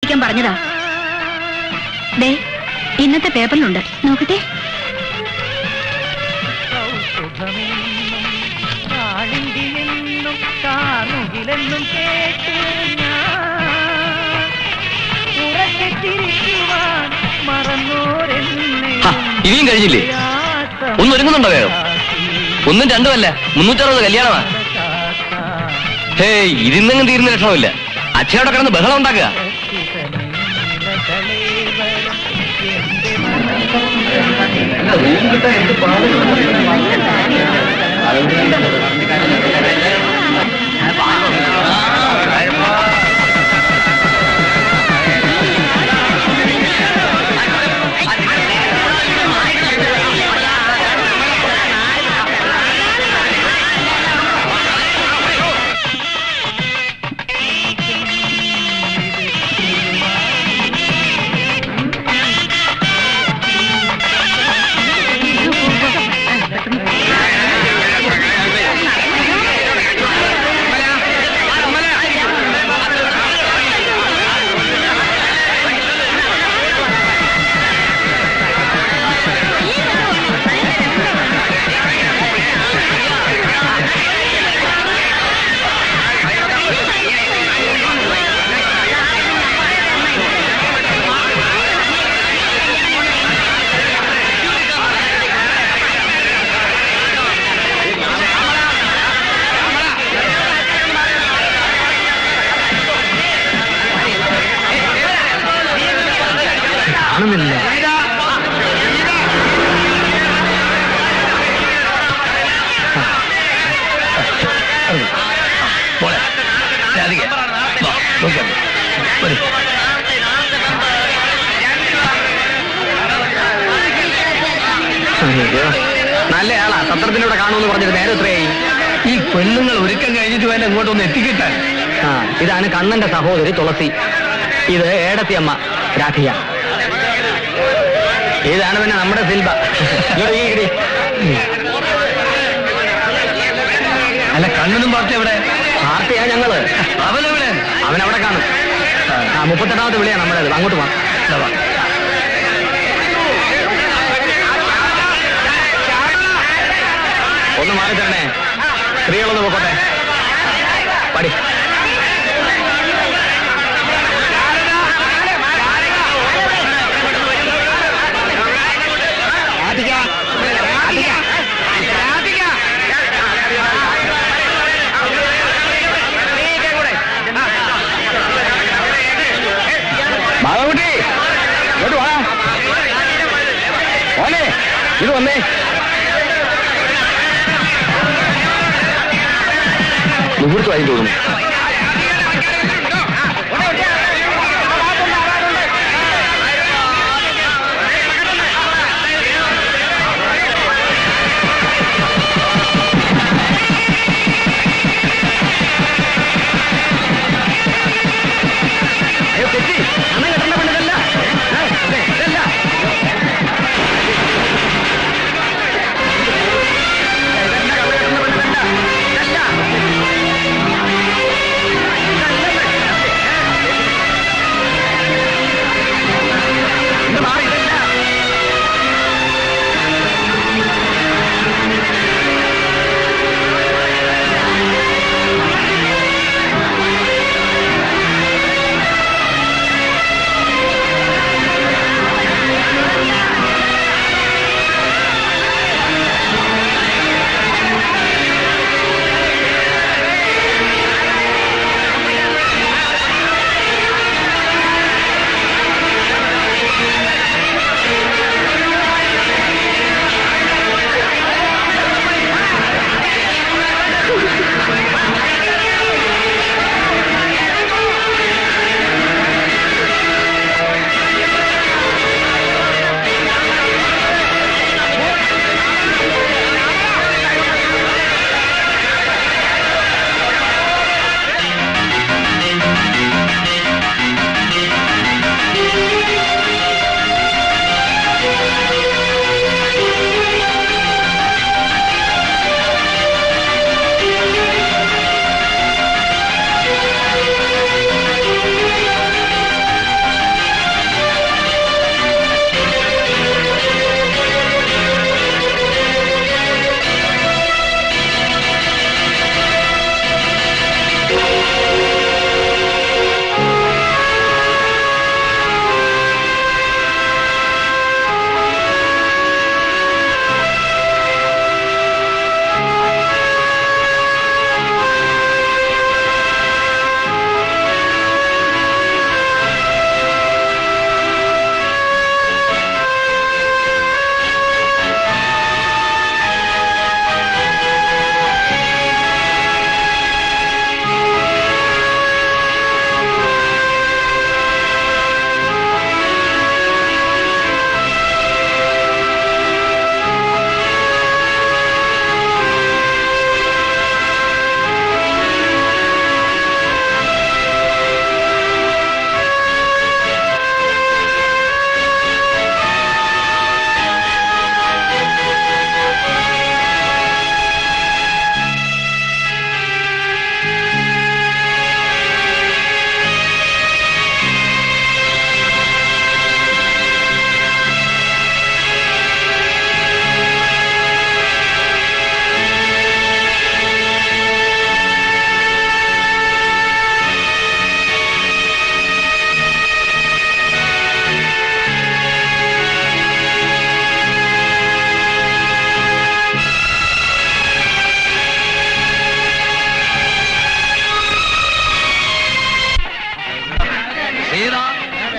ക്കാൻ പറഞ്ഞതാ ദേ ഇന്നത്തെ പേപ്പറിലുണ്ട് നോക്കട്ടെ കാളിന്തിയെന്നും കാമുകിലെന്നും കേട്ടു ഞാൻ ഉറക്കെ ചിരിക്കുവാൻ മറന്നോരെന്നെ ഹ, ഇനിയും കഴിഞ്ഞില്ലേ ഒന്ന് ഒരുങ്ങുന്നുണ്ടോ വേഗം ഒന്നും രണ്ടുമല്ല മുന്നൂറ്ററുപത് കല്യാണമാ ഹേയ് ഇതിന്നെങ്കിലും തീരുന്ന ലക്ഷണമില്ല അച്ഛനോടെ കിടന്ന് ബഹളം ഉണ്ടാക്കുക കാണുന്നില്ല മോളെ രാധിക വാ, നോക്കിയാ മതി. വരൂ. നല്ല ആളാ പത്രത്തിലൂടെ കാണുമെന്ന് പറഞ്ഞിട്ട് നേരെ എത്രയായി ഈ പെണ്ണുങ്ങൾ ഒരുക്കം കഴിഞ്ഞിട്ട് വേണ്ട ഇങ്ങോട്ടൊന്ന് എത്തിക്കിട്ടാൻ ആ ഇതാണ് കണ്ണന്റെ സഹോദരി തുളസി ഇത് ഏടത്തിയമ്മ രാധിക ഇതാണ് പിന്നെ നമ്മുടെ ശില്പ ഇങ്ങോട്ട് ഈ ഇങ്ങട് ഈ. അല്ല കണ്ണനും പാർട്ടി എവിടെ പാർട്ടിയാ ഞങ്ങള് അവനെവിടെ അവൻ അവിടെ കാണും ആ മുപ്പത്തെട്ടാമത്തെ വിളിയാ നമ്മളത് അങ്ങോട്ട് പോവാം ഇതാ വാ. ഒന്ന് മാറി തരണേ സ്ത്രീകളൊന്ന് പോക്കോട്ടെ പടി ബാബുട്ടി ഇങ്ങോട്ട് വാ ഓനെ ഇത് വന്നേ മുഹൂർത്തമായി തോന്നുന്നു അയ്യോ, തെറ്റി. അന്ന് കെട്ടേണ്ട പെണ്ണിതല്ല. ഏ, അതെ, ഇതല്ല. ഇതല്ല, കള്ള് കെട്ടുന്ന പെണ്ണിതല്ല. ഇതല്ല.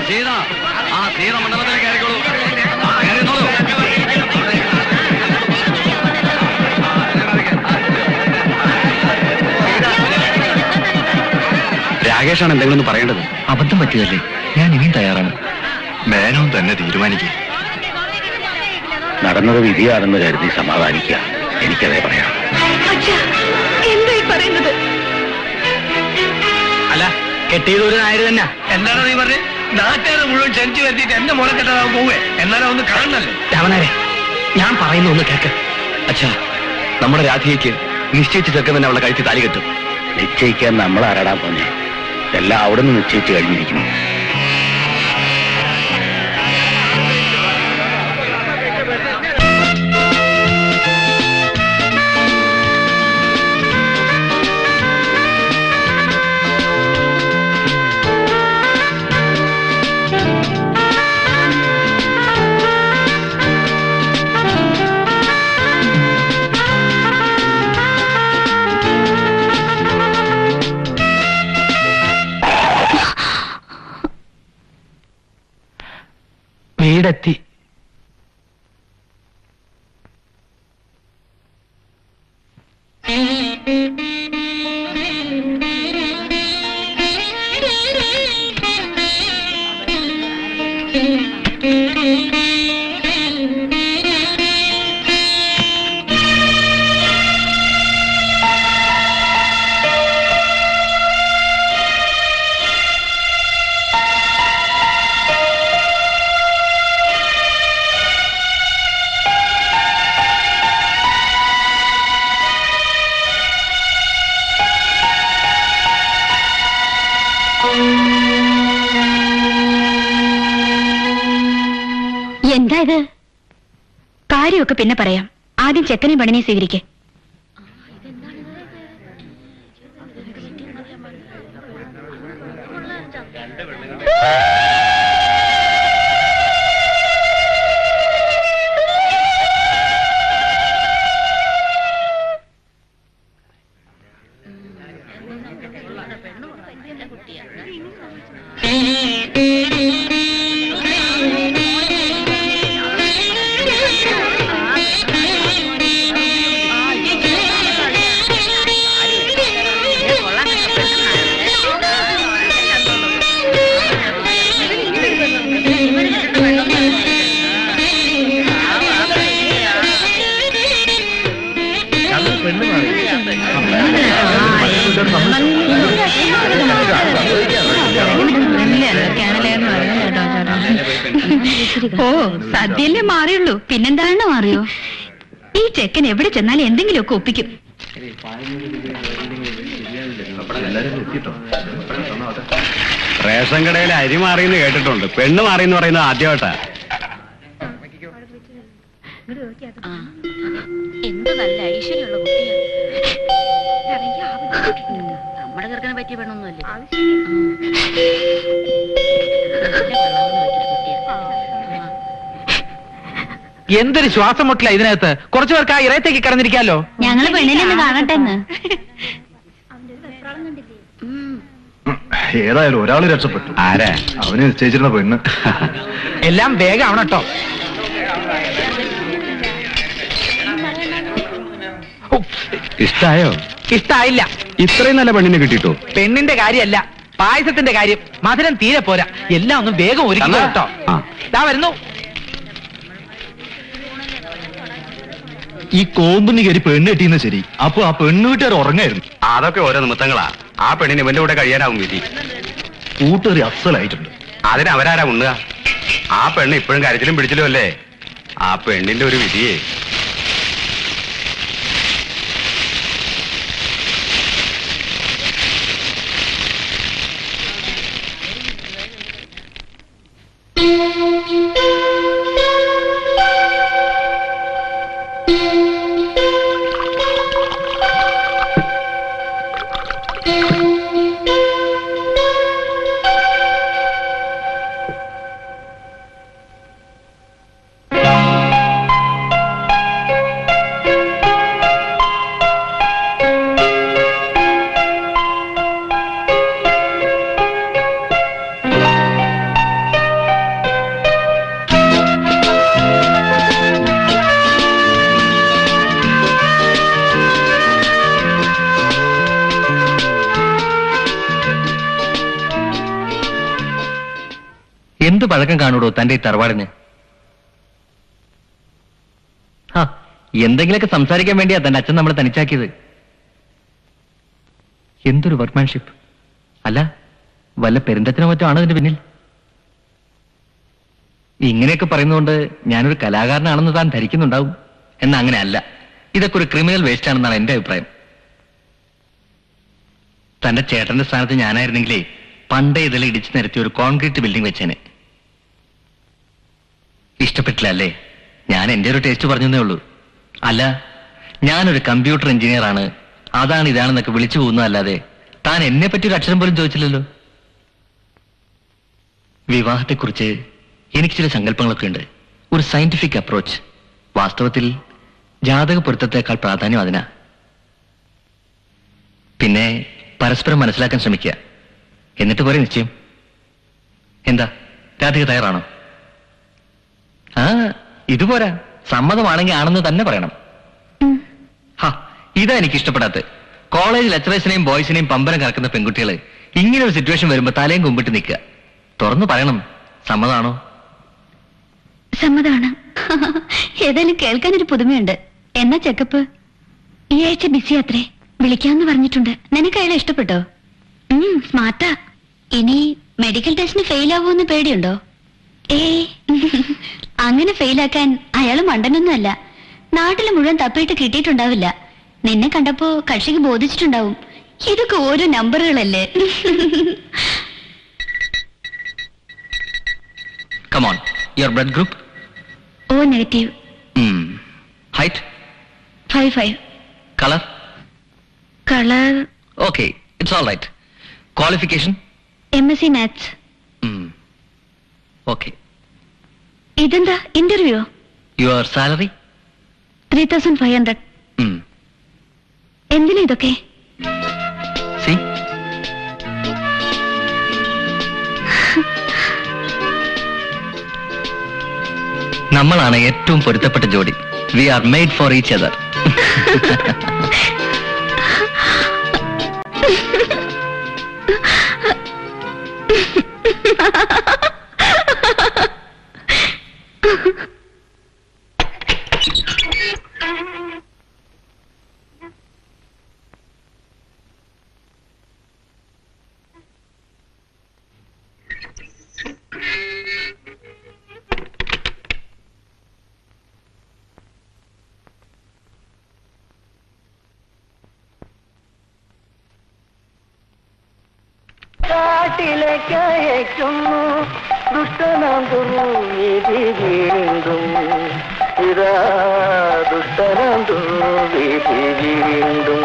സീത ആ സീത മണ്ഡപത്തിലേക്ക് കയറിക്കോളൂ ആ, കയറിയിരുന്നോളൂ. രാകേഷാണ് എന്തെങ്കിലും ഒന്ന് പറയേണ്ടത് അബദ്ധം പറ്റിയതല്ലേ ഞാൻ ഇനിയും തയ്യാറാണ് മേനോൻ തന്നെ തീരുമാനിക്കുക നടന്നത് വിധിയാണെന്ന് കരുതി സമാധാനിക്കുക എനിക്കതേ പറയാം എന്തായി പറയുന്നത് അല്ല കെട്ടിയത് ഒരു നായര് തന്നെ എന്താണ് നീ പറഞ്ഞത് നാട്ടുകാരെ മുഴുവൻ ക്ഷണിച്ചു വരുത്തിയിട്ട് എന്റെ മോളെ കെട്ടാൻ പോവേ എന്നാലും ഒന്ന് കാണണല്ലോ രാമനാരെ ഞാൻ പറയുന്ന ഒന്ന് കേക്ക് അച്ഛാ നമ്മുടെ രാധികയ്ക്ക് നിശ്ചയിച്ച ചെറുക്കൻ തന്നെ അവളെ കഴുത്തി താലി കെട്ടും നിശ്ചയിക്കാൻ നമ്മൾ ആരാടാ പോന്നെ എല്ലാം അവിടെ നിന്ന് നിശ്ചയിച്ചു കഴിഞ്ഞിരിക്കുന്നു വീടെത്തി എന്താ ഇത് കാര്യമൊക്കെ പിന്നെ പറയാം ആദ്യം ചെക്കനെയും പണിനെ സ്വീകരിക്കേ ഓ സദ്യല്ലേ മാറിയുള്ളൂ പിന്നെന്താണ് മാറിയോ ഈ ചെക്കൻ എവിടെ ചെന്നാലും എന്തെങ്കിലുമൊക്കെ ഒപ്പിക്കും റേഷൻ കടയിൽ അരി മാറിയെന്ന് കേട്ടിട്ടുണ്ട് പെണ്ണ് മാറിയെന്ന് പറയുന്നത് ആദ്യമായിട്ടാ എന്ത് നല്ല ഐശ്വര്യമുള്ള നമ്മുടെ ചെറുക്കനെ പറ്റിയ പെണ്ണൊന്നുമല്ലേ എന്തൊരു ശ്വാസം മുട്ടില്ല ഇതിനകത്ത് കുറച്ചു പേർക്ക് ആ ഇറയത്തേക്ക് കിടന്നിരിക്കാലോ ഞങ്ങള് പെണ്ണിനെ ഒന്ന് കാണട്ടെ എന്ന് ഏതായാലും ഒരാൾ രക്ഷപ്പെട്ടു ആരാ അവന് നിശ്ചയിച്ചിരുന്ന പെണ്ണ് എല്ലാം വേഗം ആവണം കേട്ടോ ഇഷ്ടായോ ഇഷ്ടായില്ല ഇത്രയും നല്ല പെണ്ണിനെ കിട്ടിട്ടോ പെണ്ണിന്റെ കാര്യമല്ല പായസത്തിന്റെ കാര്യം മധുരം തീരെ പോരാ എല്ലാം ഒന്നും വേഗം ഒരുക്കി എന്നാ? കേട്ടോ ആ. ദാ വരുന്നു ഈ കോമ്പുന്ന് കയറി പെണ്ണ് കെട്ടിയെന്ന് ശരി അപ്പൊ ആ പെണ്ണ് വീട്ടുകാർ ഉറങ്ങായിരുന്നു അതൊക്കെ ഓരോ നിമിത്തങ്ങളാ ആ പെണ്ണിന് ഇവന്റെ കൂടെ കഴിയാനാവും വിധി കൂട്ടുകാരി അസലായിട്ടുണ്ട് അതിന് അവരാരാ ഉണ്ണുക ആ പെണ്ണ് ഇപ്പോഴും കരച്ചിലും പിടിച്ചിലും അല്ലേ ആ പെണ്ണിന്റെ ഒരു വിധിയേ എന്ത് പഴക്കം കാണൂടോ തന്റെ ഈ തറവാടിന് ഹാ, എന്തെങ്കിലുമൊക്കെ സംസാരിക്കാൻ വേണ്ടിയാ തന്റെ അച്ഛൻ നമ്മളെ തനിച്ചാക്കിയത് എന്തൊരു വർക്ക്മാൻഷിപ്പ് അല്ല വല്ല പെരുന്തത്തിനോ മറ്റോ ആണ് ഇതിന്റെ പിന്നിൽ ഇങ്ങനെയൊക്കെ പറയുന്നതുകൊണ്ട് ഞാനൊരു കലാകാരനാണെന്ന് താൻ ധരിക്കുന്നുണ്ടാവും എന്നാ അങ്ങനെ അല്ല ഇതൊക്കെ ഒരു ക്രിമിനൽ വേസ്റ്റ് ആണെന്നാണ് എന്റെ അഭിപ്രായം തന്റെ ചേട്ടന്റെ സ്ഥാനത്ത് ഞാനായിരുന്നെങ്കിലേ പണ്ടേ ഇതിൽ ഇടിച്ചു നിരത്തിയ ഒരു കോൺക്രീറ്റ് ബിൽഡിംഗ് വെച്ചേനെ ഇഷ്ടപ്പെട്ടില്ല അല്ലേ ഞാൻ എന്റെ ഒരു ടേസ്റ്റ് പറഞ്ഞതേ ഉള്ളൂ അല്ല ഞാനൊരു കമ്പ്യൂട്ടർ എഞ്ചിനീയർ ആണ് അതാണ് ഇതാണെന്നൊക്കെ വിളിച്ചു പോകുന്നതല്ലാതെ താൻ എന്നെ പറ്റി ഒരു അക്ഷരം പോലും ചോദിച്ചില്ലല്ലോ വിവാഹത്തെക്കുറിച്ച് എനിക്ക് ചില സങ്കല്പങ്ങളൊക്കെ ഉണ്ട് ഒരു സയന്റിഫിക് അപ്രോച്ച് വാസ്തവത്തിൽ ജാതക പൊരുത്തത്തെക്കാൾ പ്രാധാന്യം അതിനാ പിന്നെ പരസ്പരം മനസ്സിലാക്കാൻ ശ്രമിക്കുക എന്നിട്ട് പോരെ നിശ്ചയം എന്താ രാധിക തയ്യാറാണോ ആ ഇതുപോരാ സമ്മതമാണെങ്കിൽ ആണെന്ന് തന്നെ പറയണം ഹാ ഇതാ എനിക്ക് ഇഷ്ടപ്പെടാത്ത കോളേജ് ലെക്ചറേഴ്സിനെയും ബോയ്സിനെയും പമ്പരം കറക്കുന്ന പെൺകുട്ടികള് ഇങ്ങനെ ഒരു സിറ്റുവേഷൻ വരുമ്പോ തലയും കുമ്പിട്ട് നിൽക്കുക തുറന്നു പറയണം സമ്മതാണോ സമ്മതാണ് ഏതായാലും കേൾക്കാനൊരു പുതുമയുണ്ട് എന്നാ ചെക്കപ്പ് ഈ ആഴ്ച ബിസി അത്രേ വിളിക്കാന്ന് പറഞ്ഞിട്ടുണ്ട് നിനക്ക് അയാളെ ഇഷ്ടപ്പെട്ടോ ഉം സ്മാർട്ടാ ഇനി മെഡിക്കൽ ടെസ്റ്റിന് ഫെയിൽ ആവുമെന്ന് പേടിയുണ്ടോ ഏ അങ്ങനെ ഫെയിലാക്കാൻ അയാൾ മണ്ടനൊന്നും അല്ല നാട്ടിൽ മുഴുവൻ തപ്പിയിട്ട് കിട്ടിയിട്ടുണ്ടാവില്ല നിന്നെ കണ്ടപ്പോ കക്ഷിക്ക് ബോധിച്ചിട്ടുണ്ടാവും ഇതൊക്കെ ഓരോ നമ്പറുകളല്ലേ come on your blood group O negative height five five colour colour okay it's all right qualification M S C maths okay ഇതെന്താ interview your salary three thousand five hundred എന്തിനാ ഇതൊക്കെ സി നമ്മളാണ് ഏറ്റവും പൊരുത്തപ്പെട്ട ജോഡി we are made for each other കാട്ടിലേക്ക് അയക്കുന്നു ദുഷ്ടനാം ദുർവിധി വീണ്ടും ഇതാ ദുഷ്ടനാം ദുർവിധി വീണ്ടും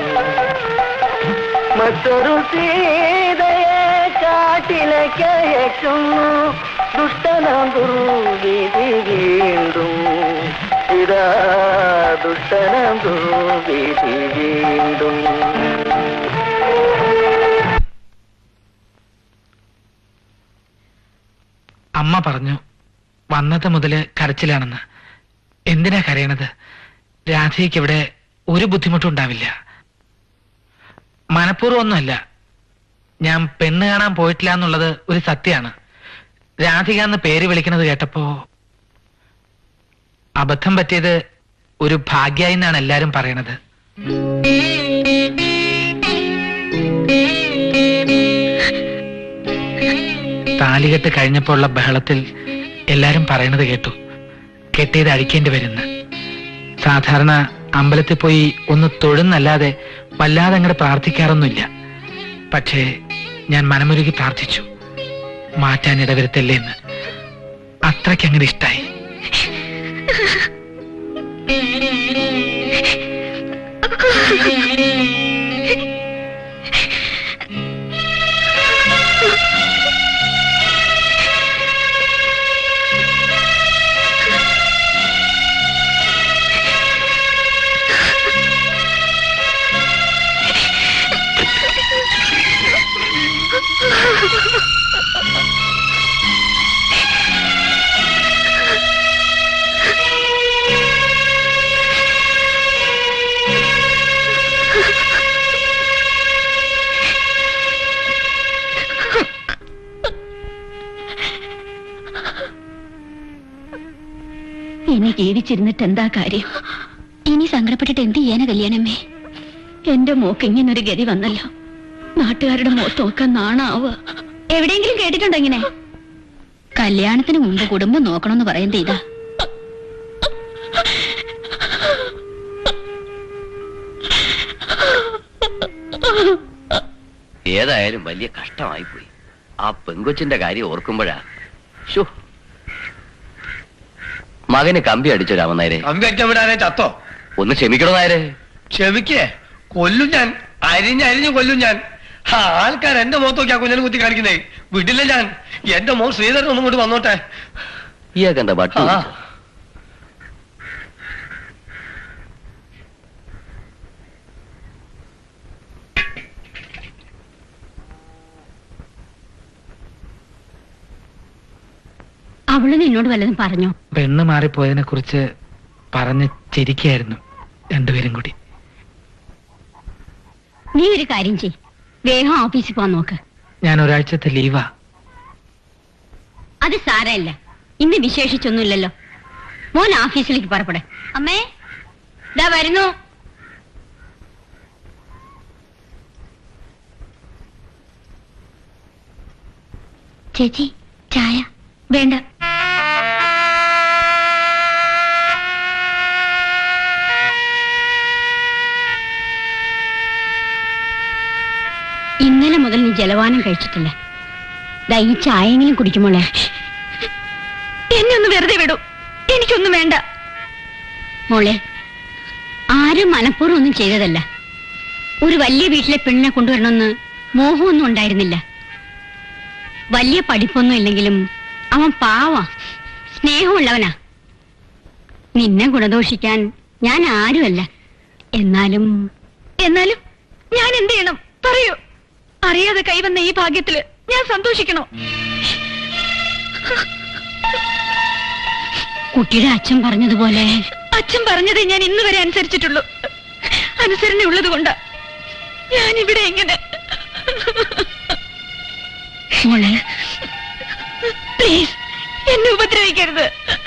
മറ്റൊരു സീതയെ കാട്ടിലേക്ക് അയക്കുന്നു ദുഷ്ടനാം ദുർവിധി വീണ്ടും ഇതാ ദുഷ്ടനാം ദുർവിധി വീണ്ടും അമ്മ പറഞ്ഞു വന്നത് മുതല് കരച്ചിലാണെന്ന് എന്തിനാ കരയണത് രാധയ്ക്ക് ഇവിടെ ഒരു ബുദ്ധിമുട്ടും ഉണ്ടാവില്ല മനഃപൂർവ്വം ഒന്നുമല്ല ഞാൻ പെണ്ണ് കാണാൻ പോയിട്ടില്ല എന്നുള്ളത് ഒരു സത്യമാണ് രാധിക എന്ന് പേര് വിളിക്കുന്നത് കേട്ടപ്പോ അബദ്ധം പറ്റിയത് ഒരു ഭാഗ്യായി എന്നാണ് എല്ലാരും പറയണത് താലികെട്ട് കഴിഞ്ഞപ്പോൾ ഉള്ള ബഹളത്തിൽ എല്ലാരും പറയണത് കേട്ടു കെട്ടിയത് അഴിക്കേണ്ടി വരുന്ന സാധാരണ അമ്പലത്തിൽ പോയി ഒന്ന് തൊഴുന്നല്ലാതെ വല്ലാതെ അങ്ങോട്ട് പ്രാർത്ഥിക്കാറൊന്നുമില്ല പക്ഷേ ഞാൻ മനമുരുകി പ്രാർത്ഥിച്ചു മാറ്റാൻ ഇടവരുത്തല്ലേ എന്ന് അത്രയ്ക്ക് അങ്ങനെ ഇഷ്ടായി ഇനി ജീവിച്ചിരുന്നിട്ട് എന്താ കാര്യം ഇനി സങ്കടപ്പെട്ടിട്ട് എന്ത് ചെയ്യാനാ കല്യാണമ്മേ എന്റെ മോക്ക് ഇങ്ങനൊരു ഗതി വന്നല്ലോ നാട്ടുകാരുടെ മുഖത്ത് നോക്കാൻ നാണാവുക എവിടെയെങ്കിലും കേട്ടിട്ടുണ്ടോ ഇങ്ങനെ കല്യാണത്തിന് മുമ്പ് കുടുംബം നോക്കണമെന്ന് പറയുന്നത് ഇതാ ഏതായാലും വലിയ കഷ്ടമായി പോയി ആ പെങ്കൊച്ചിന്റെ കാര്യം ഓർക്കുമ്പോഴാ ഷോ മകന് കമ്പി അടിച്ചു രാമനായരെ കമ്പി അടിക്കാൻ വിടാനേ ചത്തോ ഒന്ന് ക്ഷമിക്കണോ നായരെ ക്ഷമിക്കേ കൊല്ലും ഞാൻ അരിഞ്ഞരിഞ്ഞ് കൊല്ലും ഞാൻ ആ ആൾക്കാർ എന്റെ മുഖത്ത് നോക്കി ആ കുഞ്ഞിനെ കുത്തി കാണിക്കുന്നേ വിടില്ല ഞാൻ എന്റെ മോൻ ശ്രീധരൻ ഒന്നും കൊണ്ട് വന്നോട്ടെ ഇയാൾക്ക് എന്താ ബട്ടു ആ. അവള് നിന്നോട് വല്ലതും പറഞ്ഞോ പെണ്ണ് മാറിപ്പോയതിനെ കുറിച്ച് പറഞ്ഞ് ചിരിക്കായിരുന്നു രണ്ടുപേരും കൂടി നീ ഒരു കാര്യം ചെയ് വേഗം ഓഫീസിൽ പോവാൻ നോക്ക് ഞാൻ ഒരാഴ്ചത്തെ ലീവാ അത് സാരമില്ല ഇന്ന് വിശേഷിച്ചൊന്നുമില്ലല്ലോ മോൻ ഓഫീസിലേക്ക് പുറപ്പെടെ അമ്മേ ദാ വരുന്നു ചേച്ചി ചായ വേണ്ട ഇന്നലെ മുതൽ നീ ജലപാനം കഴിച്ചിട്ടില്ല ദാ ഈ ചായയെങ്കിലും കുടിക്കുമോളെ എന്നെ ഒന്ന് വെറുതെ വിടൂ എനിക്കൊന്നും വേണ്ട മോളെ ആരും മനഃപൂർവ്വം ഒന്നും ചെയ്തതല്ല ഒരു വലിയ വീട്ടിലെ പെണ്ണിനെ കൊണ്ടുവരണമെന്ന് മോഹമൊന്നും ഉണ്ടായിരുന്നില്ല വലിയ പഠിപ്പൊന്നും ഇല്ലെങ്കിലും അവൻ പാവ സ്നേഹമുള്ളവനാ നിന്നെ ഗുണദോഷിക്കാൻ ഞാൻ ആരുമല്ല എന്നാലും എന്നാലും ഞാൻ എന്ത് ചെയ്യണം പറയൂ അറിയാതെ കൈവന്ന ഈ ഭാഗ്യത്തില് ഞാൻ സന്തോഷിക്കണോ കുട്ടിയുടെ അച്ഛൻ പറഞ്ഞതുപോലെ അച്ഛൻ പറഞ്ഞതേ ഞാൻ ഇന്ന് വരെ അനുസരിച്ചിട്ടുള്ളൂ അനുസരണ ഉള്ളത് കൊണ്ടാ ഞാൻ ഇവിടെ എങ്ങനെ മോളെ പ്ലീസ് എന്നെ ഉപദ്രവിക്കരുത്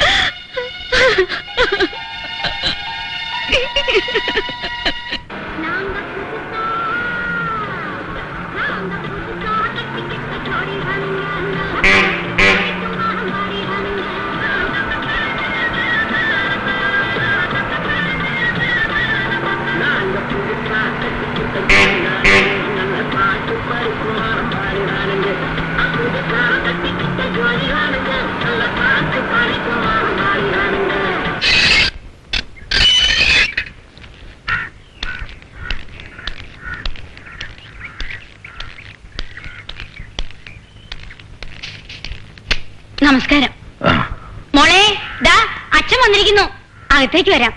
നമസ്കാരം മോളെ ദാ അച്ഛൻ വന്നിരിക്കുന്നു അകത്തേക്ക് വരാം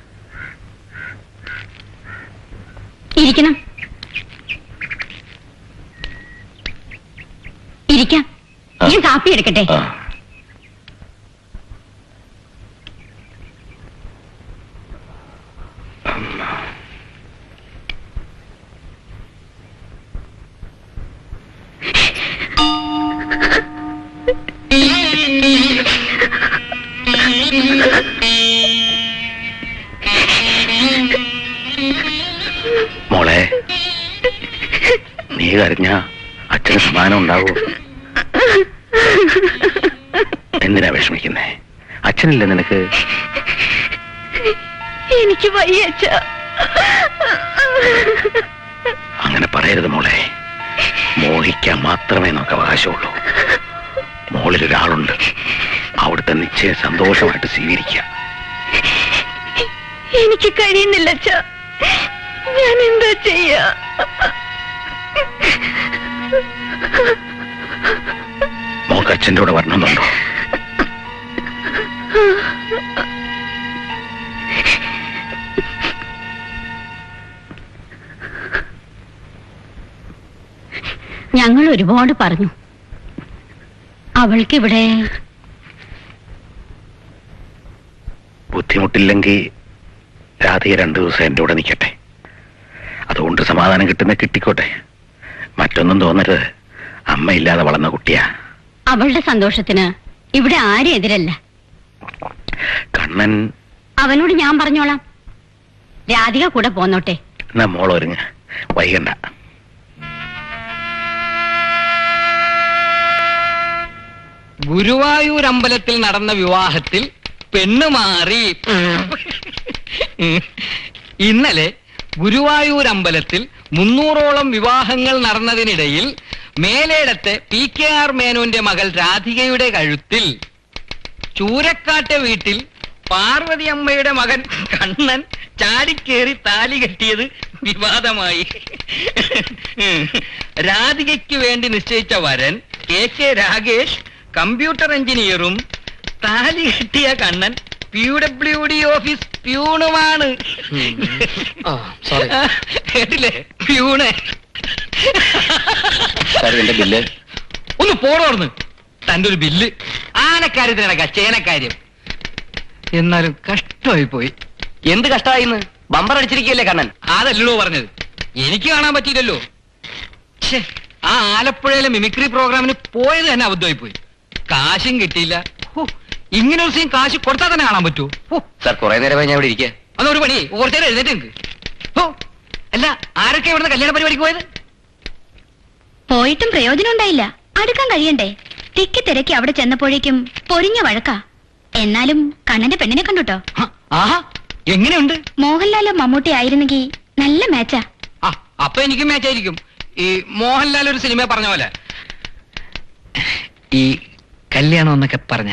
ഇരിക്കണം ഇരിക്കാം ഞാൻ കാപ്പി എടുക്കട്ടെ മോളെ നീ കരഞ്ഞ അച്ഛന് സമാനം ഉണ്ടാവൂ എന്തിനാ വിഷമിക്കുന്നേ അച്ഛനില്ല നിനക്ക് എനിക്ക് വയ്യച്ച അങ്ങനെ പറയരുത് മോളെ മോഹിക്കാൻ മാത്രമേ നമുക്ക് അവകാശമുള്ളൂ മോളിൽ ഒരാളുണ്ട് അവിടുത്തെ നിശ്ചയം സന്തോഷമായിട്ട് സ്വീകരിക്കുക എനിക്ക് കഴിയുന്നില്ല അച്ഛ ഞാൻ എന്താ ചെയ്യാ മോൾക്ക് അച്ഛൻ്റെ കൂടെ വരണമെന്നുണ്ടോ ഞങ്ങൾ ഒരുപാട് പറഞ്ഞു അവൾക്കിവിടെ ബുദ്ധിമുട്ടില്ലെങ്കിൽ രാധിക രണ്ടു ദിവസം എൻ്റെ കൂടെ നിൽക്കട്ടെ അതുകൊണ്ട് സമാധാനം കിട്ടുന്ന കിട്ടിക്കോട്ടെ മറ്റൊന്നും തോന്നരുത് അമ്മയില്ലാതെ വളർന്ന കുട്ടിയാ അവളുടെ സന്തോഷത്തിന് ഇവിടെ ആരും എതിരല്ല കണ്ണൻ അവനോട് ഞാൻ പറഞ്ഞോളാം രാധിക കൂടെ പോന്നോട്ടെ എന്നാ മോൾ ഒരുങ്ങ വൈകണ്ട ഗുരുവായൂർ അമ്പലത്തിൽ നടന്ന വിവാഹത്തിൽ പെണ്ണ് മാറി ഇന്നലെ ഗുരുവായൂർ അമ്പലത്തിൽ മുന്നൂറോളം വിവാഹങ്ങൾ നടന്നതിനിടയിൽ മേലേടത്തെ പി കെ ആർ മേനോന്റെ മകൾ രാധികയുടെ കഴുത്തിൽ ചൂരക്കാട്ടെ വീട്ടിൽ പാർവതി അമ്മയുടെ മകൻ കണ്ണൻ ചാടിക്കേറി താലി കെട്ടിയത് വിവാദമായി രാധികയ്ക്ക് വേണ്ടി നിശ്ചയിച്ച വരൻ കെ കെ രാഗേഷ് കമ്പ്യൂട്ടർ എഞ്ചിനീയറും താലി കെട്ടിയ Kannan P W D office പ്യൂണുമാണ് കേട്ടില്ലേ പ്യൂണ് സാർ എന്റെ ബില്ല് ഒന്ന് പോടോർന്ന് തന്റെ ഒരു ബില്ല് ആനക്കാര്യത്തിനടക്ക ചേനക്കാര്യം എന്നാലും കഷ്ടമായി പോയി എന്ത് കഷ്ടമായിന്ന് ബമ്പർ അടിച്ചിരിക്കുകയല്ലേ കണ്ണൻ അതല്ലോ പറഞ്ഞത് എനിക്ക് കാണാൻ പറ്റിയില്ലല്ലോ ഛേ ആ ആലപ്പുഴയിലെ മിമിക്രി പ്രോഗ്രാമിന് പോയത് തന്നെ അബദ്ധമായി പോയി കാശും കിട്ടിയില്ല ഹോ, ഇങ്ങനെ ഒരു സീൻ കാശ് കൊടുത്താൽ തന്നെ കാണാൻ പറ്റുമോ ഓ സാർ കുറെ നേരമായി ഞാൻ ഇവിടെ ഇരിക്കുക അന്ന് ഒരു പണി കുറച്ചേരം എഴുന്നേറ്റ് നിൽക്ക് ഓ അല്ല ആരൊക്കെ ഇവിടുന്ന് കല്യാണ പരിപാടിക്ക് പോയത് പോയിട്ടും പ്രയോജനം ഉണ്ടായില്ല അടുക്കാൻ കഴിയണ്ടേ തിക്കി തിരക്കി അവിടെ ചെന്നപ്പോഴേക്കും പൊരിഞ്ഞ വഴക്കാ എന്നാലും കണ്ണന്റെ പെണ്ണിനെ കണ്ടുട്ടോ ഹ, ആഹാ എങ്ങനെയുണ്ട് മോഹൻലാലോ മമ്മൂട്ടി ആയിരുന്നെങ്കിൽ നല്ല മാച്ചാ ആ അപ്പൊ എനിക്കും മാച്ച് ആയിരിക്കും ഈ മോഹൻലാൽ ഒരു സിനിമ പറഞ്ഞ പോലെ ഈ കല്യാണം എന്നൊക്കെ പറഞ്ഞ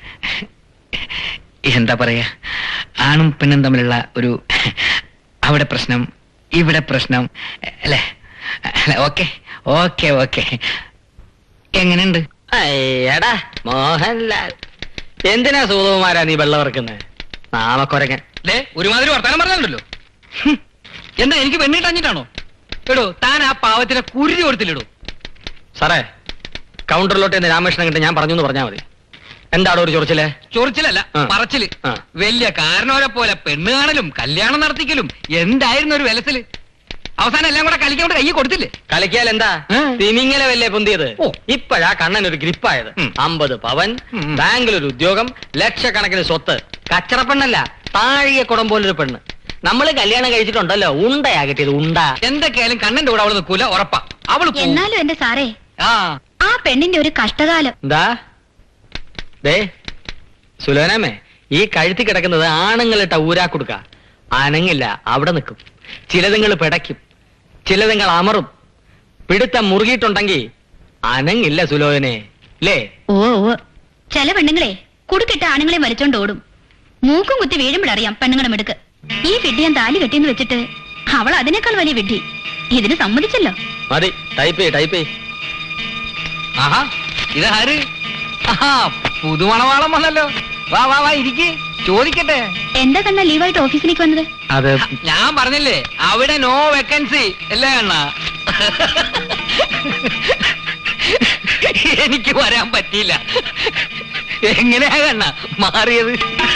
എന്താ പറയാ ആണും പെണ്ണും തമ്മിലുള്ള ഒരു അവിടെ പ്രശ്നം ഇവിടെ പ്രശ്നം അല്ലേ ഓക്കെ ഓക്കെ ഓക്കെ എങ്ങനെയുണ്ട് അയ്യടാ മോഹൻലാൽ എന്തിനാ സൂതകുമാരാ നീ വെള്ളം ഇറക്കുന്നത് നാമക്കൊരങ്ങൻ ദേ ഒരുമാതിരി വർത്താനം പറഞ്ഞല്ലോ എന്താ എനിക്ക് പെണ്ണിട്ടഞ്ഞിട്ടാണോ എടോ താൻ ആ പാവത്തിനെ കുരുതി കൊടുത്തില്ലടോ സാറേ കൗണ്ടറിലോട്ട് എന്ന് രാമകൃഷ്ണൻ കണ്ട് ഞാൻ പറഞ്ഞു എന്ന് പറഞ്ഞാൽ മതി എന്താടോ ഒരു ചൊറിച്ചിലെ ചൊറിച്ചിലല്ല ആ. പറച്ചില് ആ. വലിയ കാരണവരെ പോലെ പെണ്ണ് കാണലും കല്യാണം നടത്തിക്കലും എന്തായിരുന്നു ഒരു വിലസില് അവസാനം എല്ലാം കൂടെ കളിക്കൊണ്ട് കൈ കൊടുത്തില്ലേ കളിക്കാൽ എന്താ ഏ? തിമിങ്ങല വല്ലേ പൊന്തിയത് ഓ. ഇപ്പോഴാ കണ്ണൻ ഒരു ഗ്രിപ്പായത് ഉം. അമ്പത് പവൻ ഉം. ബാങ്കിൽ ഒരു ഉദ്യോഗം ലക്ഷക്കണക്കിന് സ്വത്ത് കച്ചറപ്പെണ്ണല്ല താഴിക കുടം പോലൊരു പെണ്ണ് നമ്മൾ കല്യാണം കഴിച്ചിട്ടുണ്ടല്ലോ ഉണ്ടയാ കിട്ടിയത് ഉണ്ട എന്തൊക്കെയായാലും കണ്ണന്റെ കൂടെ അവള് നിൽക്കൂല ഉറപ്പാ അവള് പോവും. എന്നാലും എന്റെ സാറേ ആ ആ പെണ്ണിന്റെ ഒരു കഷ്ടകാലം എന്താ ദേ സുലോനാമേ ഈ കഴുത്തി കിടക്കുന്നത് ആണുങ്ങളിട്ട ഊരാ കൊടുക്ക അനങ്ങില്ല അവിടെ നിൽക്കും ചിലതുങ്ങൾ പിടയ്ക്കും ചിലതുങ്ങൾ അമറും പിടുത്തം മുറുകിയിട്ടുണ്ടെങ്കിൽ അനങ്ങില്ല സുലോചനെ ലേ ഓ ഓ ചില പെണ്ണുങ്ങളെ കുടുക്കിട്ട ആണുങ്ങളെ വലിച്ചോണ്ട് ഓടും മൂക്കും കുത്തി വീഴുമ്പോഴറിയാം പെണ്ണുങ്ങളുടെ മിടുക്ക് ഈ വിഡ്ഢിയാൻ താലി കെട്ടിയെന്ന് വെച്ചിട്ട് അവൾ അതിനേക്കാൾ വലിയ വിഡ്ഢി ഇതിന് സമ്മതിച്ചല്ലോ മതി ടൈപ്പ് ചെയ് ടൈപ്പ് ചെയ് ആഹാ ഇത് ആര് ആഹാ പുതുമണവാളം വന്നല്ലോ വാ വാ വാ ഇരിക്ക് ചോദിക്കട്ടെ എന്താ കണ്ണ ലീവായിട്ട് ഓഫീസിലേക്ക് വന്നത് അത് ഞാൻ പറഞ്ഞില്ലേ അവിടെ നോ വേക്കൻസി അല്ലേ അണ്ണ എനിക്ക് വരാൻ പറ്റിയില്ല എങ്ങനെയാ കണ്ണ മാറിയത്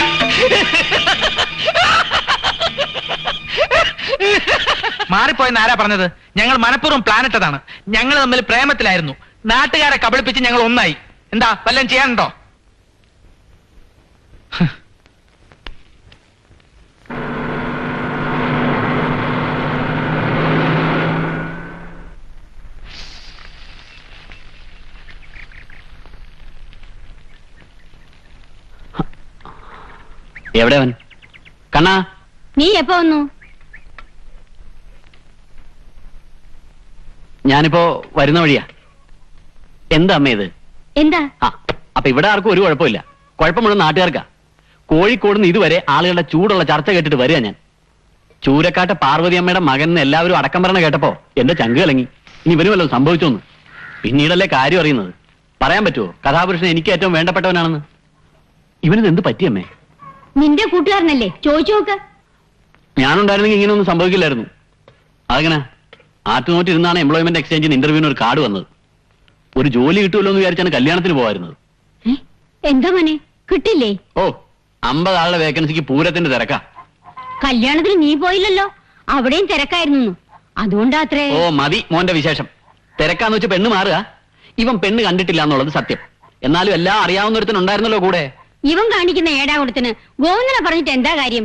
മാറിപ്പോയെന്ന് ആരാ പറഞ്ഞത് ഞങ്ങൾ മനഃപൂർവ്വം പ്ലാൻ ഇട്ടതാണ് ഞങ്ങൾ തമ്മിൽ പ്രേമത്തിലായിരുന്നു നാട്ടുകാരെ കബളിപ്പിച്ച് ഞങ്ങൾ ഒന്നായി എന്താ വല്ലതും ചെയ്യാനുണ്ടോ എവിടെ അവൻ കണ്ണാ നീ എപ്പോ വന്നു ഞാനിപ്പോ വരുന്ന വഴിയാ എന്താ അമ്മ ഇത് എന്താ ആ അപ്പൊ ഇവിടെ ആർക്കും ഒരു കുഴപ്പമില്ല കുഴപ്പം മുഴുവൻ നാട്ടുകാർക്കാ കോഴിക്കോട് നിന്ന് ഇതുവരെ ആളുകളുടെ ചൂടുള്ള ചർച്ച കേട്ടിട്ട് വരിക ഞാൻ ചൂരക്കാട്ടെ പാർവതി അമ്മയുടെ മകൻ എന്ന് എല്ലാവരും അടക്കം പറഞ്ഞ കേട്ടപ്പോ എന്റെ ചങ്ക് കലങ്ങി ഇനി ഇവന് വല്ലതും സംഭവിച്ചോന്ന് പിന്നീടല്ലേ കാര്യം അറിയുന്നത് പറയാൻ പറ്റുമോ കഥാപുരുഷൻ എനിക്ക് ഏറ്റവും വേണ്ടപ്പെട്ടവനാണെന്ന് ഇവനിത് എന്ത് പറ്റിയമ്മേ നിന്റെ കൂട്ടുകാരനല്ലേ ചോദിച്ചു നോക്ക് ഞാനുണ്ടായിരുന്നെങ്കിൽ ഇങ്ങനെയൊന്നും സംഭവിക്കില്ലായിരുന്നു അതെങ്ങനെ ആറ്റുനോട്ടിരുന്നാണ് എംപ്ലോയ്മെന്റ് എക്സ്ചേഞ്ചിന് ഇന്റർവ്യൂവിന് ഒരു കാർഡ് വന്നത് ഒരു ജോലി കിട്ടുമല്ലോ എന്ന് വിചാരിച്ചാണ് കല്യാണത്തിന് പോകാറുന്നത് ഏ? എന്താ മോനെ കിട്ടില്ലേ ഓ അമ്പത് ആളുടെ വേക്കൻസിക്ക് പൂരത്തിന്റെ തിരക്കാ കല്യാണത്തിന് നീ പോയില്ലല്ലോ അവിടെയും തിരക്കായിരുന്നു അതുകൊണ്ടാത്രേ ഓ മതി മോന്റെ വിശേഷം തിരക്കാന്ന് വെച്ച് പെണ്ണ് മാറുക ഇവൻ പെണ്ണ് കണ്ടിട്ടില്ല എന്നുള്ളത് സത്യം എന്നാലും എല്ലാം അറിയാവുന്ന ഒരുത്തൻ ഉണ്ടായിരുന്നല്ലോ കൂടെ ഇവൻ കാണിക്കുന്ന ഏടാ കൊടുത്തിന് ഗോവിന്ദനെ പറഞ്ഞിട്ട് എന്താ കാര്യം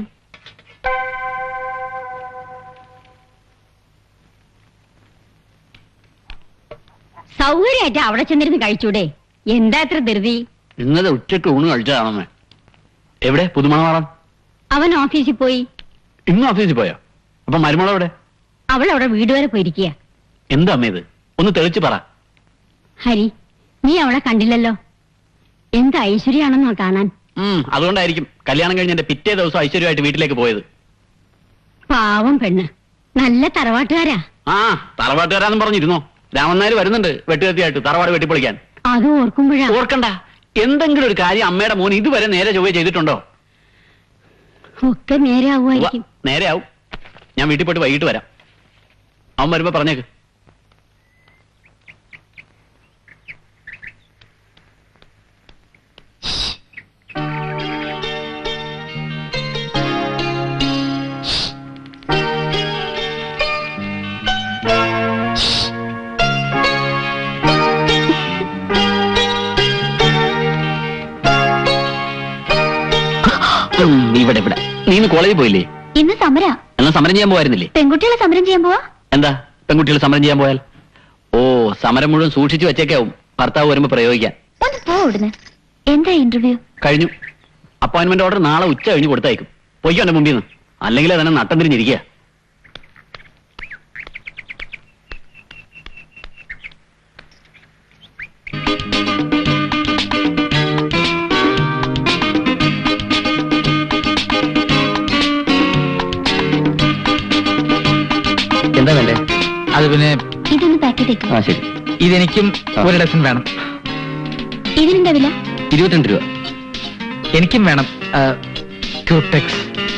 സൗകര്യമായിട്ട് അവിടെ ചെന്നിരുന്ന് കഴിച്ചൂടെ എന്താ ഇത്ര ധൃതി ഇന്നലെ ഉച്ചയ്ക്ക് ഊണ് കഴിച്ചതാണെന്ന് എവിടെ പുതുമണവാളം അവൻ ഓഫീസിൽ പോയി ഇന്നും ഓഫീസിൽ പോയോ അപ്പൊ മരുമോളെവിടെ അവൾ അവിടെ വീട് വരെ പോയിരിക്കുക എന്താ അമ്മ ഇത് ഒന്ന് തെളിച്ച് പറ ഹരി നീ അവളെ കണ്ടില്ലല്ലോ എന്ത് ഐശ്വര്യാണെന്നോ കാണാൻ ഉം അതുകൊണ്ടായിരിക്കും കല്യാണം കഴിഞ്ഞ എന്റെ പിറ്റേ ദിവസം ഐശ്വര്യമായിട്ട് വീട്ടിലേക്ക് പോയത് പാവം പെണ്ണ് നല്ല തറവാട്ടുകാരാ ആ തറവാട്ടുകാരാന്നും പറഞ്ഞിരുന്നോ രാമനായർ വരുന്നുണ്ട് വെട്ടുകത്തിയായിട്ട് തറവാട് വെട്ടിപ്പൊളിക്കാൻ അത് ഓർക്കുമ്പോഴാ ഓർക്കണ്ട എന്തെങ്കിലും ഒരു കാര്യം അമ്മയുടെ മോൻ ഇതുവരെ നേരെ ചൊവ്വ ചെയ്തിട്ടുണ്ടോ ഒക്കെ നേരാവുമായിരിക്കും ഉവ്വ, നേരെ ആവും ഞാൻ വീട്ടിൽ പോയിട്ട് വൈകിട്ട് വരാം അവൻ വരുമ്പോ പറഞ്ഞേക്ക് ഉം, ഇവിടെ ഇവിടെ നീ ഇന്ന് കോളേജിൽ പോയില്ലേ ഇന്ന് സമര എന്നാ സമരം ചെയ്യാൻ പോവായിരുന്നില്ലേ പെൺകുട്ടികളെ സമരം ചെയ്യാൻ പോവാ എന്താ പെൺകുട്ടികൾ സമരം ചെയ്യാൻ പോയാൽ ഓ സമരം മുഴുവൻ സൂക്ഷിച്ചു വെച്ചേക്കാവും ഭർത്താവ് വരുമ്പോ പ്രയോഗിക്കാൻ ഒന്ന് പോ ഇവിടുന്ന് എന്താ ഇന്റർവ്യൂ കഴിഞ്ഞു അപ്പോയിന്റ്മെന്റ് ഓർഡർ നാളെ ഉച്ച കഴിഞ്ഞ് കൊടുത്തയക്കും പൊയ്ക്കോ എന്റെ മുമ്പിൽ നിന്ന് അല്ലെങ്കിൽ തന്നെ നട്ടം തിരിഞ്ഞിരിക്കുക എന്താ വേണ്ടേ അത് പിന്നെ ഇതൊന്ന് പാക്ക് ചെയ്തേക്കും ആ ശരി ഇതെനിക്കും ഒരു ഡസൻ വേണം ഇതിനെന്താ വില ഇരുപത്തിരണ്ട് രൂപ എനിക്കും വേണം ക്യൂടെക്സ്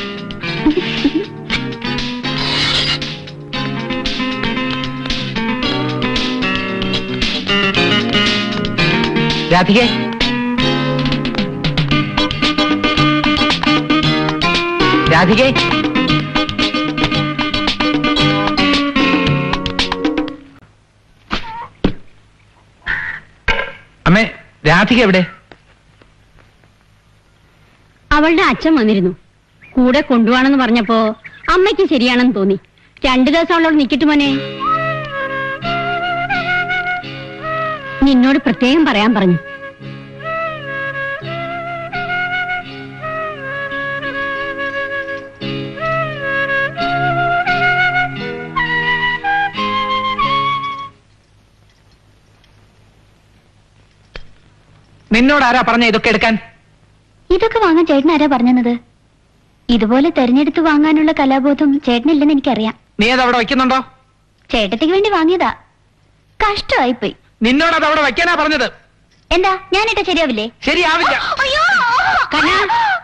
രാധികേ രാധികേ അമ്മേ രാധിക എവിടെ അവളുടെ അച്ഛൻ വന്നിരുന്നു കൂടെ കൊണ്ടുപോകണമെന്ന് പറഞ്ഞപ്പോ അമ്മയ്ക്ക് ശരിയാണെന്ന് തോന്നി രണ്ടു ദിവസം അവളോട് നിക്കട്ടെ മോനെ നിന്നോട് പ്രത്യേകം പറയാൻ പറഞ്ഞു നിന്നോട് ആരാ പറഞ്ഞ ഇതൊക്കെ എടുക്കാൻ ഇതൊക്കെ വാങ്ങാൻ ചേട്ടൻ ആരാ പറഞ്ഞത് ഇതുപോലെ തെരഞ്ഞെടുത്ത് വാങ്ങാനുള്ള കലാബോധം ചേട്ടനില്ലെന്ന് എനിക്കറിയാം നീ അത് അവിടെ വെക്കുന്നുണ്ടോ ചേട്ടത്തിക്ക് വേണ്ടി വാങ്ങിയതാ കഷ്ടമായിപ്പോയി നിന്നോട് അത് അവിടെ വെക്കാനാ പറഞ്ഞത് എന്താ ഞാനിട്ട ശരിയാവില്ലേ ശരിയാവില്ല കണ്ണാ.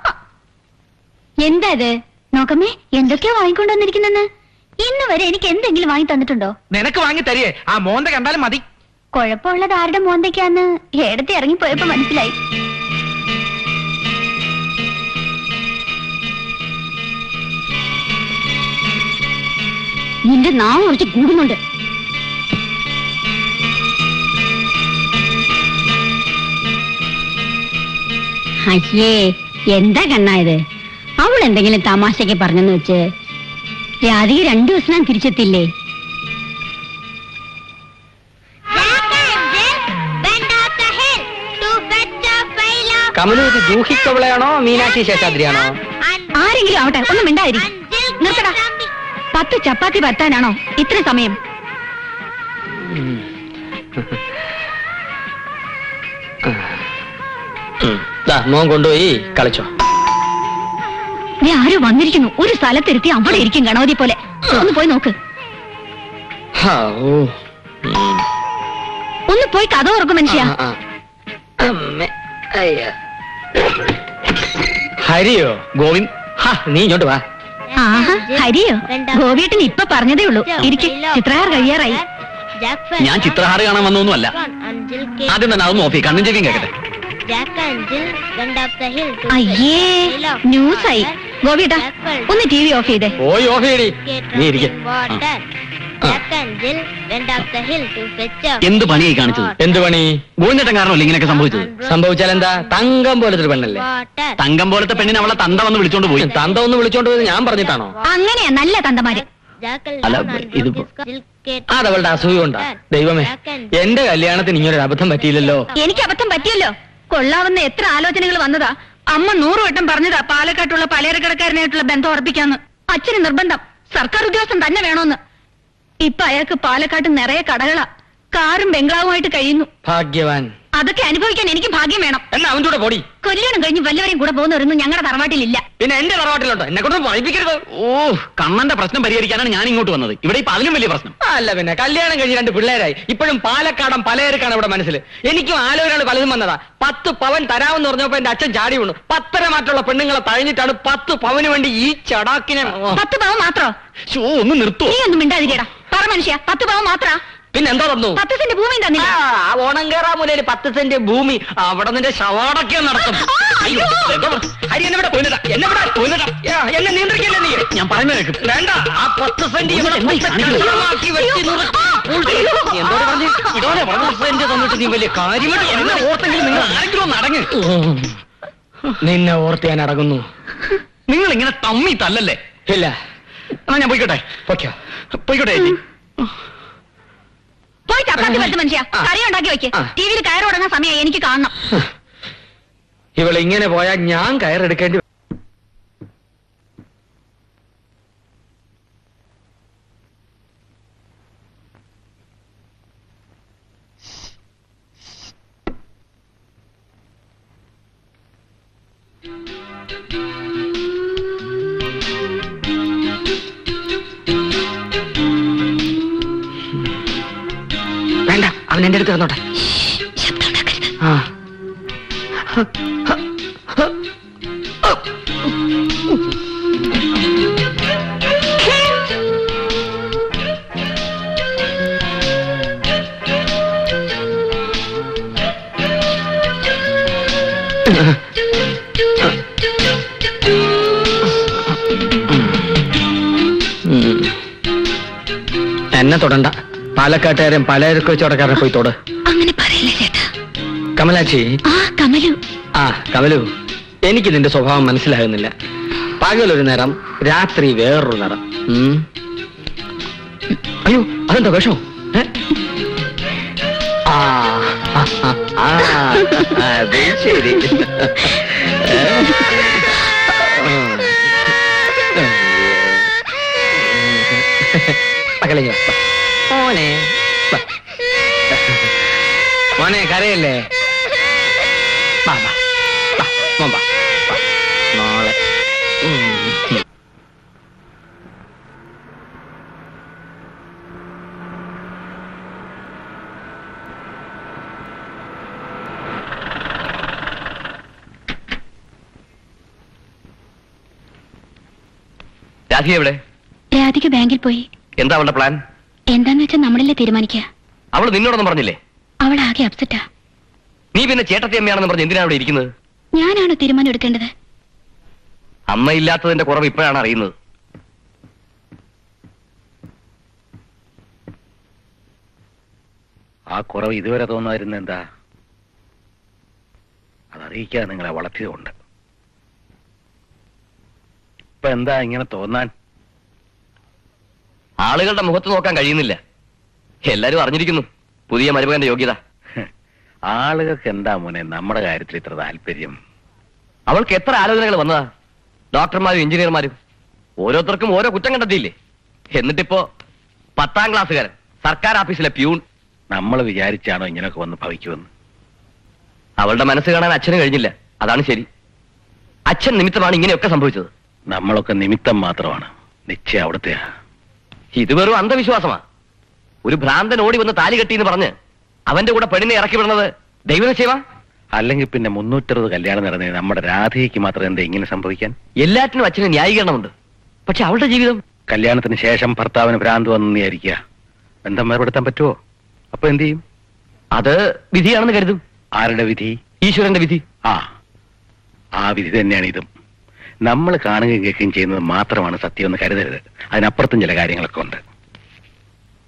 എന്താ ഇത് നോക്കമ്മേ എന്തൊക്കെയോ വാങ്ങിക്കൊണ്ടുവന്നിരിക്കുന്നെന്ന് ഇന്ന് വരെ എനിക്ക് എന്തെങ്കിലും വാങ്ങി തന്നിട്ടുണ്ടോ നിനക്ക് വാങ്ങി തരികേ ആ മോന്ത കണ്ടാലും മതി കുഴപ്പമുള്ളത് ആരുടെ മോന്തയ്ക്കാന്ന് ഏടത്തി ഇറങ്ങിപ്പോയപ്പോ മനസ്സിലായി നിന്റെ നാവ് കുറച്ച് കൂടുന്നുണ്ട് അയ്യേ എന്താ കണ്ണായത് അവൾ എന്തെങ്കിലും തമാശക്ക് പറഞ്ഞെന്ന് വെച്ച് രാധിക രണ്ടു ദിവസം ഞാൻ തിരിച്ചെത്തില്ലേ കമലു ഇത് ജൂഹിക്കവളയാണോ മീനാക്ഷി ശേഷാദ്രിയാണോ ആരെങ്കിലും ആവട്ടെ ഒന്നും മിണ്ടാതിരി നിർത്തടാ പത്ത് ചപ്പാത്തി പരത്താനാണോ ഇത്ര സമയം ദാ, മോൻ കൊണ്ടുപോയി കളിച്ചോ നീ ആരോ വന്നിരിക്കുന്നു ഒരു സ്ഥലത്തിരുത്തി അവിടെ ഇരിക്കും ഗണപതി പോലെ ഒന്ന് പോയി നോക്ക് ഹാ, ഓ. ഉം. ഒന്ന് പോയി കഥ ഓർക്കും മനുഷ്യ ആ, ആ. അമ്മേ. അയ്യ. ഹരിയോ ഗോവിന്ദ് ഹാ നീ ഇങ്ങോട്ട് വാ ആഹാ ഹരിയോ ഗോപിയേട്ടൻ ഇപ്പൊ പറഞ്ഞതേ ഉള്ളൂ ഇരിക്കെ ചിത്രകാർ കഴിയാറായി ഞാൻ ചിത്രഹാര കാണാൻ വന്നൊന്നുമല്ല ആദ്യം തന്നെ അതൊന്ന് ഓഫി കണ്ണും ചെവിയും കേക്കട്ടെ അയ്യേ ന്യൂസായി ഗോപിയേട്ടാ ഒന്ന് ടി വി ഓഫ് ചെയ്തേ പോയി ഓഫ് ചെയ്യടി നീ ഇരിക്കെ Jack and Jill went up the hill to fetch a എന്ത് പണിയായി കാണിച്ചത് എന്ത് പണി ഗോവിന്ദേട്ടൻ കാരണമല്ല ഇങ്ങനെയൊക്കെ സംഭവിച്ചത് സംഭവിച്ചാൽ എന്താ തങ്കം പോലത്തെ ഒരു പെണ്ണല്ലേ water. തങ്കം പോലത്തെ പെണ്ണിനെ അവളെ തന്ത വന്ന് വിളിച്ചോണ്ട് പോയി തന്ത ഒന്ന് വിളിച്ചോണ്ട് പോയത് ഞാൻ പറഞ്ഞിട്ടാണോ അങ്ങനെയാ നല്ല തന്തമാര് Jack അല്ല, down and ഇത് broke his Jill get അതവളുടെ അസൂയ കൊണ്ടാ ദൈവമേ എന്റെ കല്യാണത്തിന് ഇങ്ങനൊരു അബദ്ധം പറ്റിയില്ലല്ലോ എനിക്ക് അബദ്ധം പറ്റിയല്ലോ കൊള്ളാവുന്ന എത്ര ആലോചനകൾ വന്നതാ അമ്മ നൂറ് വട്ടം പറഞ്ഞതാ പാലക്കാട്ടുള്ള പലചരക്കടക്കാരനായിട്ടുള്ള ബന്ധം ഉറപ്പിക്കാന്ന് അച്ഛന് നിർബന്ധം സർക്കാർ ഉദ്യോഗസ്ഥൻ തന്നെ വേണോന്ന് ഇപ്പൊ അയാൾക്ക് പാലക്കാട്ട് നിറയെ കടകളാ കാറും ബംഗ്ലാവുമായിട്ട് കഴിയുന്നു ഭാഗ്യവാൻ അതൊക്കെ അനുഭവിക്കാൻ എനിക്ക് ഭാഗ്യം വേണം എന്നാ അവൻ്റെ കൂടെ പൊടി കല്യാണം കഴിഞ്ഞ് വല്ലവരെയും കൂടെ പോകുന്നവരൊന്നും ഞങ്ങളുടെ തറവാട്ടിലില്ല പിന്നെ എന്റെ തറവാട്ടിലുണ്ടോ എന്നെ കൊണ്ട് പഠിപ്പിക്കരുത് ഓ കണ്ണന്റെ പ്രശ്നം പരിഹരിക്കാനാണ് ഞാൻ ഇങ്ങോട്ട് വന്നത് ഇവിടെ ഇപ്പൊ അതിലും വലിയ പ്രശ്നം അല്ല പിന്നെ കല്യാണം കഴിഞ്ഞ് രണ്ട് പിള്ളേരായി ഇപ്പോഴും പാലക്കാടൻ പലചരക്കാണ് ഇവിടെ മനസ്സിൽ എനിക്കും ആലോചനകൾ പലതും വന്നതാ പത്ത് പവൻ തരാമെന്ന് പറഞ്ഞപ്പോ എന്റെ അച്ഛൻ ചാടി വീണു പത്തര മാറ്റുള്ള പെണ്ണുങ്ങളെ തഴഞ്ഞിട്ടാണ് പത്ത് പവന് വേണ്ടി ഈ ചടാക്കിനെ പത്ത് പാവം മാത്രോ ഷോ ഒന്ന് നിർത്തുവോ നീ ഒന്നും മിണ്ടാതിരിക്കടാ പറ മനുഷ്യ പത്ത് പാവം മാത്രാ പിന്നെ എന്താ തന്നു പത്ത് സെന്റ് ഭൂമിയും തന്നില്ല ആ ഓണം കേറാ മുലയിൽ പത്ത് സെന്റ് ഭൂമി അവിടെ നിന്റെ ശവാടൊക്കെ നടത്തും അയ്യോ എന്താ പറ- ഹരി എന്നെ ഇവിടെ പോയിട്ടാ എന്നെ ഇവിടെ പോയിട്ടാ എന്നെ നിയന്ത്രിക്കല്ലേ നീ ഞാൻ പറയുന്നത് കേൾക്ക്. വേണ്ട ആ പത്ത് സെന്റ് ഇവിടെ എന്താ ഈ കാണിക്കുന്നത്? കഷണമാക്കി വെച്ച് നുറുക്കി പൂഴ്ത്തി. നീ എന്തോടെ പറഞ്ഞു ഇതോടെ പത്ത് സെന്റ് തന്നിട്ട് നീ വലിയ കാര്യമായിട്ട് എന്നെ ഓർത്തെങ്കിലും നിങ്ങൾ ആരെങ്കിലും ഒന്ന് അടങ്ങ് നിന്നെ ഓർത്ത് ഞാൻ അടങ്ങുന്നു നിങ്ങൾ ഇങ്ങനെ തമ്മി തല്ലല്ലേ ഇല്ല എന്നാ ഞാൻ പോയിക്കോട്ടെ പൊയ്ക്കോ പോയിക്കോട്ടെ ചേച്ചി പോയി ചപ്പാത്തി പറ്റും മനുഷ്യ ആ. കറി ഉണ്ടാക്കി വെക്ക് ആ. ടിവിയിൽ കയറി തുടങ്ങാൻ സമയമായി എനിക്ക് കാണണം ഇവൾ ഇങ്ങനെ പോയാൽ ഞാൻ കയറെടുക്കേണ്ടി വരും. വേണ്ട അവൻ എന്റെ അടുത്ത് കിടന്നോട്ടെ ശബ്ദം ഉണ്ടാക്കരുത് ആ ഉം. എന്നെ തൊടണ്ട പാലക്കാട്ടുകാരൻ പലചരക്ക് വെച്ചോടക്കാരനെ പോയി തൊട് അങ്ങനെ പറയില്ല ചേട്ടാ കമലാക്ഷി ആ കമലു ആ കമലു എനിക്ക് നിന്റെ സ്വഭാവം മനസ്സിലാകുന്നില്ല പകലൊരു നിറം രാത്രി വേറൊരു നിറം ഉം. അയ്യോ അതെന്താ വിഷമോ ഏ? ആ ആ, ആ, ആ, അത് ശരി ഏ? മകളെ മോനെ വാ. മോനെ കരയല്ലേ വാ, വാ. വാ, മോൻ വാ. വാ. മോളെ ഉം. രാധിക എവിടെ രാധിക ബാങ്കിൽ പോയി എന്താ അവളുടെ പ്ലാൻ എന്താന്ന് വെച്ചാൽ നമ്മളല്ലേ തീരുമാനിക്കുക അവൾ നിന്നോടൊന്നും പറഞ്ഞില്ലേ അവൾ ആകെ അപ്സെറ്റാ നീ പിന്നെ ചേട്ടത്തി അമ്മയാണെന്ന് പറഞ്ഞ് എന്തിനാണ് അവിടെ ഇരിക്കുന്നത് ഞാനാണോ തീരുമാനം എടുക്കേണ്ടത് അമ്മയില്ലാത്തതിന്റെ കുറവ് ഇപ്പോഴാണ് അറിയുന്നത് ആ കുറവ് ഇതുവരെ തോന്നാതിരുന്ന എന്താ അതറിയിക്കാൻ നിങ്ങളെ വളർത്തിയതുകൊണ്ട് ഇപ്പൊ എന്താ ഇങ്ങനെ തോന്നാൻ ആളുകളുടെ മുഖത്ത് നോക്കാൻ കഴിയുന്നില്ല എല്ലാരും അറിഞ്ഞിരിക്കുന്നു പുതിയ മരുമകന്റെ യോഗ്യത ആളുകൾക്ക് എന്താ മോനെ നമ്മുടെ കാര്യത്തിൽ ഇത്ര താല്പര്യം അവൾക്ക് എത്ര ആലോചനകൾ വന്നതാ ഡോക്ടർമാരും എഞ്ചിനീയർമാരും ഓരോരുത്തർക്കും ഓരോ കുറ്റം കണ്ടെത്തിയില്ലേ എന്നിട്ടിപ്പോ പത്താം ക്ലാസ്സുകാരൻ സർക്കാർ ഓഫീസിലെ പ്യൂൺ നമ്മൾ വിചാരിച്ചാണോ ഇങ്ങനെയൊക്കെ വന്ന് ഭവിക്കുമെന്ന് അവളുടെ മനസ്സ് കാണാൻ അച്ഛന് കഴിഞ്ഞില്ല അതാണ് ശരി അച്ഛൻ നിമിത്തമാണ് ഇങ്ങനെയൊക്കെ സംഭവിച്ചത് നമ്മളൊക്കെ നിമിത്തം മാത്രമാണ് നിശ്ചയം അവിടുത്തെയാ ഇത് വെറും അന്ധവിശ്വാസമാ ഒരു ഭ്രാന്തൻ ഓടി വന്ന് താലി കെട്ടി എന്ന് പറഞ്ഞ് അവന്റെ കൂടെ പെണ്ണിനെ ഇറക്കി വിടുന്നത് ദൈവനിശ്ചയമാ അല്ലെങ്കിൽ പിന്നെ മുന്നൂറ്ററുപത് കല്യാണം നടന്നേ നമ്മുടെ രാധയ്ക്ക് മാത്രം എന്താ ഇങ്ങനെ സംഭവിക്കാൻ എല്ലാറ്റിനും അച്ഛന് ന്യായീകരണമുണ്ട് പക്ഷെ അവളുടെ ജീവിതം കല്യാണത്തിന് ശേഷം ഭർത്താവിന് ഭ്രാന്ത് വന്നു വിചാരിക്കുക ബന്ധം വേർപെടുത്താൻ പറ്റുമോ അപ്പൊ എന്ത് ചെയ്യും അത് വിധിയാണെന്ന് കരുതും ആരുടെ വിധി ഈശ്വരന്റെ വിധി ആ ആ വിധി തന്നെയാണ് ഇതും നമ്മൾ കാണുകയും കേൾക്കുകയും ചെയ്യുന്നത് മാത്രമാണ് സത്യം എന്ന് കരുതരുത് അതിനപ്പുറത്തും ചില കാര്യങ്ങളൊക്കെ ഉണ്ട്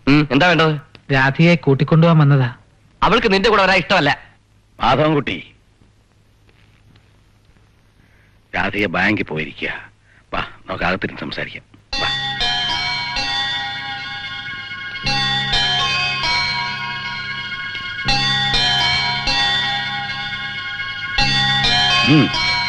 എന്താ വേണ്ടത് രാധികയെ കൂട്ടിക്കൊണ്ടുപോകാൻ വന്നതാ അവൾക്ക് നിന്റെ കൂടെ വരാൻ ഇഷ്ടമല്ല മാധവൻകുട്ടി രാധിക ബാങ്കിൽ പോയിരിക്കുക വാ നമുക്ക് അകത്തിരുന്ന് സംസാരിക്കാം വാ ഉം.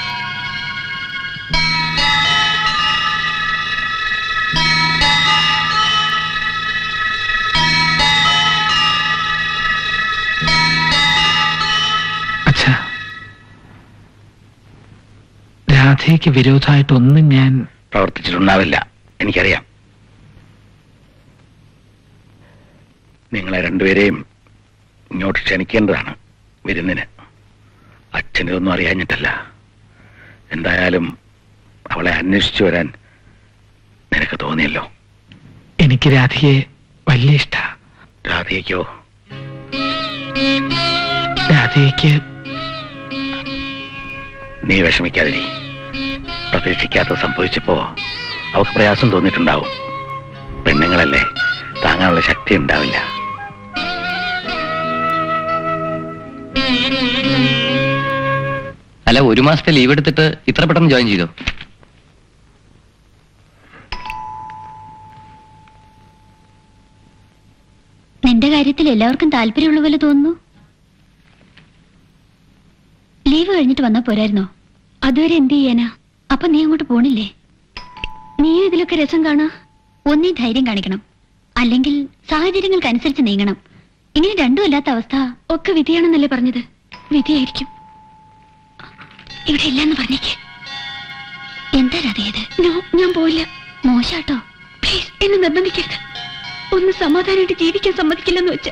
അച്ഛാ രാധയ്ക്ക് വിരോധമായിട്ടൊന്നും ഞാൻ പ്രവർത്തിച്ചിട്ടുണ്ടാവില്ല എനിക്കറിയാം നിങ്ങളെ രണ്ടുപേരെയും ഇങ്ങോട്ട് ക്ഷണിക്കേണ്ടതാണ് വിരുന്നിന് അച്ഛനിതൊന്നും അറിയാഞ്ഞിട്ടല്ല എന്തായാലും അവളെ അന്വേഷിച്ചു വരാൻ നിനക്ക് തോന്നിയല്ലോ എനിക്ക് രാധികയെ വലിയ ഇഷ്ട രാധികയ്ക്കോ രാധികയ്ക്ക് നീ വിഷമിക്കാതിരി പ്രതീക്ഷിക്കാത്ത സംഭവിച്ചപ്പോ അവൾക്ക് പ്രയാസം തോന്നിയിട്ടുണ്ടാവും പെണ്ണുങ്ങളല്ലേ താങ്ങാനുള്ള ശക്തി ഉണ്ടാവില്ല അല്ല ഒരു മാസത്തെ ലീവ് എടുത്തിട്ട് ഇത്ര പെട്ടെന്ന് ജോയിൻ ചെയ്തോ നിന്റെ കാര്യത്തിൽ എല്ലാവർക്കും താല്പര്യമുള്ള പോലെ തോന്നുന്നു ലീവ് കഴിഞ്ഞിട്ട് വന്നാ പോരായിരുന്നോ അതുവരെ എന്ത് ചെയ്യാനാ അപ്പൊ നീ അങ്ങോട്ട് പോണില്ലേ നീയും ഇതിലൊക്കെ രസം കാണാ ഒന്നീ ധൈര്യം കാണിക്കണം അല്ലെങ്കിൽ സാഹചര്യങ്ങൾക്കനുസരിച്ച് നീങ്ങണം ഇങ്ങനെ രണ്ടും അല്ലാത്ത അവസ്ഥ ഒക്കെ വിധിയാണെന്നല്ലേ പറഞ്ഞത് വിധിയായിരിക്കും ഇവിടെ ഇല്ലെന്ന് പറഞ്ഞേക്ക് എന്താ രാധയത് ഞാൻ പോയില്ല മോശാട്ടോ പ്ലീസ് എന്നെ നിർബന്ധിക്കരുത് ഒന്ന് സമാധാനമായിട്ട് ജീവിക്കാൻ സമ്മതിക്കില്ലെന്ന് വെച്ച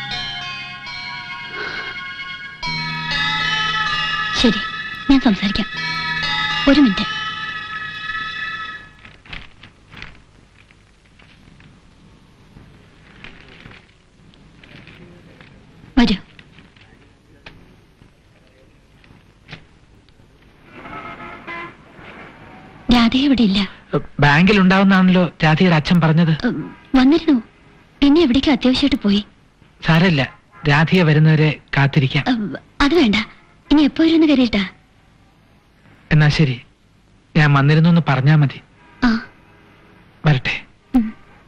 ശരി ഞാൻ സംസാരിക്കാം ഒരു മിനിറ്റ് വരൂ രാധ ഇവിടെ ഇല്ല ബാങ്കിൽ ഉണ്ടാവുന്നാണല്ലോ രാധികയുടെ അച്ഛൻ പറഞ്ഞത് ഉം, വന്നിരുന്നു പിന്നെ എവിടേക്കും അത്യാവശ്യമായിട്ട് പോയി സാരമില്ല രാധിക വരുന്നവരെ കാത്തിരിക്കാം ഉം, അത് വേണ്ട ഇനി എപ്പോ ഇരുന്ന് കയറിയിട്ടാ എന്നാ ശരി ഞാൻ വന്നിരുന്നു എന്ന് പറഞ്ഞാ മതി ആ വരട്ടെ ഉം.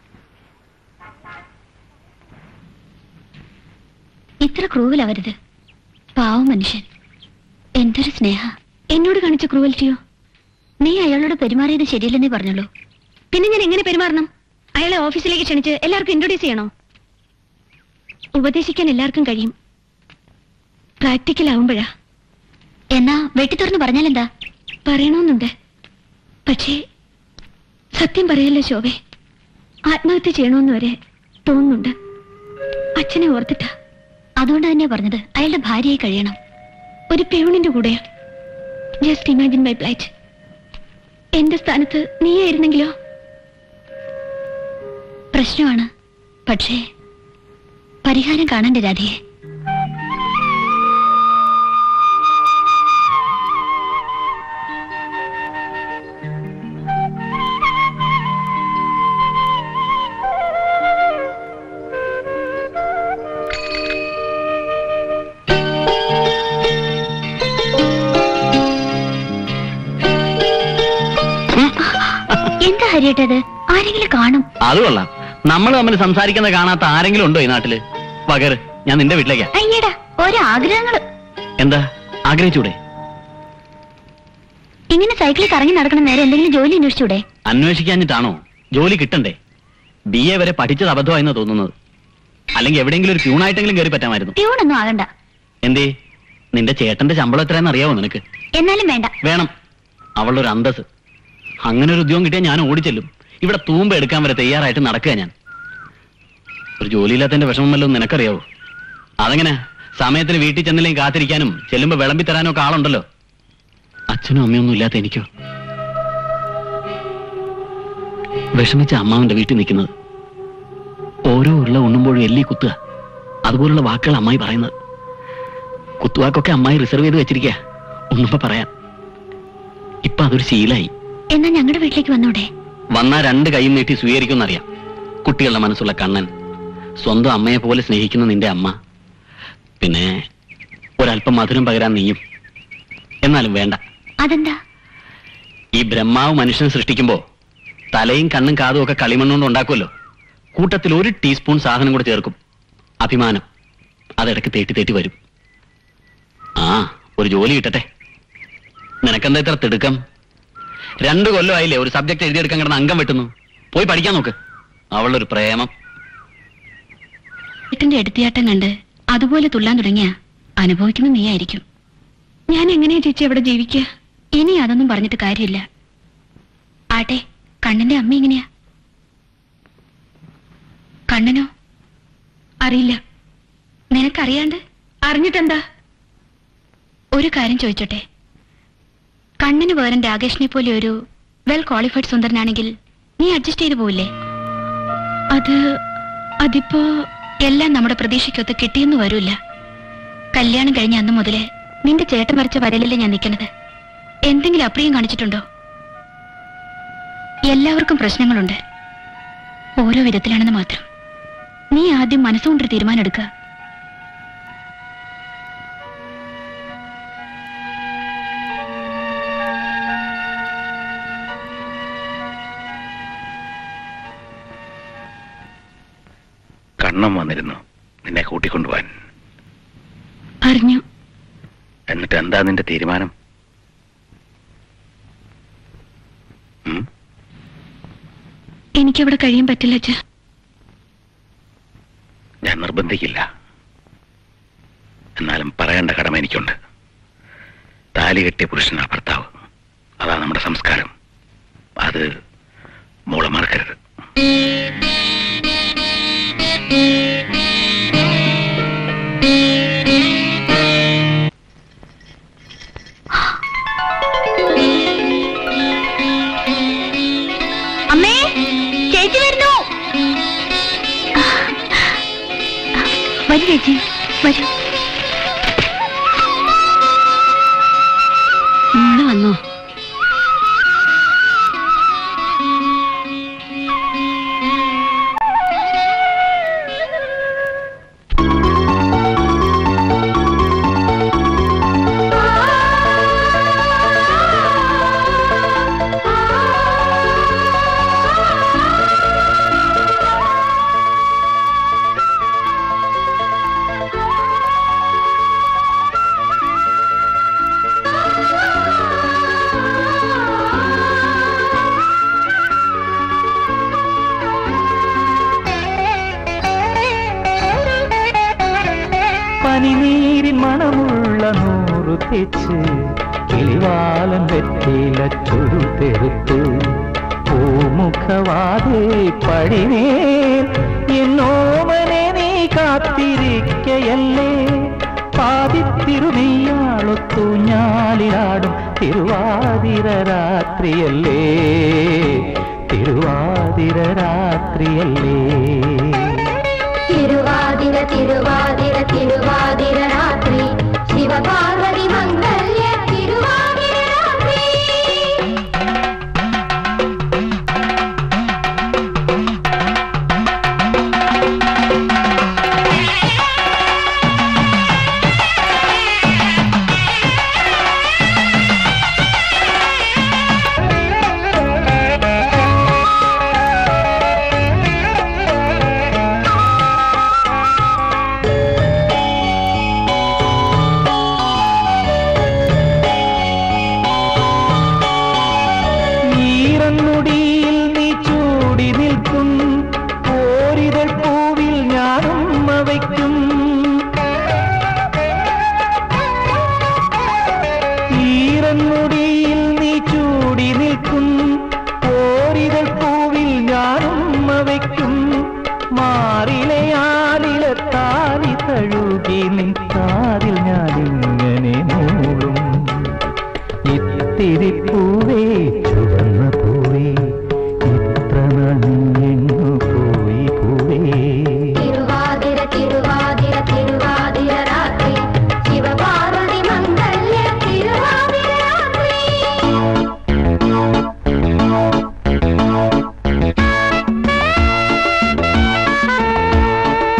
ഇത്ര ക്രൂവലാവരുത് പാവം മനുഷ്യൻ എന്തൊരു സ്നേഹ എന്നോട് കാണിച്ച ക്രൂവൽറ്റിയോ നീ അയാളോട് പെരുമാറിയത് ശരിയല്ലെന്നേ പറഞ്ഞുള്ളൂ പിന്നെ ഞാൻ എങ്ങനെ പെരുമാറണം അയാളെ ഓഫീസിലേക്ക് ക്ഷണിച്ച് എല്ലാവർക്കും ഇൻട്രൊഡ്യൂസ് ചെയ്യണോ ഉപദേശിക്കാൻ എല്ലാവർക്കും കഴിയും പ്രാക്ടിക്കൽ ആവുമ്പോഴാ എന്നാ വെട്ടിത്തുറന്ന് പറഞ്ഞാലെന്താ പറയണമെന്നുണ്ട് പക്ഷേ സത്യം പറയല്ലോ ശോഭെ ആത്മഹത്യ ചെയ്യണമെന്ന് വരെ തോന്നുന്നുണ്ട് അച്ഛനെ ഓർത്തിട്ടാ അതുകൊണ്ട് തന്നെയാ പറഞ്ഞത് അയാളുടെ ഭാര്യയായി കഴിയണം ഒരു പെയൂണിന്റെ കൂടെ ജസ്റ്റ് ഇമാജിൻ മൈ പ്ലൈറ്റ് എന്റെ സ്ഥാനത്ത് നീയായിരുന്നെങ്കിലോ പ്രശ്നമാണ് പക്ഷേ പരിഹാരം കാണണ്ടേ രാധയെ എന്താ ഹരിയേട്ടത് ആരെങ്കിലും കാണും അത് കൊള്ളാം നമ്മൾ തമ്മിൽ സംസാരിക്കുന്ന കാണാത്ത ആരെങ്കിലും ഉണ്ടോ ഈ നാട്ടില് പകർ ഞാൻ നിന്റെ വീട്ടിലേക്കാ അയ്യടാ ഓരോ ആഗ്രഹങ്ങള് എന്താ ആഗ്രഹിച്ചൂടെ ഇങ്ങനെ സൈക്കിളിൽ കറങ്ങി നടക്കണം നേരെ എന്തെങ്കിലും ജോലി അന്വേഷിച്ചൂടെ അന്വേഷിക്കാഞ്ഞിട്ടാണോ ജോലി കിട്ടണ്ടേ ബി എ വരെ പഠിച്ചത് അബദ്ധമായെന്നാ തോന്നുന്നത് അല്ലെങ്കിൽ എവിടെയെങ്കിലും ഒരു ട്യൂണായിട്ടെങ്കിലും കയറി പറ്റാമായിരുന്നു ട്യൂണൊന്നും ആകണ്ട എന്തേ നിന്റെ ചേട്ടന്റെ ശമ്പളം എത്രയെന്ന് അറിയാവോ നിനക്ക് എന്നാലും വേണ്ട വേണം അവളുടെ ഒരു അന്തസ് അങ്ങനെ ഒരു ഉദ്യോഗം കിട്ടിയാൽ ഞാൻ ഓടിച്ചെല്ലും ഇവിടെ തൂമ്പ എടുക്കാൻ വരെ തയ്യാറായിട്ട് നടക്കുക ഞാൻ ഒരു ജോലിയില്ലാത്തതിന്റെ വിഷമം വല്ലതും നിനക്കറിയാവോ അതെങ്ങനെ സമയത്തിന് വീട്ടിൽ ചെന്നില്ലെങ്കിൽ കാത്തിരിക്കാനും ചെല്ലുമ്പോ വിളമ്പി തരാനും ഒക്കെ ആളുണ്ടല്ലോ അച്ഛനും അമ്മയൊന്നും ഇല്ലാത്ത എനിക്കോ വിഷമിച്ച അമ്മാവന്റെ വീട്ടിൽ നിൽക്കുന്നത് ഓരോ ഉരുള ഉണ്ണുമ്പോഴും എല്ലി കുത്തുക അതുപോലുള്ള വാക്കുകൾ അമ്മായി പറയുന്നത് കുത്തുവാക്കൊക്കെ അമ്മായി റിസർവ് ചെയ്ത് വെച്ചിരിക്കുക ഒന്നുമ്പോ പറയാം ഇപ്പൊ അതൊരു ശീലായി എന്നാ ഞങ്ങളുടെ വീട്ടിലേക്ക് വന്നൂടെ വന്നാ രണ്ട് കൈയും നീട്ടി സ്വീകരിക്കുമെന്നറിയാം കുട്ടികളുടെ മനസ്സുള്ള കണ്ണൻ സ്വന്തം അമ്മയെ പോലെ സ്നേഹിക്കുന്ന നിന്റെ അമ്മ പിന്നെ ഒരല്പം മധുരം പകരാൻ നീയും എന്നാലും വേണ്ട അതെന്താ ഈ ബ്രഹ്മാവ് മനുഷ്യനെ സൃഷ്ടിക്കുമ്പോ തലയും കണ്ണും കാതും ഒക്കെ കളിമണ്ണുകൊണ്ട് ഉണ്ടാക്കുമല്ലോ കൂട്ടത്തിൽ ഒരു ടീസ്പൂൺ സാധനം കൂടെ ചേർക്കും അഭിമാനം അതിടയ്ക്ക് തേട്ടി തേട്ടി വരും ആ ഒരു ജോലി കിട്ടട്ടെ നിനക്കെന്താ ഇത്ര തിടുക്കം രണ്ടു കൊല്ലമായില്ലേ ഒരു സബ്ജക്ട് എഴുതിയെടുക്കാൻ കിടന്ന് അംഗം വെട്ടുന്നു പോയി പഠിക്കാൻ നോക്ക് അവളുടെ ഒരു പ്രേമം ഏട്ടന്റെ എടുത്തിയാട്ടം കണ്ട് അതുപോലെ തുള്ളാൻ തുടങ്ങിയ അനുഭവിക്കുന്ന നീയായിരിക്കും ഞാൻ എങ്ങനെയാ ചേച്ചി അവിടെ ജീവിക്കുക ഇനി അതൊന്നും പറഞ്ഞിട്ട് കാര്യമില്ല ആട്ടെ കണ്ണന്റെ അമ്മ എങ്ങനെയാ കണ്ണനോ അറിയില്ല നിനക്കറിയാണ്ട് അറിഞ്ഞിട്ടെന്താ ഒരു കാര്യം ചോദിച്ചോട്ടെ കണ്ണന് പകരം രാകേഷിനെ പോലെ ഒരു വെൽ ക്വാളിഫൈഡ് സുന്ദരനാണെങ്കിൽ നീ അഡ്ജസ്റ്റ് ചെയ്തു പോവില്ലേ അത് അതിപ്പോ എല്ലാം നമ്മുടെ പ്രതീക്ഷയ്ക്കൊത്ത് കിട്ടിയെന്ന് വരൂല കല്യാണം കഴിഞ്ഞ അന്ന് മുതല് നിന്റെ ചേട്ടൻ വരച്ച വരലല്ലേ ഞാൻ നിൽക്കുന്നത് എന്തെങ്കിലും അപ്രിയം കാണിച്ചിട്ടുണ്ടോ എല്ലാവർക്കും പ്രശ്നങ്ങളുണ്ട് ഓരോ വിധത്തിലാണെന്ന് മാത്രം നീ ആദ്യം മനസ്സുകൊണ്ടൊരു തീരുമാനം എടുക്കുക കണ്ണം വന്നിരുന്നു നിന്നെ കൂട്ടിക്കൊണ്ടുപോവാൻ അറിഞ്ഞു എന്നിട്ട് എന്താ നിന്റെ തീരുമാനം ഉം? എനിക്കവിടെ കഴിയാൻ പറ്റില്ല അച്ഛാ ഞാൻ നിർബന്ധിക്കില്ല എന്നാലും പറയേണ്ട കടമ എനിക്കുണ്ട് താലി കെട്ടിയ പുരുഷനാ ഭർത്താവ് അതാ നമ്മുടെ സംസ്കാരം അത് മോളെ മറക്കരുത് അമ്മേ ചേച്ചി വരുന്നു വരൂ ചേച്ചി വരൂ മോള് വന്നോ പനിനീരിൻ മണമുള്ള നൂറു തെച്ച് കിളിവാലൻ വെറ്റില ചുരുത്തെടുത്ത് പൂമുഖവാതേ പടിമേൽ എന്നോമനെ നീ കാത്തിരിക്കയല്ലേ പാതിത്തിരുനെയ്യാളൊത്തു ഞാലിലാടും തിരുവാതിര രാത്രിയല്ലേ തിരുവാതിര രാത്രിയല്ലേ തിരുവാതിര തിരുവാതിര തിരുവാതിര രാത്രി ശിവപാർവതി മംഗല്യ തിരുവാതിര രാത്രി ഈറന്നുടിയിൽ നീ ചൂടി നിൽക്കും ഓരിതൾ പൂവിൽ ഞാനും വയ്ക്കും ഈറന്നുടിയിൽ നീ ചൂടി നിൽക്കും ഓരിതൾ പൂവിൽ ഞാനും വയ്ക്കും മാറിലെ ആലിലെ താലി തഴുകി നിൻ കാതിൽ ഞാനിങ്ങനെ മൂളും ഇത്തിരി പൂവേ ചുവന്ന പൂവേ ഇത്ര നാൾ നീ എങ്ങു പോയി പൂവേ തിരുവാതിര തിരുവാതിര തിരുവാതിര രാത്രി ശിവപാർവതി മംഗല്യ തിരുവാതിര രാത്രി ആ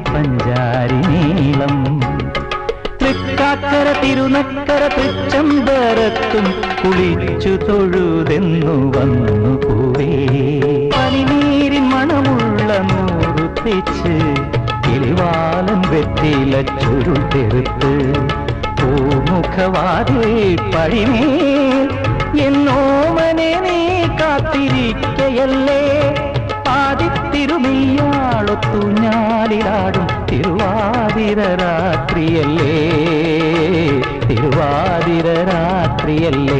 പഞ്ചാരി നീളം തൃക്കാക്കര തിരുനക്കര തൃച്ചംബരത്തും കുളിച്ചു തൊഴുതെന്നു വന്നു പോവേ പനിനീരിൻ മണമുള്ള നൂറു തെച്ച് കിളിവാലൻ വെറ്റില ചുരുൾ തെറുത്ത് പൂമുഖവാതിൽ പടിമേൽ എന്നോമനെ നീ കാത്തിരിക്കയല്ലേ ആദിത്തിരുമീയാളൊത്തു ഞാലിലാടും തിരുവാതിര രാത്രിയല്ലേ തിരുവാതിര രാത്രിയല്ലേ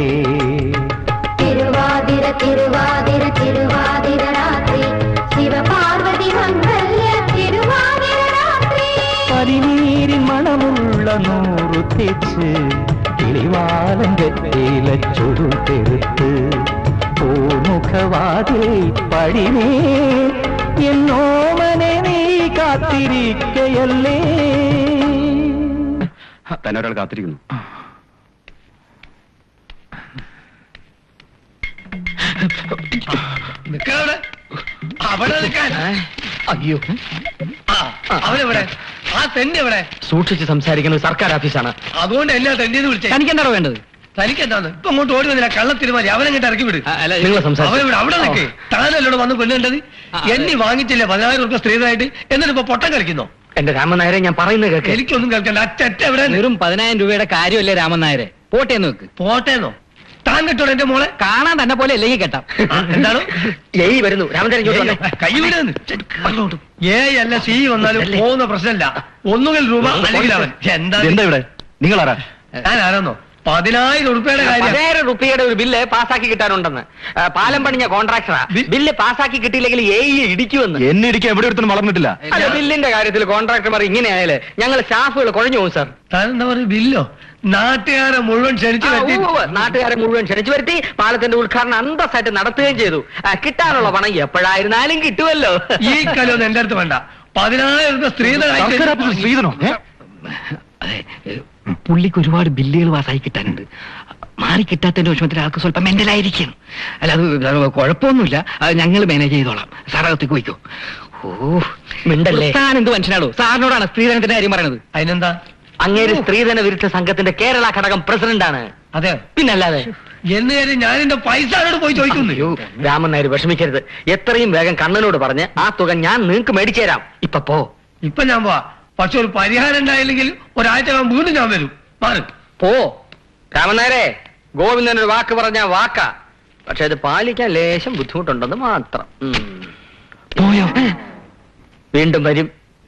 തിരുവാതിര തിരുവാതിര തിരുവാതിര രാത്രി ശിവപാർവതി മംഗല്യ തിരുവാതിര രാത്രി പനിനീരിൻ മണമുള്ള നൂറു തെച്ച് കിളിവാലൻ വെറ്റില ചുരുൾ തെറുത്ത് പൂമുഖവാതിൽ പടിമേ എന്നോമനെ നീ കാത്തിരിക്കയല്ലേ തന്നെ ഒരാൾ കാത്തിരിക്കുന്നു നിക്കവിടെ അവിടെ നിൽക്കാൻ അയ്യോ ആ അവനെവിടെ ആ തെണ്ടി എവിടെ സൂക്ഷിച്ച് സംസാരിക്കുന്ന ഒരു സർക്കാർ ഓഫീസാണ് അതുകൊണ്ട് എന്നെ തെണ്ടിന്ന് വിളിച്ചേ തനിക്ക് എന്താണോ വേണ്ടത് തനിക്ക് എന്താന്ന് ഇപ്പൊ അങ്ങോട്ട് ഓടി വന്നില്ല കള്ളത്തിരുമാരി അവനെങ്ങോട്ട് ഇറക്കി വിട് നിങ്ങൾ സംസാരിച്ചു അവനെവിടെ അവിടെ നിൽക്ക് താനല്ലോട് വന്ന് കൊല്ലേണ്ടത് എണ്ണി വാങ്ങിച്ചില്ലേ പതിനായിരം റുപ്യ സ്ത്രീതായിട്ട് എന്നിട്ട് ഇപ്പൊ പൊട്ടം കളിക്കുന്നോ എന്റെ രാമനായരെ ഞാൻ പറയുന്നത് കേൾക്ക് എനിക്കൊന്നും കേൾക്കണ്ട അറ്റ എവിടെ വെറും പതിനായിരം രൂപയുടെ കാര്യമല്ലേ രാമൻ നായരെ പോട്ടെ എന്ന് വെക്ക് പോട്ടേന്നോ താൻ കെട്ടോ എന്റെ മോളെ കാണാൻ തന്നെ പോലെ അല്ലെങ്കിൽ കേട്ടാം ആ, എന്താണ് ഏയ് വരുന്നു രാമനായരൻ ഇങ്ങോട്ട് വന്നേ. കൈ വിടുന്നു ഏ അല്ല സി വന്നാലും പോകുന്ന പ്രശ്നമില്ല ഒന്നുകിൽ രൂപ അല്ലെങ്കിൽ അവൻ എന്താ എന്താ ഇവിടെ നിങ്ങളാരാ ഞാൻ ആരാന്നോ പതിനായിരം ഉറുപ്പയുടെ കാര്യം പതിനായിരം റുപ്യയുടെ ഒരു ബില്ല് പാസ്സാക്കി കിട്ടാനുണ്ടെന്ന് ആ, പാലം പണിഞ്ഞ കോൺട്രാക്ടറാ ബില്ല് പാസ്സാക്കി കിട്ടിയില്ലെങ്കിൽ ഏ ഇടിക്കുമെന്ന് എന്നെ ഇടിക്കാൻ എവിടെ ഒരുത്തനും വളർന്നിട്ടില്ല അല്ല ബില്ലിന്റെ കാര്യത്തിൽ കോൺട്രാക്ടർമാർ ഇങ്ങനെ ആയാലേ ഞങ്ങൾ സ്റ്റാഫുകൾ കുഴഞ്ഞു പോകും സാർ താൻ എന്താ പറയുക ബില്ലോ നാട്ടുകാരെ മുഴുവൻ ക്ഷണിച്ചു ആ, പറ്റി ഉവ്വ് ഉവ്വ്. നാട്ടുകാരെ മുഴുവൻ ക്ഷണിച്ചു വരുത്തി പാലത്തിന്റെ ഉദ്ഘാടനം അന്തസ്സായിട്ട് നടത്തുകയും ചെയ്തു ആ, കിട്ടാനുള്ള പണം എപ്പോഴായിരുന്നാലും കിട്ടുമല്ലോ ഈ കളിയൊന്നും എന്റെ അടുത്ത് വേണ്ട പതിനായിരം രൂപ സ്ത്രീധനായിട്ട് ശ്രീധനോ അതെ ഏ, പുള്ളിക്ക് ഒരുപാട് ബില്ലുകൾ പാസ്സായി കിട്ടാനുണ്ട് മാറി കിട്ടാത്തതിന്റെ വിഷമത്തിൽ ആൾക്ക് സ്വല്പം മെന്റലായിരിക്കും അല്ല അത് അത് കുഴപ്പമൊന്നുമില്ല അത് ഞങ്ങൾ മാനേജ് ചെയ്തോളാം സാറകത്തേക്ക് പോയിക്കോ ഓ മിണ്ടല്ലേ താൻ എന്ത് മനുഷ്യനാടോ സാറിനോടാണ് സ്ത്രീധനത്തിന്റെ കാര്യം പറയണത് അതിനെന്താ അങ്ങേര് സ്ത്രീധന വിരുദ്ധ സംഘത്തിന്റെ കേരള ഘടകം പ്രസിഡന്റാണ് അതെ പിന്നല്ലാതെ എന്ന് കരുതി ഞാൻ എന്റെ പൈസ അവരോട് പോയി ചോദിക്കുന്നു അയ്യോ രാമൻ നായർ വിഷമിക്കരുത് എത്രയും വേഗം കണ്ണനോട് പറഞ്ഞ് ആ തുക ഞാൻ നിങ്ങൾക്ക് മേടിച്ചു തരാം ഇപ്പൊ പോ ഇപ്പൊ ഞാൻ പോവാ പക്ഷെ ഒരു പരിഹാരം ഉണ്ടായില്ലെങ്കിൽ ഒരാഴ്ച ഞാൻ വീണ്ടും ഞാൻ വരും മാറും പോ രാമൻ നായരെ ഗോവിന്ദൻ ഒരു വാക്ക് പറഞ്ഞ വാക്കാ പക്ഷെ അത് പാലിക്കാൻ ലേശം ബുദ്ധിമുട്ടുണ്ടെന്ന് മാത്രം ഉം. പോയോ വീണ്ടും വരും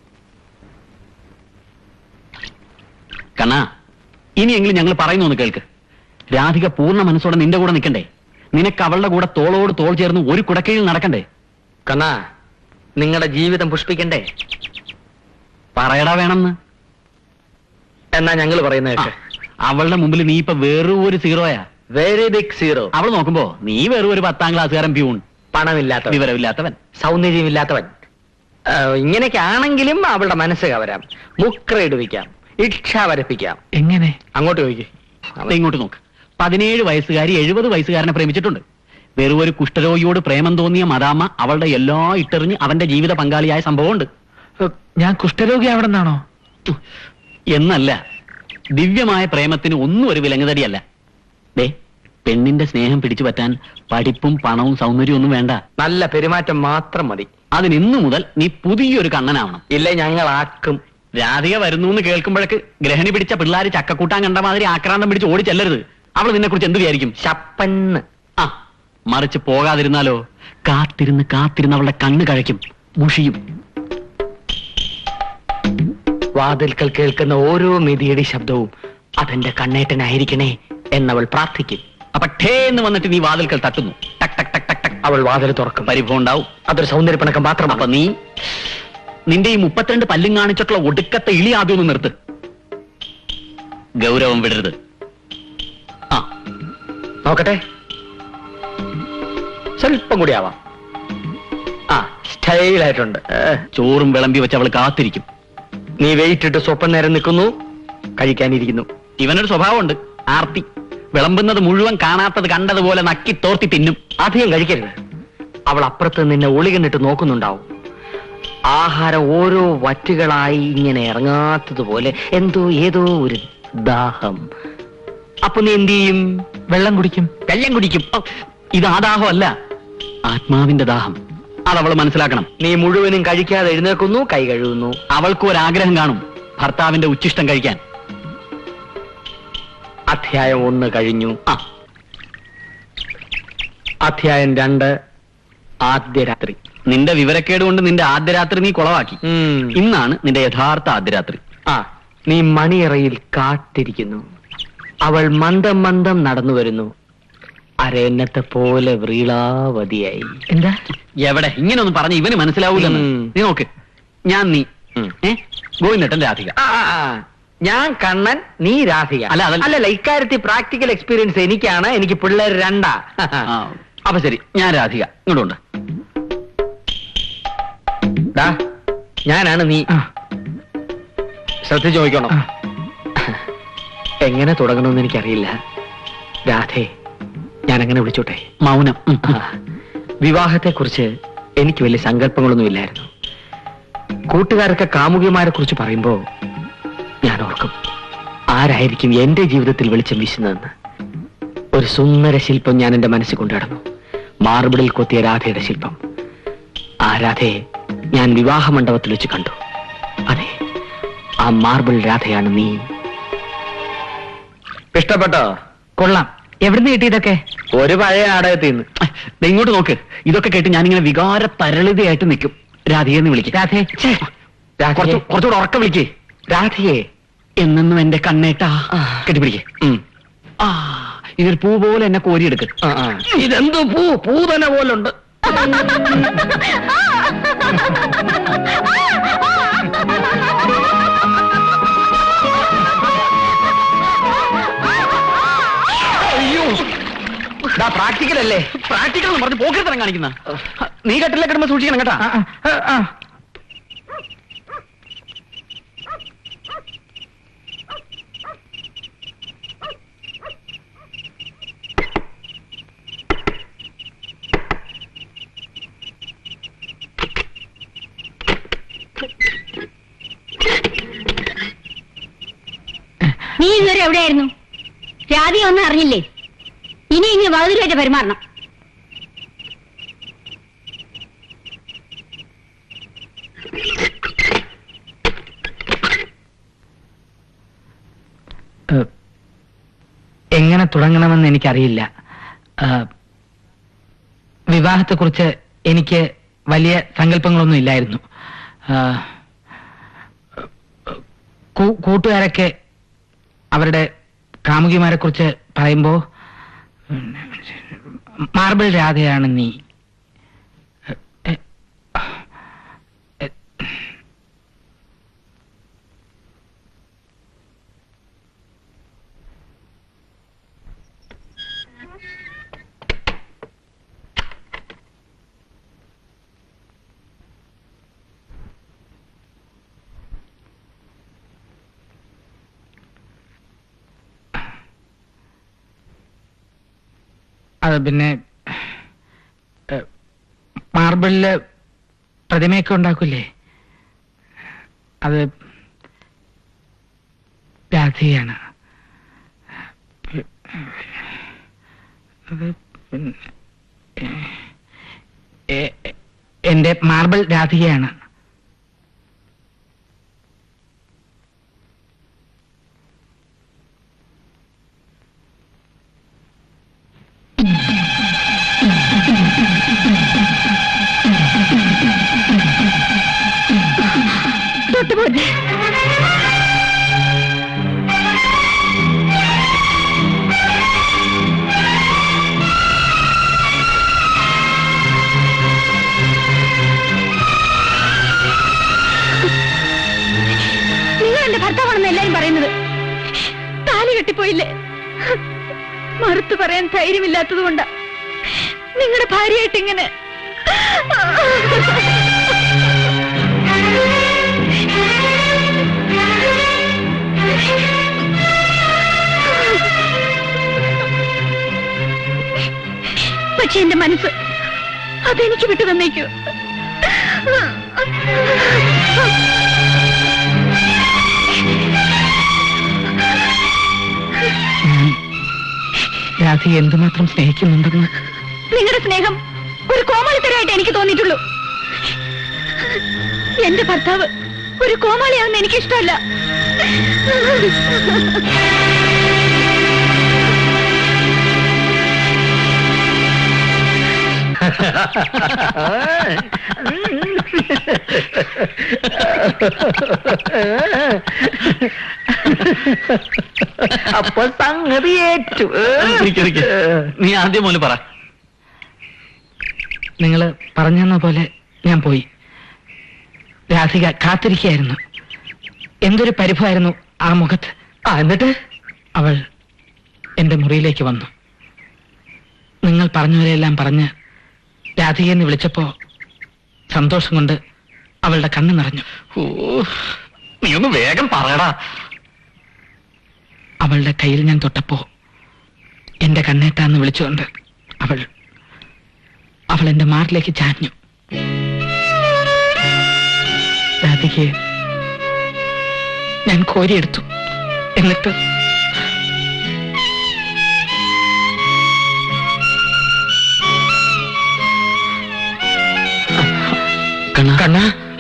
കണ്ണാ ഇനിയെങ്കിലും ഞങ്ങൾ പറയുന്നു ഒന്ന് കേൾക്ക് രാധിക പൂർണ്ണ മനസ്സോടെ നിന്റെ കൂടെ നിൽക്കണ്ടേ നിനക്ക് അവളുടെ കൂടെ തോളോട് തോൾ ചേർന്ന് ഒരു കുടക്കീഴിൽ നടക്കണ്ടേ കണ്ണാ നിങ്ങളുടെ ജീവിതം പുഷ്പിക്കണ്ടേ പറയടാ വേണമെന്ന് എന്നാ ഞങ്ങൾ പറയുന്ന ആ, കേക്ക് അവളുടെ മുമ്പിൽ നീ ഇപ്പൊ വെറും ഒരു സീറോയാ വെരി ബിഗ് സീറോ അവൾ നോക്കുമ്പോ നീ വെറും ഒരു പത്താം ക്ലാസ്സുകാരൻ പ്യൂൺ പണമില്ലാത്തവൻ വിവരമില്ലാത്തവൻ സൗന്ദര്യമില്ലാത്തവൻ ആ, ഇങ്ങനെയൊക്കെ ആണെങ്കിലും അവളുടെ മനസ്സ് കവരാം മുക്ര ഇടുവിക്കാം ഇച്ഛ വരപ്പിക്കാം എങ്ങനെ അങ്ങോട്ട് ചോദിക്കേ ദേ ഇങ്ങോട്ട് നോക്ക് പതിനേഴ് വയസ്സുകാരി എഴുപത് വയസ്സുകാരനെ പ്രേമിച്ചിട്ടുണ്ട് വെറും ഒരു കുഷ്ഠരോഗിയോട് പ്രേമം തോന്നിയ മദാമ്മ അവളുടെ എല്ലാ ഇട്ടെറിഞ്ഞ് അവന്റെ ജീവിത പങ്കാളിയായ സംഭവമുണ്ട് ഞാൻ കുഷ്ഠരോഗി അവിടെ നിന്നാണോ എന്നല്ല ദിവ്യമായ പ്രേമത്തിന് ഒന്നും ഒരു വിലങ്ങുതടിയല്ല ദേ പെണ്ണിന്റെ സ്നേഹം പിടിച്ചു പറ്റാൻ പഠിപ്പും പണവും സൗന്ദര്യവും ഒന്നും വേണ്ട നല്ല പെരുമാറ്റം മാത്രം മതി അതിന് ഇന്നു മുതൽ നീ പുതിയൊരു കണ്ണനാവണം ഇല്ലേ ഞങ്ങൾ ആക്കും രാധിക വരുന്നു എന്ന് കേൾക്കുമ്പോഴേക്ക് ഗ്രഹണി പിടിച്ച പിള്ളേര് ചക്കക്കൂട്ടാൻ കണ്ട മാതിരി ആക്രാന്തം പിടിച്ച് ഓടി ചെല്ലരുത് അവൾ നിന്നെ കുറിച്ച് എന്ത് വിചാരിക്കും ശപ്പന്ന് ആ മറിച്ച് പോകാതിരുന്നാലോ കാത്തിരുന്ന് കാത്തിരുന്ന് അവളുടെ കണ്ണ് കഴിക്കും മുഷിയും വാതിൽക്കൽ കേൾക്കുന്ന ഓരോ മിതിയടി ശബ്ദവും അതെന്റെ കണ്ണേറ്റനായിരിക്കണേ എന്നവൾ പ്രാർത്ഥിക്കും അപ്പൊ ഠേ എന്ന് വന്നിട്ട് നീ വാതിൽക്കൽ തട്ടുന്നു ടക് ടക് ടക് ടക് ടക് അവൾ വാതിൽ തുറക്കും പരിഭവം ഉണ്ടാവും അതൊരു സൗന്ദര്യപ്പിണക്കം അപ്പൊ മാത്രമാണ് നീ നിന്റെ ഈ മുപ്പത്തിരണ്ട് പല്ലും കാണിച്ചിട്ടുള്ള ഒടുക്കത്തെ ഇളി ആദ്യം ഒന്ന് നിർത്ത് ഗൗരവം വിടരുത് ആ നോക്കട്ടെ സ്വല്പം കൂടി ആവാം ആ സ്റ്റൈലായിട്ടുണ്ട് ഏ, ചോറും വിളമ്പി വെച്ച് അവൾ കാത്തിരിക്കും നീ വെയിറ്റ് ഇട്ട് സ്വപ്പം നേരം നിൽക്കുന്നു കഴിക്കാനിരിക്കുന്നു ഇവനൊരു സ്വഭാവമുണ്ട് ആർത്തി വിളമ്പുന്നത് മുഴുവൻ കാണാത്തത് കണ്ടതുപോലെ നക്കി തോർത്തി തിന്നും അധികം കഴിക്കരുത് അവൾ അപ്പുറത്ത് നിന്നെ ഒളികണ്ടിട്ട് നോക്കുന്നുണ്ടാവും ആഹാരം ഓരോ വറ്റുകളായി ഇങ്ങനെ ഇറങ്ങാത്തതുപോലെ എന്തോ ഏതോ ഒരു ദാഹം അപ്പൊ നീ എന്ത് ചെയ്യും വെള്ളം കുടിക്കും വെള്ളം കുടിക്കും ഔ, ഇത് ആ ദാഹമല്ല ആത്മാവിന്റെ ദാഹം അതവൾ മനസ്സിലാക്കണം നീ മുഴുവനും കഴിക്കാതെ എഴുന്നേൽക്കുന്നു കൈ കഴുകുന്നു അവൾക്ക് ഒരു ആഗ്രഹം കാണും ഭർത്താവിന്റെ ഉച്ചിഷ്ടം കഴിക്കാൻ അധ്യായം ഒന്ന് കഴിഞ്ഞു ആ അധ്യായം രണ്ട് ആദ്യ രാത്രി നിന്റെ വിവരക്കേട് കൊണ്ട് നിന്റെ ആദ്യ രാത്രി നീ കുളവാക്കി ഉം. ഇന്നാണ് നിന്റെ യഥാർത്ഥ ആദ്യ രാത്രി ആ നീ മണിയറയിൽ കാത്തിരിക്കുന്നു അവൾ മന്ദം മന്ദം നടന്നു വരുന്നു അരയന്നത്തെ പോലെ വ്രീളാവതിയായി എന്താ എവിടെ ഇങ്ങനെ ഒന്ന് പറഞ്ഞ് ഇവന് മനസ്സിലാവൂലെന്ന് ഉം. നീ നോക്ക് ഞാൻ നീ ഉം. ഏ ഗോവിന്ദട്ടൻ രാധിക ആ, ആ, ആ. ഞാൻ കണ്ണൻ നീ രാധിക അല്ല, അതല്ല. അല്ലല്ല ഇക്കാര്യത്തിൽ പ്രാക്ടിക്കൽ എക്സ്പീരിയൻസ് എനിക്കാണ് എനിക്ക് പിള്ളേർ രണ്ടാ ആ, അപ്പൊ ശരി ഞാൻ രാധിക ഇങ്ങോട്ടുണ്ട് ഡാ, ഞാനാണ് നീ ശ്രദ്ധിച്ചു നോക്കണം എങ്ങനെ തുടങ്ങണമെന്ന് എനിക്കറിയില്ല രാധേ ഞാൻ അങ്ങനെ വിളിച്ചോട്ടെ മൗനം ഉം. വിവാഹത്തെ കുറിച്ച് എനിക്ക് വലിയ സങ്കല്പങ്ങളൊന്നും ഇല്ലായിരുന്നു കൂട്ടുകാരൊക്കെ കാമുകിമാരെ കുറിച്ച് പറയുമ്പോ ഞാൻ ഓർക്കും ആരായിരിക്കും എന്റെ ജീവിതത്തിൽ വെളിച്ചം വീശുന്നതെന്ന് ഒരു സുന്ദര ശില്പം ഞാൻ എന്റെ മനസ്സിൽ കൊണ്ടുനടന്നു മാർബിളിൽ കൊത്തിയ രാധയുടെ ശില്പം ആ രാധയെ ഞാൻ വിവാഹ മണ്ഡപത്തിൽ വെച്ച് കണ്ടു അതെ ആ മാർബിൾ രാധയാണ് നീ ഇഷ്ടപ്പെട്ടോ കൊള്ളാം എവിടുന്ന് കിട്ടി ഇതൊക്കെ ഒരു പഴയ നാടകത്തിൽ നിന്ന് ദേ ഇങ്ങോട്ട് നോക്ക് ഇതൊക്കെ കേട്ട് ഞാനിങ്ങനെ വികാര തരളിതയായിട്ട് നിൽക്കും രാധികയെ എന്ന് വിളിക്കും രാധേ കുറച്ച് കുറച്ചുകൂടെ ഉറക്കം വിളിക്കേ രാധയെ എന്നെന്നും എന്റെ കണ്ണേട്ടാ കെട്ടിപ്പിടിക്കേ ആ ഇതൊരു പൂ പോലെ എന്നെ കോരിയെടുക്ക് ഇതെന്തോ പൂ പൂതന പോലുണ്ട് അയ്യോ പ്രാക്ടിക്കൽ അല്ലേ പ്രാക്ടിക്കൽ എന്ന് പറഞ്ഞ് പോക്കരുത്തരം കാണിക്കുന്ന നീ കട്ടിലെ കിടന്ന് സൂക്ഷിക്കണം കേട്ടാ നീ ഇതുവരെ എവിടെയായിരുന്നു രാധിക ഒന്നും അറിഞ്ഞില്ലേ ഇനി ഇനി വകുതിരായിട്ട് പെരുമാറണം എങ്ങനെ തുടങ്ങണമെന്ന് എനിക്കറിയില്ല ആ, വിവാഹത്തെക്കുറിച്ച് എനിക്ക് വലിയ സങ്കല്പങ്ങളൊന്നും ഇല്ലായിരുന്നു ആ, കൂ- കൂട്ടുകാരൊക്കെ അവരുടെ കാമുകിമാരെ കുറിച്ച് പറയുമ്പോ മാർബിൾ രാധയാണ് നീ എ- എ- അത് പിന്നെ ഏ, മാർബിളില് പ്രതിമയൊക്കെ ഉണ്ടാക്കൂലേ അത് രാധികയാണ് അത് പിന്നെ ഏ, ഏ, എന്റെ മാർബിൾ രാധികയാണ് തൊട്ടുപോട്ടെ നിങ്ങൾ എന്റെ ഭർത്താവാണെന്ന് എല്ലാരും പറയുന്നത് താലി കെട്ടിപ്പോയില്ലേ മറുത്തു പറയാൻ ധൈര്യമില്ലാത്തത് കൊണ്ടാ നിങ്ങളുടെ ഭാര്യയായിട്ട് ഇങ്ങനെ പക്ഷെ എന്റെ മനസ്സ് അതെനിക്ക് വിട്ടു തന്നേക്കൂ രാധിക എന്തുമാത്രം സ്നേഹിക്കുന്നുണ്ടെന്ന് നിങ്ങളുടെ സ്നേഹം ഒരു കോമാളിത്തരമായിട്ട് എനിക്ക് തോന്നിയിട്ടുള്ളൂ എന്റെ ഭർത്താവ് ഒരു കോമാളിയാവുന്ന എനിക്ക് ഇഷ്ടമല്ല അപ്പൊ സംഗതി ഏറ്റു ഇരിക്ക്, ഇരിക്ക്. നീ ആദ്യം മോന് പറ നിങ്ങൾ പറഞ്ഞെന്ന പോലെ ഞാൻ പോയി രാധിക കാത്തിരിക്കുകയായിരുന്നു എന്തൊരു പരിഭവമായിരുന്നു ആ മുഖത്ത് ആ എന്നിട്ട് അവൾ എന്റെ മുറിയിലേക്ക് വന്നു നിങ്ങൾ പറഞ്ഞവരെല്ലാം പറഞ്ഞ് രാധികയെന്ന് വിളിച്ചപ്പോ സന്തോഷം കൊണ്ട് അവളുടെ കണ്ണ് നിറഞ്ഞു ഓ നീ ഒന്ന് വേഗം പറയടാ അവളുടെ കയ്യിൽ ഞാൻ തൊട്ടപ്പോ എന്റെ കണ്ണേട്ടാന്ന് വിളിച്ചുകൊണ്ട് അവൾ അവൾ എന്റെ മാറിലേക്ക് ചാഞ്ഞു രാധികയെ ഞാൻ കോരിയെടുത്തു എന്നിട്ട് കണ്ണ കണ്ണ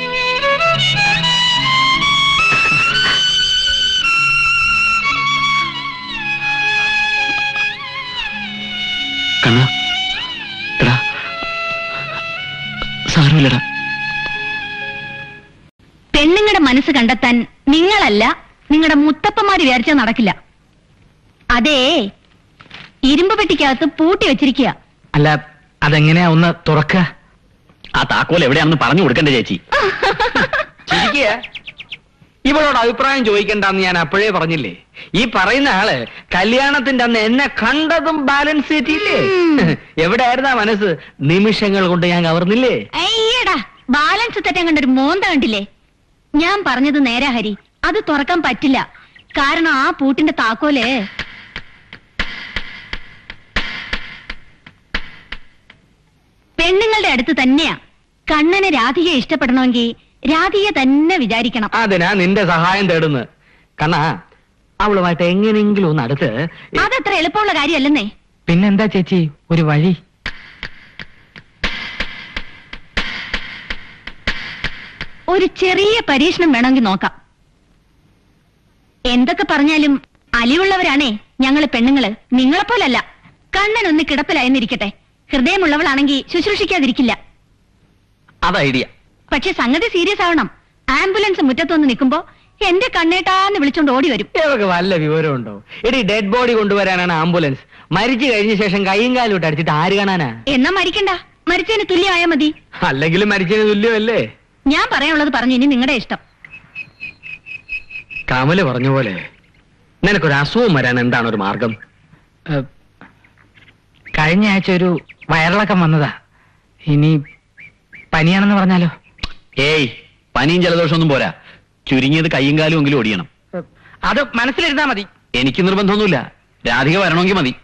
കണ്ണ എടാ സാരമില്ലടാ പെണ്ണുങ്ങളുടെ മനസ്സ് കണ്ടെത്താൻ നിങ്ങളല്ല നിങ്ങളുടെ മുത്തപ്പന്മാര് വിചാരിച്ചാൽ നടക്കില്ല അതേ ഇരുമ്പ് പെട്ടിക്കകത്ത് പൂട്ടി വെച്ചിരിക്കുക അല്ല അതെങ്ങനെയാ ഒന്ന് തുറക്കുക ആ താക്കോൽ എവിടെയാണെന്ന് പറഞ്ഞു കൊടുക്കണ്ടേ ചേച്ചി ചിരിക്കുക ഇവളോട് അഭിപ്രായം ചോദിക്കണ്ടെന്ന് ഞാൻ അപ്പോഴേ പറഞ്ഞില്ലേ ഈ പറയുന്ന ആള് കല്യാണത്തിന്റെ അന്ന് എന്നെ കണ്ടതും ബാലൻസ് ചെയ്തില്ലേ എവിടെയായിരുന്നാ മനസ്സ് നിമിഷങ്ങൾ കൊണ്ട് ഞാൻ കവർന്നില്ലേ അയ്യടാ ബാലൻസ് തെറ്റാൻ കണ്ടൊരു മോന്ത കണ്ടില്ലേ ഞാൻ പറഞ്ഞത് നേരാ ഹരി അത് തുറക്കാൻ പറ്റില്ല കാരണം ആ പൂട്ടിന്റെ താക്കോല് പെണ്ണുങ്ങളുടെ അടുത്ത് തന്നെയാ കണ്ണനെ രാധികയെ ഇഷ്ടപ്പെടണമെങ്കിൽ രാധികയെ തന്നെ വിചാരിക്കണം അതിനാ നിന്റെ സഹായം തേടുന്നത് കണ്ണാ അവളുമായിട്ട് എങ്ങനെയെങ്കിലും ഒന്ന് അടുത്ത് അതത്ര എളുപ്പമുള്ള കാര്യമല്ലെന്നേ പിന്നെന്താ ചേച്ചി ഒരു വഴി ഒരു ചെറിയ പരീക്ഷണം വേണമെങ്കിൽ നോക്കാം എന്തൊക്കെ പറഞ്ഞാലും അലിവുള്ളവരാണേ ഞങ്ങള് പെണ്ണുങ്ങള് നിങ്ങളെപ്പോലല്ല കണ്ണൻ ഒന്ന് കിടപ്പിലായെന്നിരിക്കട്ടെ ഹൃദയമുള്ളവളാണെങ്കിൽ ശുശ്രൂഷിക്കാതിരിക്കില്ല അത് ഐഡിയ പക്ഷെ സംഗതി സീരിയസ് ആവണം ആംബുലൻസ് മുറ്റത്തൊന്ന് നിൽക്കുമ്പോ എന്റെ കണ്ണേട്ടാന്ന് വിളിച്ചോണ്ട് ഓടി വരും ഇവർക്ക് വല്ല വിവരമുണ്ടോ എടി ഡെഡ് ബോഡി കൊണ്ടുവരാനാണ് ആംബുലൻസ് മരിച്ചു കഴിഞ്ഞ ശേഷം കൈയും കാലും ഇട്ട് അടിച്ചിട്ട് ആര് കാണാനാ എന്നാ മരിക്കണ്ട മരിച്ചതിന് തുല്യമായാ മതി അല്ലെങ്കിലും മരിച്ചതിന് തുല്യമല്ലേ ഞാൻ പറയാനുള്ളത് പറഞ്ഞു ഇനി നിങ്ങളുടെ ഇഷ്ടം കമല് പറഞ്ഞ പോലെ നിനക്കൊരു അസുഖം വരാൻ എന്താണ് ഒരു മാർഗം ഏഹ്, കഴിഞ്ഞ ആഴ്ച ഒരു വയറിളക്കം വന്നതാ ഇനി പനിയാണെന്ന് പറഞ്ഞാലോ ഏയ് പനിയും ജലദോഷമൊന്നും പോരാ ചുരുങ്ങിയത് കയ്യും കാലും എങ്കിലും ഒടിയണം അത് മനസ്സിലിരുന്നാ മതി എനിക്ക് നിർബന്ധമൊന്നുമില്ല രാധിക വരണമെങ്കിൽ മതി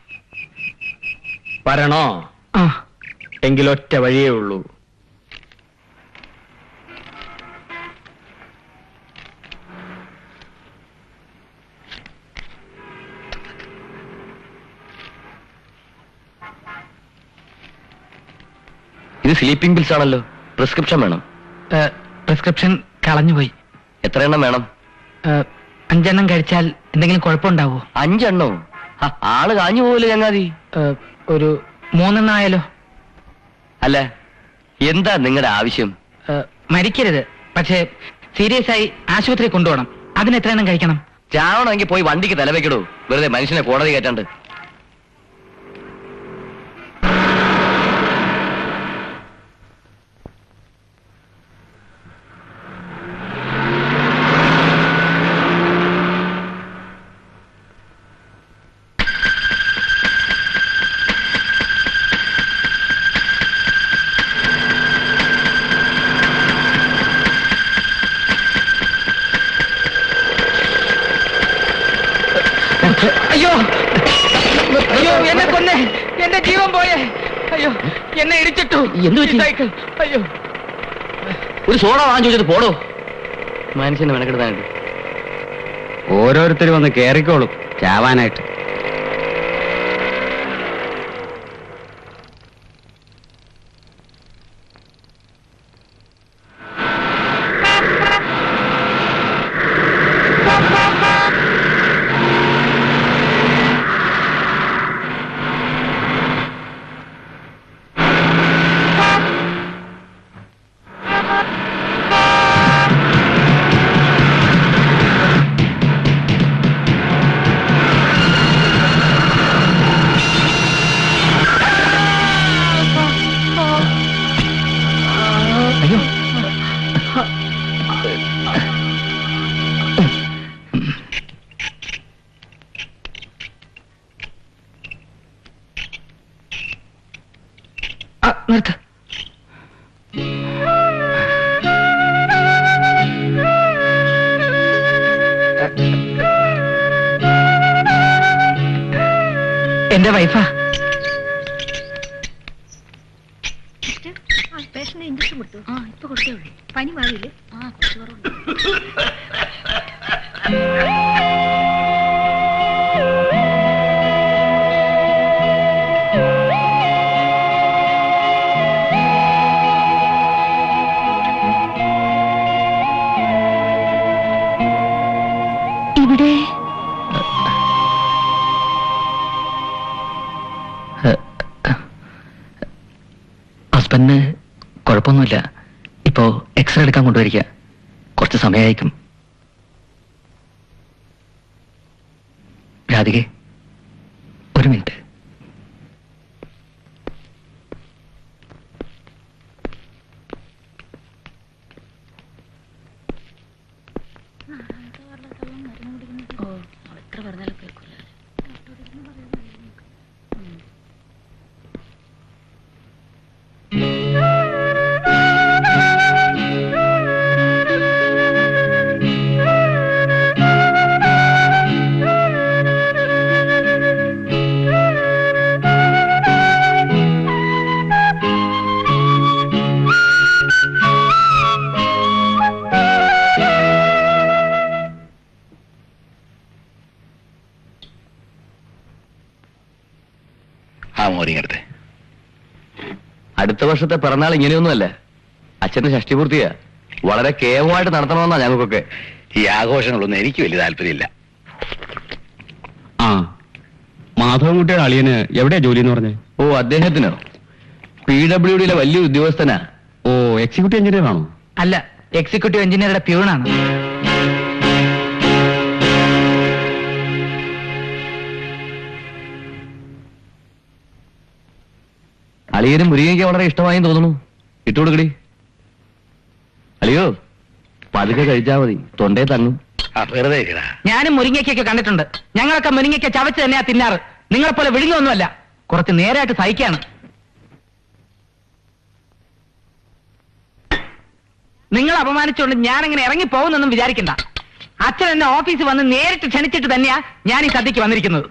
വരണോ ആ എങ്കിലൊറ്റ വഴിയേ ഉള്ളൂ ഇത് സ്ലീപ്പിംഗ് പിൽസ് ആണല്ലോ പ്രിസ്ക്രിപ്ഷൻ വേണം ഏഹ്, പ്രിസ്ക്രിപ്ഷൻ കളഞ്ഞുപോയി എത്ര എണ്ണം വേണം ഏഹ്, അഞ്ചെണ്ണം കഴിച്ചാൽ എന്തെങ്കിലും കുഴപ്പമുണ്ടാവോ അഞ്ചെണ്ണോ ഹ, ആള് കാഞ്ഞു പോവില്ല ചങ്ങാതി ഏഹ്, ഒരു മൂന്നെണ്ണം ആയാലോ അല്ല എന്താ നിങ്ങളുടെ ആവശ്യം ഏഹ്, മരിക്കരുത് പക്ഷേ സീരിയസ് ആയി ആശുപത്രി കൊണ്ടുപോകണം അതിന് എത്ര എണ്ണം കഴിക്കണം ചാവണമെങ്കിൽ പോയി വണ്ടിക്ക് തലവെക്കടോ വെറുതെ മനുഷ്യനെ കോടതി കയറ്റാണ്ട് അയ്യോ അയ്യോ എന്നെ കൊന്നേ എന്റെ ജീവൻ പോയേ അയ്യോ എന്നെ ഇടിച്ചിട്ടു എന്ത് പറ്റി? ഈ സൈക്കിൾ അയ്യോ ഒരു സോഡ വാങ്ങി ചോദിച്ചിട്ട് പോടോ മനുഷ്യനെ മെനക്കെടുത്താനായിട്ട് ഓരോരുത്തർ വന്ന് കേറിക്കോളും ചാവാനായിട്ട് നിർത്ത് എന്റെ വൈഫാ ഇഞ്ചക്ഷൻ കൊടുത്തു ആ ഇപ്പൊ കൊടുത്തേ ഉള്ളൂ പനി മാറിയില്ലേ ആ കുറച്ച് കുറവുണ്ട് ഇവിടെ ഹസ്ബൻഡിന് കുഴപ്പമൊന്നുമില്ല ഇപ്പോ എക്സ്റേ എടുക്കാൻ കൊണ്ടുവരിക കുറച്ച് സമയമായിരിക്കും രാധികെ ഒരു മിനിറ്റ് എത്ര പറഞ്ഞാലും കേൾക്കില്ല ആ മോരിങ്ങടുത്തെ അടുത്ത വർഷത്തെ പിറന്നാൾ ഇങ്ങനെയൊന്നുമല്ല അച്ഛന്റെ ഷഷ്ടിപൂർത്തിയാ വളരെ കേവമായിട്ട് നടത്തണമെന്നാ ഞങ്ങൾക്കൊക്കെ ഈ ആഘോഷങ്ങളൊന്നും എനിക്ക് വലിയ താല്പര്യമില്ല ആ മാധവൻകുട്ടിയുടെ അളിയന് എവിടെയാ ജോലി എന്ന് പറഞ്ഞേ ഓ അദ്ദേഹത്തിനോ പി ഡബ്ല്യു ഡിയിലെ വലിയ ഉദ്യോഗസ്ഥനാ ഓ എക്സിക്യൂട്ടീവ് എഞ്ചിനീയർ ആണോ അല്ല എക്സിക്യൂട്ടീവ് എഞ്ചിനീയറുടെ പ്യൂണാണ് അളിയനും മുരുകയ്ക്ക് വളരെ ഇഷ്ടമായി തോന്നുന്നു ഇട്ടുകൊടുക്കടി അളിയോ പതുക്കെ കഴിച്ചാ മതി തൊണ്ടേ തങ്ങും ആ വെറുതെ ഇരിക്കടാ. ഞാനും മുരിങ്ങയ്ക്കൊക്കെ കണ്ടിട്ടുണ്ട് ഞങ്ങളൊക്കെ മുരിങ്ങയ്ക്ക ചവച്ച് തന്നെയാ തിന്നാറ് നിങ്ങളെ പോലെ വിഴുങ്ങൊന്നുമല്ല കുറച്ച് നേരായിട്ട് സഹിക്കാണ് നിങ്ങൾ അപമാനിച്ചുകൊണ്ട് ഞാൻ ഇങ്ങനെ ഇറങ്ങി പോകുന്നൊന്നും വിചാരിക്കണ്ട അച്ഛൻ എന്നെ ഓഫീസിൽ വന്ന് നേരിട്ട് ക്ഷണിച്ചിട്ട് തന്നെയാ ഞാൻ ഈ സദ്യക്ക് വന്നിരിക്കുന്നത്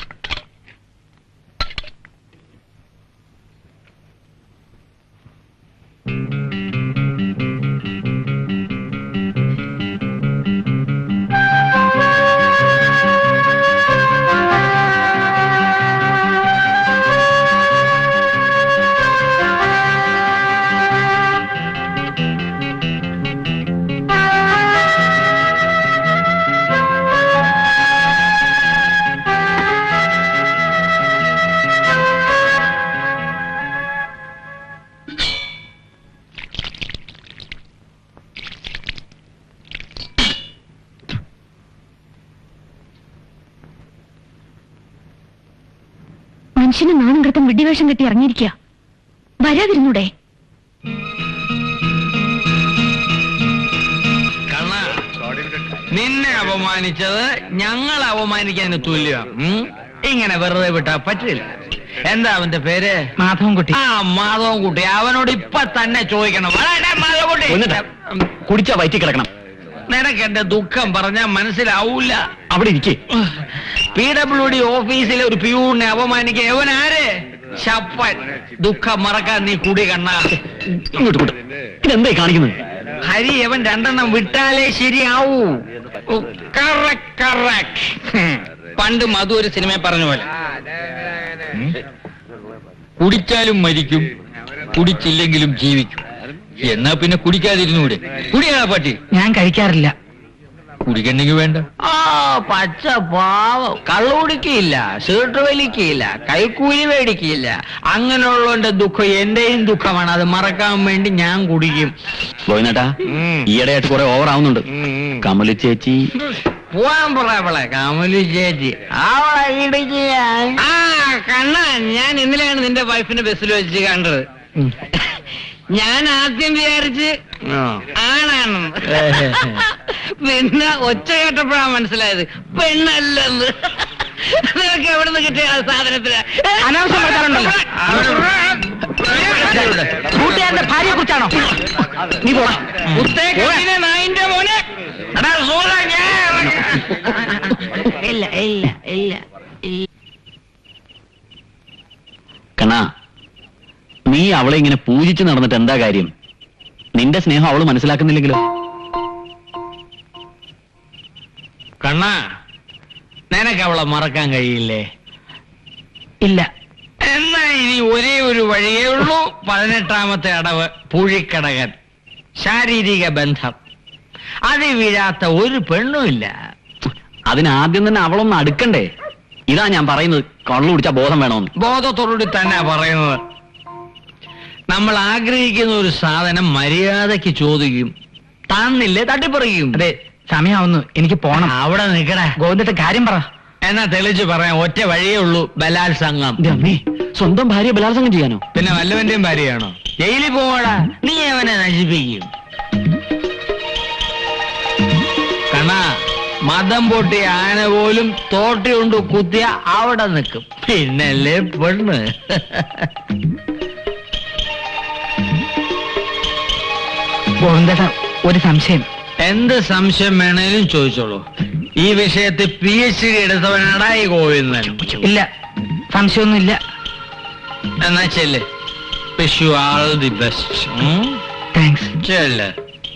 മനുഷ്യന് നാണം കൃത്തം വിഡ്ഢിവേഷം കെട്ടി ഇറങ്ങിയിരിക്കുക വരാതിരുന്നൂടെ കണ്ണാ നിന്നെ അപമാനിച്ചത് ഞങ്ങൾ അപമാനിക്കാൻ തുല്യം ഇങ്ങനെ വെറുതെ വിട്ടാ പറ്റില്ല എന്താ അവന്റെ പേര് മാധവൻകുട്ടി ആ മാധവൻകുട്ടി അവനോട് ഇപ്പൊ തന്നെ ചോദിക്കണം വാടാ, മാധവൻകുട്ടി കുടിച്ചാ വയറ്റി കിടക്കണം നിനക്ക് എന്റെ ദുഃഖം പറഞ്ഞാ മനസ്സിലാവൂല അവിടെ ഇരിക്കേ പി ഡബ്ല്യു ഡി ഓഫീസിലെ ഒരു പ്യൂണിനെ അപമാനിക്കുക എവൻ ആര് ശപ്പൻ ദുഃഖം മറക്കാൻ നീ കൂടി കണ്ണ ഇങ്ങോട്ട് കൂട്ട് ഇതെന്തായി കാണിക്കുന്നത് ഹരി അവൻ രണ്ടെണ്ണം വിട്ടാലേ ശരിയാവൂ കറക്റ്റ് കറക്റ്റ് പണ്ട് മധു ഒരു സിനിമ പറഞ്ഞ പോലെ ഉം. കുടിച്ചാലും മരിക്കും കുടിച്ചില്ലെങ്കിലും ജീവിക്കും എന്നാ പിന്നെ കുടിക്കാതിരുന്നൂടെ കുടിയാ പട്ടി ഞാൻ കഴിക്കാറില്ല കുടിക്കണ്ടെങ്കിൽ വേണ്ട ആ പച്ച പാവം കള്ളു കുടിക്കില്ല സീട്ട് വലിക്കില്ല കൈക്കൂലി മേടിക്കില്ല അങ്ങനെയുള്ളവന്റെ ദുഃഖം എന്റെയും ദുഃഖമാണ് അത് മറക്കാൻ വേണ്ടി ഞാൻ കുടിക്കും ഗോവിന്ദേട്ടാ ഉം. ഈയിടെയായിട്ട് കുറെ ഓവർ ആവുന്നുണ്ട് കമലി ചേച്ചി പോവാൻ പറയവളെ കമലു ചേച്ചി അവളെ ഇടിച്ച് ഞാൻ- ആ കണ്ണ ഞാൻ ഇന്നലെയാണ് നിന്റെ വൈഫിനെ ബസ്സിൽ വെച്ച് കണ്ടത് ഞാൻ ആദ്യം വിചാരിച്ച് ആണാണെന്ന് പിന്നെ ഒച്ച കേട്ടപ്പോഴാണ് മനസ്സിലായത് പെണ്ണല്ലെന്ന് നിനക്ക് എവിടെ നിന്ന് കിട്ടിയ ആ സാധനത്തിന് അനാവശ്യം പറഞ്ഞാലുണ്ടല്ലോ. കൂട്ടുകാരന്റെ ഭാര്യയെ കുറിച്ചാണോ നീ പോടാ ഉത്തേക്കത്തിനെ നായിന്റെ മോനെ എടാ സൂല ഞാൻ ഇല്ല ഇല്ല ഇല്ല കണ്ണാ നീ അവളെ ഇങ്ങനെ പൂജിച്ച് നടന്നിട്ട് എന്താ കാര്യം നിന്റെ സ്നേഹം അവള് മനസ്സിലാക്കുന്നില്ലെങ്കിലോ കണ്ണ നിനക്ക് അവളെ മറക്കാൻ കഴിയില്ലേ ഇല്ല എന്നാ ഇനി ഒരേ ഒരു വഴിയേ ഉള്ളൂ പതിനെട്ടാമത്തെ അടവ് പൂഴിക്കടകൻ ശാരീരിക ബന്ധം അത് വീഴാത്ത ഒരു പെണ്ണുമില്ല അതിനാദ്യം തന്നെ അവളൊന്ന് അടുക്കണ്ടേ ഇതാ ഞാൻ പറയുന്നത് കള്ളു കുടിച്ചാ ബോധം വേണമെന്ന് ബോധത്തോടുകൂടി തന്നെ പറയുന്നത് നമ്മൾ ആഗ്രഹിക്കുന്ന ഒരു സാധനം മര്യാദയ്ക്ക് ചോദിക്കും തന്നില്ലേ തട്ടിപ്പറിക്കും അതെ സമയാവുന്നു എനിക്ക് പോണം അവിടെ നിൽക്കണേ ഗോവിന്ദത്തെ കാര്യം പറ എന്നാ തെളിച്ച് പറയാം ഒറ്റ വഴിയേ ഉള്ളൂ ബലാത്സംഗം എന്റെ അമ്മേ സ്വന്തം ഭാര്യ ബലാത്സംഗം ചെയ്യാനോ പിന്നെ വല്ലവന്റെയും ഭാര്യയാണോ ജയിലിൽ പോവാടാ നീ അവനെ നശിപ്പിക്കും കണ്ണാ മതം പൊട്ടിയ ആന പോലും തോട്ടി കൊണ്ട് കുത്തിയ അവിടെ നിൽക്കും പിന്നല്ലേ പെണ്ണ് ഗോവിന്ദേട്ട ഒരു സംശയം എന്ത് സംശയം വേണേലും ചോദിച്ചോളൂ ഈ വിഷയത്തിൽ പി എച്ച് ഡി എടുത്തവനാടാ ഈ ഗോവിന്ദൻ ഇല്ല സംശയമൊന്നുമില്ല എന്നാ ചെല്ല് wish you all the best thanks ചെല്ല്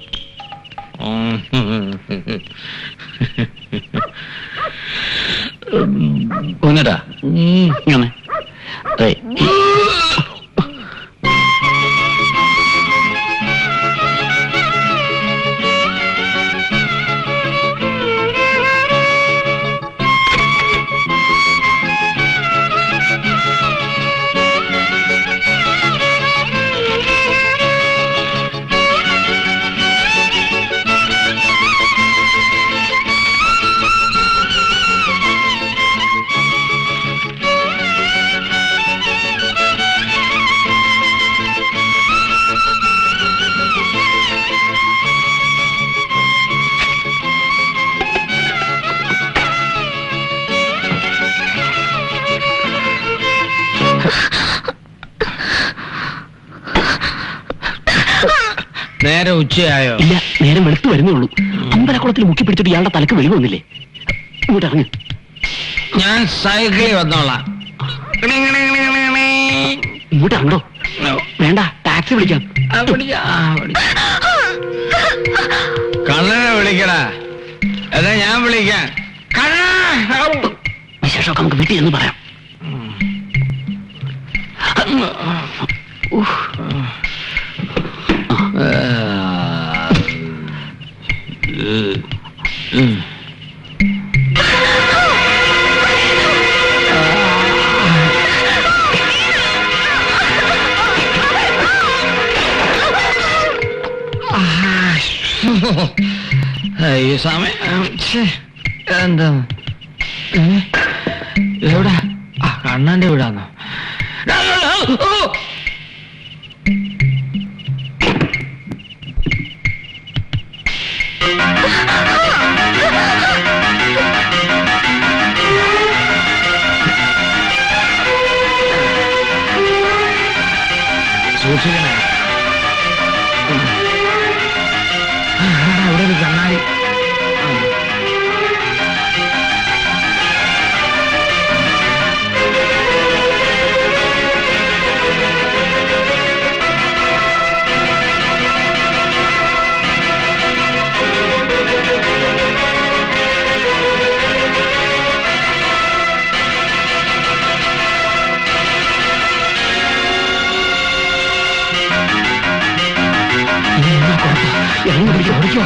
ഒന്നട്ടാ ഇങ്ങനെ ഏയ്. നേരെ ഉച്ചയായോ ഇല്ല നേരം വെളുത്തു വരുന്നേ ഉള്ളൂ അമ്പലക്കുളത്തിൽ മുക്കി പിടിച്ചിട്ട് ഇയാളുടെ തലക്ക് വെളിവ് വന്നില്ലേ ഇങ്ങോട്ട് ഇറങ്ങ് ഞാൻ സൈക്കിളിൽ വന്നോളാം ഇങ്ങോട്ട് ഇറങ്ങോ വേണ്ട ടാക്സി വിളിക്കാം കണ്ണനെ വിളിക്കടാ അതാ ഞാൻ വിളിക്കാൻ കണ്ണാ ഔ. വിശേഷമൊക്കെ നമുക്ക് വീട്ടിൽ എന്ന് പറയാം ഉഫ്. അയ്യോ സമയം ഛെ, എന്താ ഏ? എവിടെ ആ കണ്ണന്റെ വീടാന്നോ ഓ! സൂക്ഷിക്കണേ ആ, ഇവിടെ ഒരു കണ്ണാടി ഇറങ്ങി പിടിക്കോ ഓടിക്കോ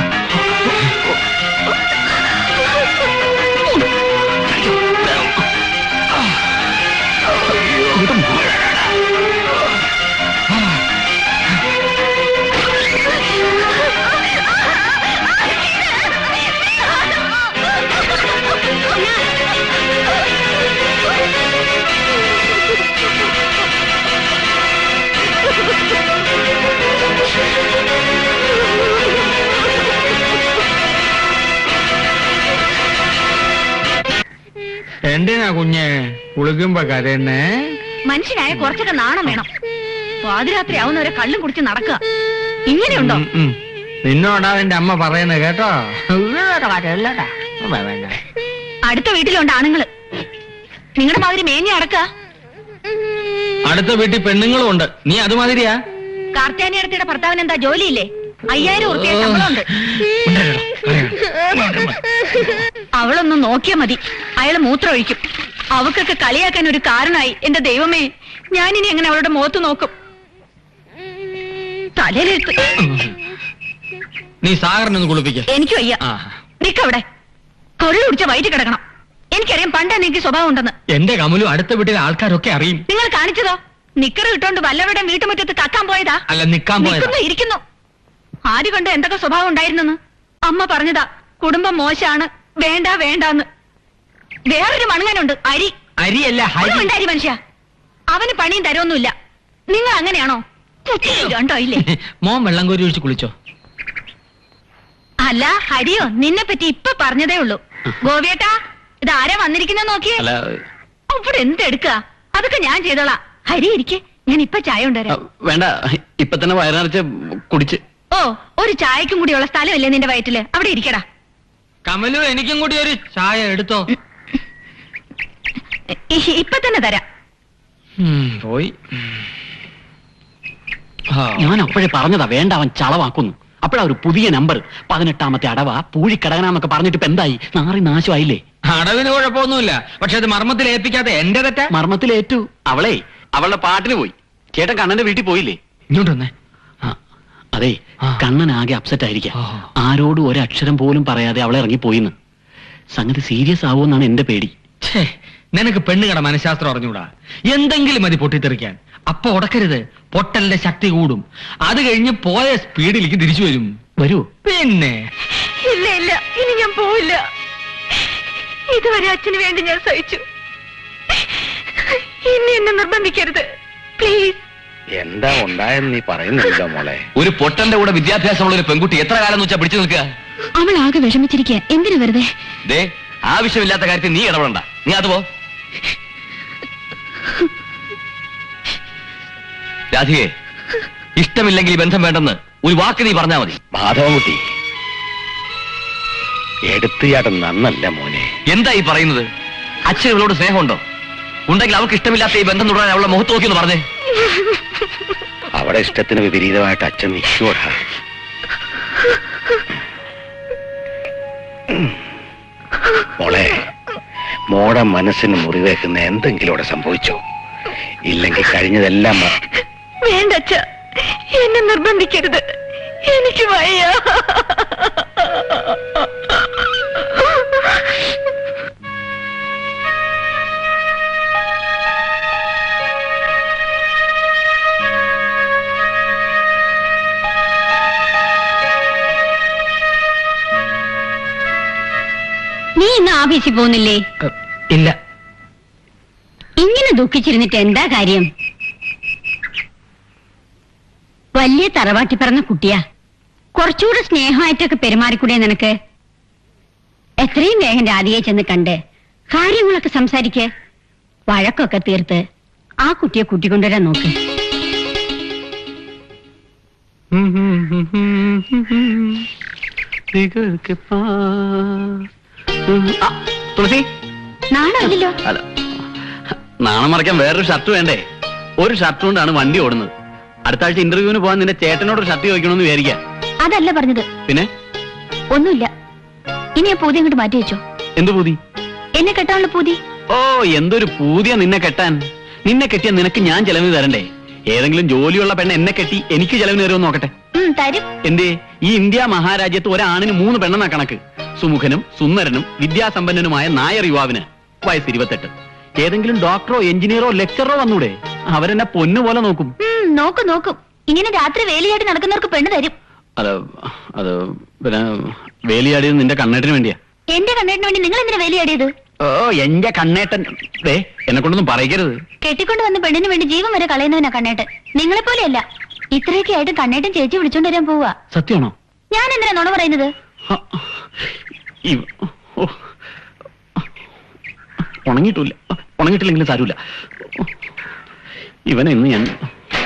എന്തിനാ കുഞ്ഞെ കുളിക്കുമ്പോ കരയുന്നേ മനുഷ്യനായ കുറച്ചൊക്കെ നാണം വേണം പാതിരാത്രി ആവുന്നവരെ കള്ളും കുടിച്ച് നടക്കുക ഇങ്ങനെയുണ്ടോ ഉം, ഉം. നിന്നോടാ എന്റെ അമ്മ പറയുന്നത് കേട്ടോ കരയല്ലടാ. വേണ്ട. അടുത്ത വീട്ടിലുണ്ട് ആണുങ്ങള് നിങ്ങളുടെ മാതിരി മേഞ്ഞ അടക്ക അടുത്ത വീട്ടിൽ പെണ്ണുങ്ങളും ഉണ്ട് നീ അതുമാതിരിയാ കാർത്താനിയടത്തിയുടെ ഭർത്താവിന് എന്താ ജോലിയില്ലേ അയ്യായിരം ഉറുപ്പിയ ശമ്പളമുണ്ട് അവളൊന്ന് നോക്കിയാ മതി അയാള് മൂത്രമൊഴിക്കും അവക്കൊക്കെ കളിയാക്കാൻ ഒരു കാരണമായി എന്റെ ദൈവമേ ഞാനിനി എങ്ങനെ അവളുടെ മുഖത്ത് നോക്കും തലയിലെടുത്ത് നീ സാഗറിനൊന്ന് കുളിപ്പിക്ക എനിക്ക് വയ്യ ആ നിക്കവിടെ കൊള്ളു കുടിച്ച വയറ്റി കിടക്കണം എനിക്കറിയാം പണ്ട് എനിക്ക് സ്വഭാവം ഉണ്ടെന്ന് എന്റെ കമലു അടുത്ത വീട്ടിലെ ആൾക്കാരൊക്കെ അറിയും നിങ്ങൾ കാണിച്ചതോ നിക്കറ് ഇട്ടോണ്ട് വല്ലവരുടെ വീട്ടുമുറ്റത്ത് കക്കാൻ പോയതാ അല്ല നിക്കാൻ പോയതാ നിൽക്കുന്നു ഇരിക്കുന്നു ആര് കണ്ട് എന്തൊക്കെ സ്വഭാവം ഉണ്ടായിരുന്നെന്ന് അമ്മ പറഞ്ഞതാ കുടുംബം മോശാണ് വേണ്ട വേണ്ടാന്ന് വേറൊരു മണങ്ങനുണ്ട് അരി അരിയല്ല ഹരി ഒന്നുമില്ല അരി മനുഷ്യ അവന് പണിയും തരൊന്നുമില്ല നിങ്ങൾ അങ്ങനെയാണോ കുത്തിരി കണ്ടോ ഇല്ലേ മോൻ വെള്ളം കോരി ഒഴിച്ച് കുളിച്ചോ അല്ല ഹരിയോ നിന്നെ പറ്റി ഇപ്പൊ പറഞ്ഞതേ ഉള്ളൂ ഗോപിയേട്ടാ ഇത് ആരാ വന്നിരിക്കുന്ന നോക്കിയേ അല്ല അവിടെ എന്തെടുക്കുക അതൊക്കെ ഞാൻ ചെയ്തോളാം ഹരി ഇരിക്കെ ഞാൻ ഇപ്പൊ ചായ ആ, കൊണ്ടുവരാം വേണ്ട ഇപ്പൊ തന്നെ വയറിനറിച്ച് കുടിച്ച് ഓ ഒരു ചായക്കും കൂടിയുള്ള സ്ഥലമില്ലേ നിന്റെ വയറ്റില് അവിടെ ഇരിക്കടാ കമലു എനിക്കും കൂടി ഒരു ചായ എടുത്തോ ഇ- ഇപ്പൊ തന്നെ തരാം ഉം, പോയി ആ. ഞാൻ അപ്പോഴേ പറഞ്ഞതാ വേണ്ട അവൻ ചളവാക്കുന്നു അപ്പോഴാ ഒരു പുതിയ നമ്പർ പതിനെട്ടാമത്തെ അടവ പൂഴിക്കടകനാന്നൊക്കെ പറഞ്ഞിട്ട് ഇപ്പൊ എന്തായി നാറി നാശമായില്ലേ അടവിന് കുഴപ്പമൊന്നുമില്ല പക്ഷെ അത് മർമ്മത്തിൽ ഏൽപ്പിക്കാതെ എന്റെ തെറ്റാ മർമ്മത്തിലേറ്റു അവളെ അവളുടെ പാട്ടിന് പോയി ചേട്ടൻ കണ്ണന്റെ വീട്ടിൽ പോയില്ലേ ഇങ്ങോട്ട് വന്നേ ആ, അതെ ആ. കണ്ണൻ ആകെ അപ്സെറ്റ് ആയിരിക്കാം ആ. ആരോടും ഒരക്ഷരം പോലും പറയാതെ അവളെ ഇറങ്ങിപ്പോയിന്ന് സംഗതി സീരിയസ് ആവുമെന്നാണ് എന്റെ പേടി ഛേ നിനക്ക് പെണ്ണുകട മനഃശാസ്ത്രം അറിഞ്ഞൂടാ എന്തെങ്കിലും മതി പൊട്ടിത്തെറിക്കാൻ അപ്പൊ ഉടക്കരുത് പൊട്ടലിന്റെ ശക്തി കൂടും അത് കഴിഞ്ഞ് പോയ സ്പീഡിലേക്ക് തിരിച്ചു വരും വരൂ പിന്നെ ഇല്ല ഇല്ല ഇനി ഞാൻ പോവില്ല ഇതുവരെ അച്ഛന് വേണ്ടി ഞാൻ സഹിച്ചു ഇനി എന്നെ നിർബന്ധിക്കരുത് പ്ലീസ് എന്താ ഉണ്ടായെന്ന് നീ പറയുന്നില്ല മോളെ ഒരു പൊട്ടന്റെ കൂടെ വിദ്യാഭ്യാസമുള്ള ഒരു പെൺകുട്ടി എത്ര കാലം എന്ന് വെച്ചാൽ പിടിച്ചു നിൽക്കുക അവൾ ആകെ വിഷമിച്ചിരിക്കുക എന്തിനു വെറുതെ ദേ ആവശ്യമില്ലാത്ത കാര്യത്തിൽ നീ ഇടപെടണ്ട നീ അത് പോ രാധികെ ഇഷ്ടമില്ലെങ്കിൽ ഈ ബന്ധം വേണ്ടെന്ന് ഒരു വാക്ക് നീ പറഞ്ഞാ മതി മാധവൻകുട്ടി എടുത്തുചാട്ടം നന്നല്ല മോനെ എന്താ ഈ പറയുന്നത് അച്ഛൻ ഇവളോട് സ്നേഹമുണ്ടോ ഉണ്ടെങ്കിൽ അവൾക്ക് ഇഷ്ടമില്ലാത്ത ഈ ബന്ധം തുടരാൻ അവളെ മുഖത്ത് നോക്കിയെന്ന് പറഞ്ഞേ അവിടെ ഇഷ്ടത്തിന് വിപരീതമായിട്ട് അച്ഛൻ നിൽക്കൂടാ മോളെ മോടെ മനസ്സിന് മുറിവേക്കുന്ന എന്തെങ്കിലും അവിടെ സംഭവിച്ചോ ഇല്ലെങ്കിൽ കഴിഞ്ഞതെല്ലാം മ- വേണ്ട അച്ഛ എന്നെ നിർബന്ധിക്കരുത് എനിക്ക് വയ്യ നീ ഇന്ന് ആഫീസിൽ പോകുന്നില്ലേ ഇല്ല ഇങ്ങനെ ദുഃഖിച്ചിരുന്നിട്ട് എന്താ കാര്യം വലിയ തറവാട്ടി പറഞ്ഞ കുട്ടിയാ കുറച്ചുകൂടെ സ്നേഹമായിട്ടൊക്കെ പെരുമാറിക്കൂടെ നിനക്ക് എത്രയും വേഗം രാധികയെ ചെന്ന് കണ്ട് കാര്യങ്ങളൊക്കെ സംസാരിക്ക് വഴക്കൊക്കെ തീർത്ത് ആ കുട്ടിയെ കൂട്ടിക്കൊണ്ടുവരാൻ നോക്ക് ആ, തുളസി നാണല്ലോ അല്ല നാണം മറയ്ക്കാൻ വേറൊരു ഷർട്ട് വേണ്ടേ ഒരു ഷർട്ട് കൊണ്ടാണ് വണ്ടി ഓടുന്നത് അടുത്ത ആഴ്ച ഇന്റർവ്യൂവിന് പോകാൻ നിന്റെ ചേട്ടനോട് ഒരു ഷർട്ട് ചോദിക്കണമെന്ന് വിചാരിക്കാം അതല്ല പറഞ്ഞത് പിന്നെ ഒന്നുമില്ല ഇനി ആ പൂതി അങ്ങോട്ട് മാറ്റി വെച്ചോ എന്ത് പൂതി എന്നെ കെട്ടാനുള്ള പൂതി ഓ എന്തൊരു പൂതിയാ നിന്നെ കെട്ടാൻ നിന്നെ കെട്ടിയ നിനക്ക് ഞാൻ ചെലവിന് തരണ്ടേ ഏതെങ്കിലും ജോലിയുള്ള പെണ്ണ് എന്നെ കെട്ടി എനിക്ക് ചെലവിന് തരുമെന്ന് നോക്കട്ടെ ഉം, തരും എന്തേ ഈ ഇന്ത്യ മഹാരാജ്യത്ത് ഒരാണിന് മൂന്ന് പെണ്ണെന്ന കണക്ക് സുമുഖനും സുന്ദരനും വിദ്യാസമ്പന്നനുമായ നായർ യുവാവിന് വയസ്സ് ഇരുപത്തെട്ട് ഏതെങ്കിലും ഡോക്ടറോ എഞ്ചിനീയറോ ലെക്ചറോ വന്നൂടെ അവരെന്നെ പൊന്നു പോലെ നോക്കും ഉം, നോക്കും നോക്കും ഇങ്ങനെ രാത്രി വേലിയായിട്ട് നടക്കുന്നവർക്ക് പെണ്ണ് തരും അത് അത് പിന്നെ വേലിയാടിയത് നിന്റെ കണ്ണേട്ടിന് വേണ്ടിയാ എന്റെ കണ്ണേട്ടിന് വേണ്ടി നിങ്ങൾ എന്തിനാ വേലിയാടിയത് ഓ എന്റെ കണ്ണേട്ടൻ ദേ എന്നെ കൊണ്ടൊന്നും പറയരുത് കെട്ടിക്കൊണ്ട് വന്ന പെണ്ണിന് വേണ്ടി ജീവൻ വരെ കളയുന്നവനാ കണ്ണേട്ടൻ നിങ്ങളെ പോലെയല്ല ഇത്രയൊക്കെ ആയിട്ട് കണ്ണേട്ടൻ ചേച്ചി വിളിച്ചോണ്ട് വരാൻ പോവാ സത്യമാണോ ഞാൻ എന്തിനാ നുണ പറയുന്നത് ഇവ- ഓ. ഉണങ്ങിയിട്ടില്ല ഉണങ്ങിയിട്ടില്ലെങ്കിലും സാരമില്ല ഇവനെ ഇന്ന് ഞാൻ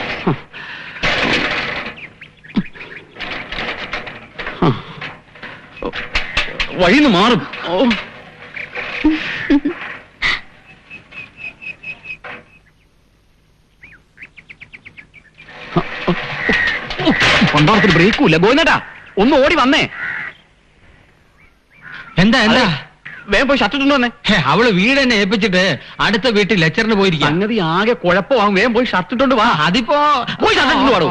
വഴിന്ന് മാറും ഓ കൊണ്ടോടത്തിൽ ബ്രേക്കും ഇല്ല ഗോവിന്ദേട്ടാ ഒന്ന് ഓടി വന്നേ എന്താ എന്താ വേഗം പോയി ഷർട്ട് ഇട്ടുകൊണ്ട് വന്നേ ഹേ, അവള് വീട് തന്നെ ഏൽപ്പിച്ചിട്ട് അടുത്ത വീട്ടിൽ ലെക്ചറിന് പോയിരിക്കാം സംഗതി ആകെ കുഴപ്പമാകും വേഗം പോയി ഷർട്ട് ഇട്ടോണ്ട് വാ അതിപ്പോ പോയി ഷർട്ട് ഇട്ടുകൊണ്ട് വാടോ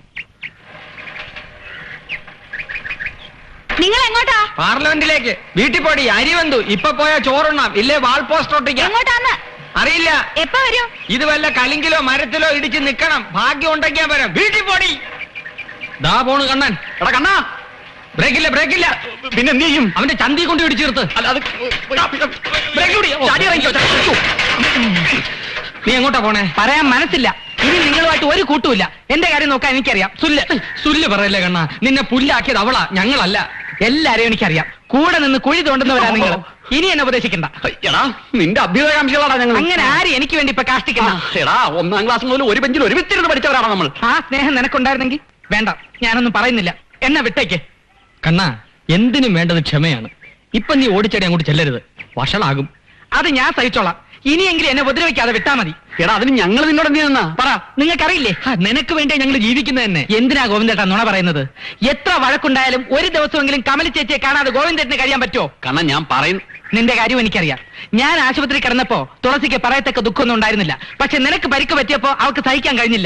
നിങ്ങൾ എങ്ങോട്ടാ പാർലമെന്റിലേക്ക് വീട്ടിൽ പോടി അരി വന്നു ഇപ്പൊ പോയാ ചോറുണ്ണാം ഇല്ലേ വാൾ പോസ്റ്റ് ഒട്ടിക്കാം എങ്ങോട്ടാന്ന് അറിയില്ല എപ്പ വരും ഇത് വല്ല കലിങ്കിലോ മരത്തിലോ ഇടിച്ച് നിക്കണം ഭാഗ്യം ഉണ്ടെങ്കിൽ വരാം വീട്ടിൽ പോടി ദാ പോണ് കണ്ണൻ എടാ കണ്ണാ ബ്രേക്കില്ല ബ്രേക്കില്ല പിന്നെ എന്ത് ചെയ്യും അവന്റെ ചന്തി കൊണ്ട് ഇടിച്ചു ചേർത്ത് അല്ല അത് ബ്രേക്ക് പിടി. ഓ, ചാടി ഇറങ്ങിക്കോ, ചാടി ഇറങ്ങിക്കോ. നീ എങ്ങോട്ടാ പോണേ പറയാൻ മനസ്സില്ല ഇനി നിങ്ങളുമായിട്ട് ഒരു കൂട്ടുമില്ല എന്റെ കാര്യം നോക്കാൻ എനിക്കറിയാം സുല്ല് സുല്ല് പറയല്ലേ കണ്ണ നിന്നെ പുല്ലാക്കിയത് അവളാ ഞങ്ങളല്ല എല്ലാരെയും എനിക്കറിയാം കൂടെ നിന്ന് കുഴി തോണ്ടുന്നവരാ നിങ്ങൾ ഇനി എന്നെ ഉപദേശിക്കണ്ട എടാ നിന്റെ അഭ്യുദയകാംക്ഷികളാടാ ഞങ്ങൾ അങ്ങനെ ആരും എനിക്ക് വേണ്ടി ഇപ്പൊ കാഷ്ടിക്കണ്ട എടാ ഒന്നാം ക്ലാസ് മുതൽ ഒരു ബെഞ്ചിൽ ഒരുമിച്ചിരുന്ന് പഠിച്ചവരാണ് നമ്മൾ ആ സ്നേഹം നിനക്കുണ്ടായിരുന്നെങ്കിൽ വേണ്ട ഞാനൊന്നും പറയുന്നില്ല എന്നെ വിട്ടേക്ക് കണ്ണ എന്തിനും വേണ്ടത് ക്ഷമയാണ് ഇപ്പൊ നീ ഓടിച്ചടി അങ്ങോട്ട് ചെല്ലരുത് വഷളാകും അത് ഞാൻ സഹിച്ചോളാം ഇനിയെങ്കിലും എന്നെ ഉപദ്രവിക്കാതെ വിട്ടാ മതി എടാ അതിന് ഞങ്ങൾ നിന്നോട് എന്ത് ചെയ്യുന്ന പറ നിങ്ങൾക്കറിയില്ലേ ഹാ, നിനക്ക് വേണ്ടി ഞങ്ങൾ ജീവിക്കുന്നത് തന്നെ എന്തിനാ ഗോവിന്ദേട്ടാ നുണ പറയുന്നത് എത്ര വഴക്കുണ്ടായാലും ഒരു ദിവസമെങ്കിലും കമല ചേച്ചിയെ കാണാതെ ഗോവിന്ദേട്ടന് കഴിയാൻ പറ്റുമോ കാരണം ഞാൻ പറയുന്നു നിന്റെ കാര്യം എനിക്കറിയാം ഞാൻ ആശുപത്രി കിടന്നപ്പോ തുളസിക്ക് പറയത്തക്ക ദുഃഖമൊന്നും ഉണ്ടായിരുന്നില്ല പക്ഷെ നിനക്ക് പരിക്ക് പറ്റിയപ്പോ അവൾക്ക് സഹിക്കാൻ കഴിഞ്ഞില്ല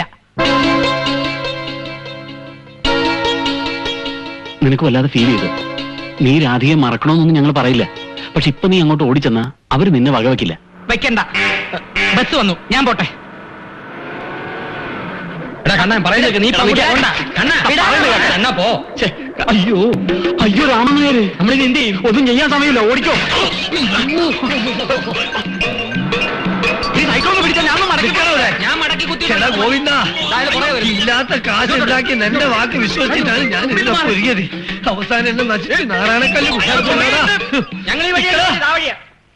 നിനക്ക് വല്ലാതെ ഫീൽ ചെയ്തു നീ രാധികയെ മറക്കണമെന്നൊന്നും ഞങ്ങൾ പറയില്ല പക്ഷെ ഇപ്പൊ നീ അങ്ങോട്ട് ഓടിച്ചെന്നാ അവര് നിന്നെ വകവെക്കില്ല വെക്കണ്ട ബസ് വന്നു ഞാൻ പോട്ടെ എടാ കണ്ണ പറയുന്നത് നീ ഇപ്പൊ അങ്ങോട്ട് പോണ്ട. കണ്ണാ, പറയുന്നത് കേൾക്ക്. കണ്ണാ പോ ഛെ, അയ്യോ അയ്യോ രാമനായര് നമ്മളിനി എന്ത് ചെയ്യും ഒന്നും ചെയ്യാൻ സമയമില്ല ഓടിക്കോ ഈ സൈക്കിൾ ഒന്ന് പിടിച്ചാൽ ഞാൻ മടക്കി കയറാതെ ഞാൻ മടക്കി കുത്തി എടാ ഗോവിന്ദ ഇല്ലാത്ത കാശ് ഉണ്ടാക്കി നിന്റെ വാക്ക് വിശ്വസിച്ചിട്ടാണ് ഞാൻ ഇതിനെ പൊരുകിയത് അവസാനം എന്നെ നശിച്ച് നാരായണക്കല്ല് കുട്ടിയാ ഞങ്ങൾ ഈ വഴിയാ ഇതാ വഴിയാ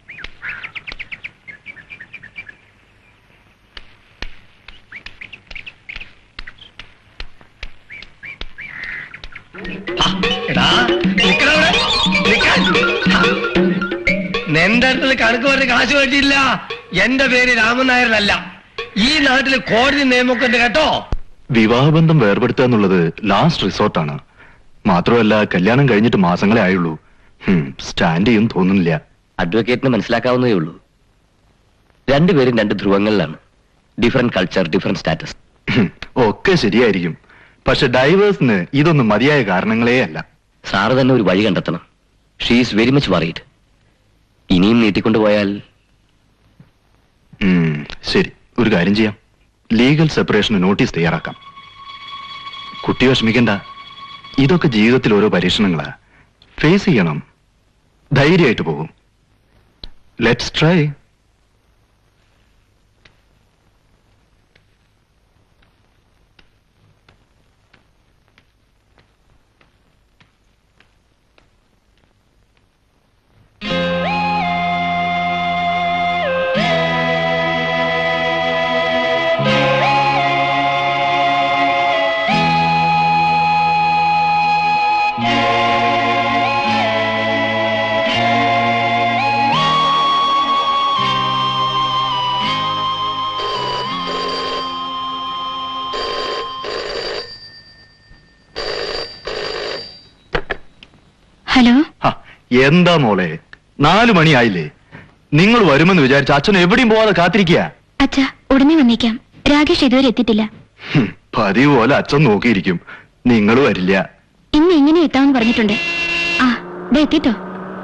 എടാ നിക്കടാ അവിടെ. നിക്കാൻ. ആ. നിന്റെ അടുത്ത് കണക്ക് പറഞ്ഞ കാശ് വേണ്ടിയില്ല എന്റെ പേര് രാമൻ നായരനല്ല ഈ നാട്ടില് കോടതി നിയമമൊക്കെ ഉണ്ട് കേട്ടോ വിവാഹബന്ധം വേർപെടുത്തുക എന്നുള്ളത് ലാസ്റ്റ് റിസോർട്ടാണ് മാത്രമല്ല കല്യാണം കഴിഞ്ഞിട്ട് മാസങ്ങളെ ആയുള്ളൂ ഹും, സ്റ്റാൻഡ് ചെയ്യും തോന്നുന്നില്ല അഡ്വക്കേറ്റിന് മനസ്സിലാക്കാവുന്നതേ ഉള്ളൂ രണ്ടുപേരും രണ്ട് ധ്രുവങ്ങളിലാണ് different culture different status hmm, ഒക്കെ ശരിയായിരിക്കും പക്ഷെ ഡൈവേഴ്സിന് ഇതൊന്നും മതിയായ കാരണങ്ങളേ അല്ല സാറ് തന്നെ ഒരു വഴി കണ്ടെത്തണം she is very much worried ഇനിയും നീട്ടിക്കൊണ്ടുപോയാൽ ഉം, ശരി ഒരു കാര്യം ചെയ്യാം ലീഗൽ സെപ്പറേഷന് നോട്ടീസ് തയ്യാറാക്കാം കുട്ടി വിഷമിക്കണ്ട ഇതൊക്കെ ജീവിതത്തിൽ ഓരോ പരീക്ഷണങ്ങളാ ഫേസ് ചെയ്യണം ധൈര്യമായിട്ട് പോകും ലെറ്റ്സ് ട്രൈ ഹലോ ഹ, എന്താ മോളെ നാലു മണിയായില്ലേ നിങ്ങൾ വരുമെന്ന് വിചാരിച്ച അച്ഛൻ എവിടെയും പോവാതെ കാത്തിരിക്കുക അച്ഛാ ഉടനെ വന്നേക്കാം രാകേഷ് ഇതുവരെ എത്തിയിട്ടില്ല ഹും, പതിവ് പോലെ അച്ഛൻ നോക്കിയിരിക്കും നിങ്ങൾ വരില്ല ഇന്ന് എങ്ങനെ എത്താമെന്ന് പറഞ്ഞിട്ടുണ്ട് ആ ദേ എത്തിട്ടോ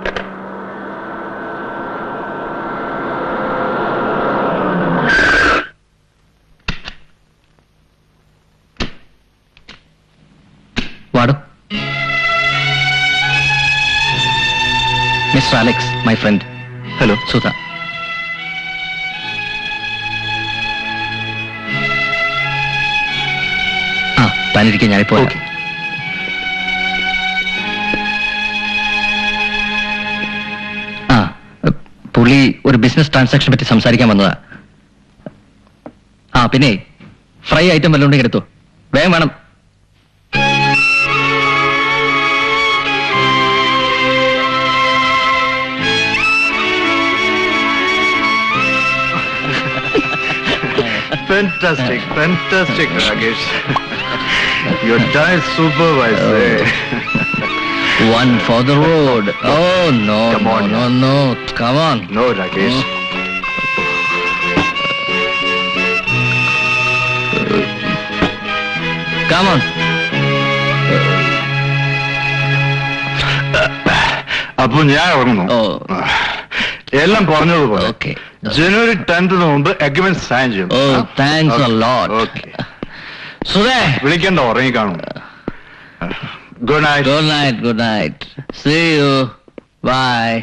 വാടോ mister Alex my friend hello Sudha ആ താനിരിക്കാൻ ഞാനിപ്പോ വരാം. Okay. ആ പുള്ളി ഒരു ബിസിനസ് ട്രാൻസാക്ഷൻ പറ്റി സംസാരിക്കാൻ വന്നതാ ആ പിന്നെ ഫ്രൈ ഐറ്റം വല്ലതും ഉണ്ടെങ്കിൽ എടുത്തോ വേഗം വേണം Fantastic, fantastic, Rakesh. Your diet supervisor. One for the road. Oh no, Come on, no, no, no. Come on. No, Rakesh. Come on. അപ്പൊ ഞാൻ ഇറങ്ങുന്നു ഓ. എല്ലാം പറഞ്ഞതുപോലെ Okay. ജനുവരി ടെൻത്തിന് മുമ്പ് അഗ്രിമെന്റ് സൈൻ ചെയ്യും Oh, thanks a lot. Okay സുധേ. വിളിക്കണ്ട ഉറങ്ങി കാണും good night Good night, good night. See you. Bye.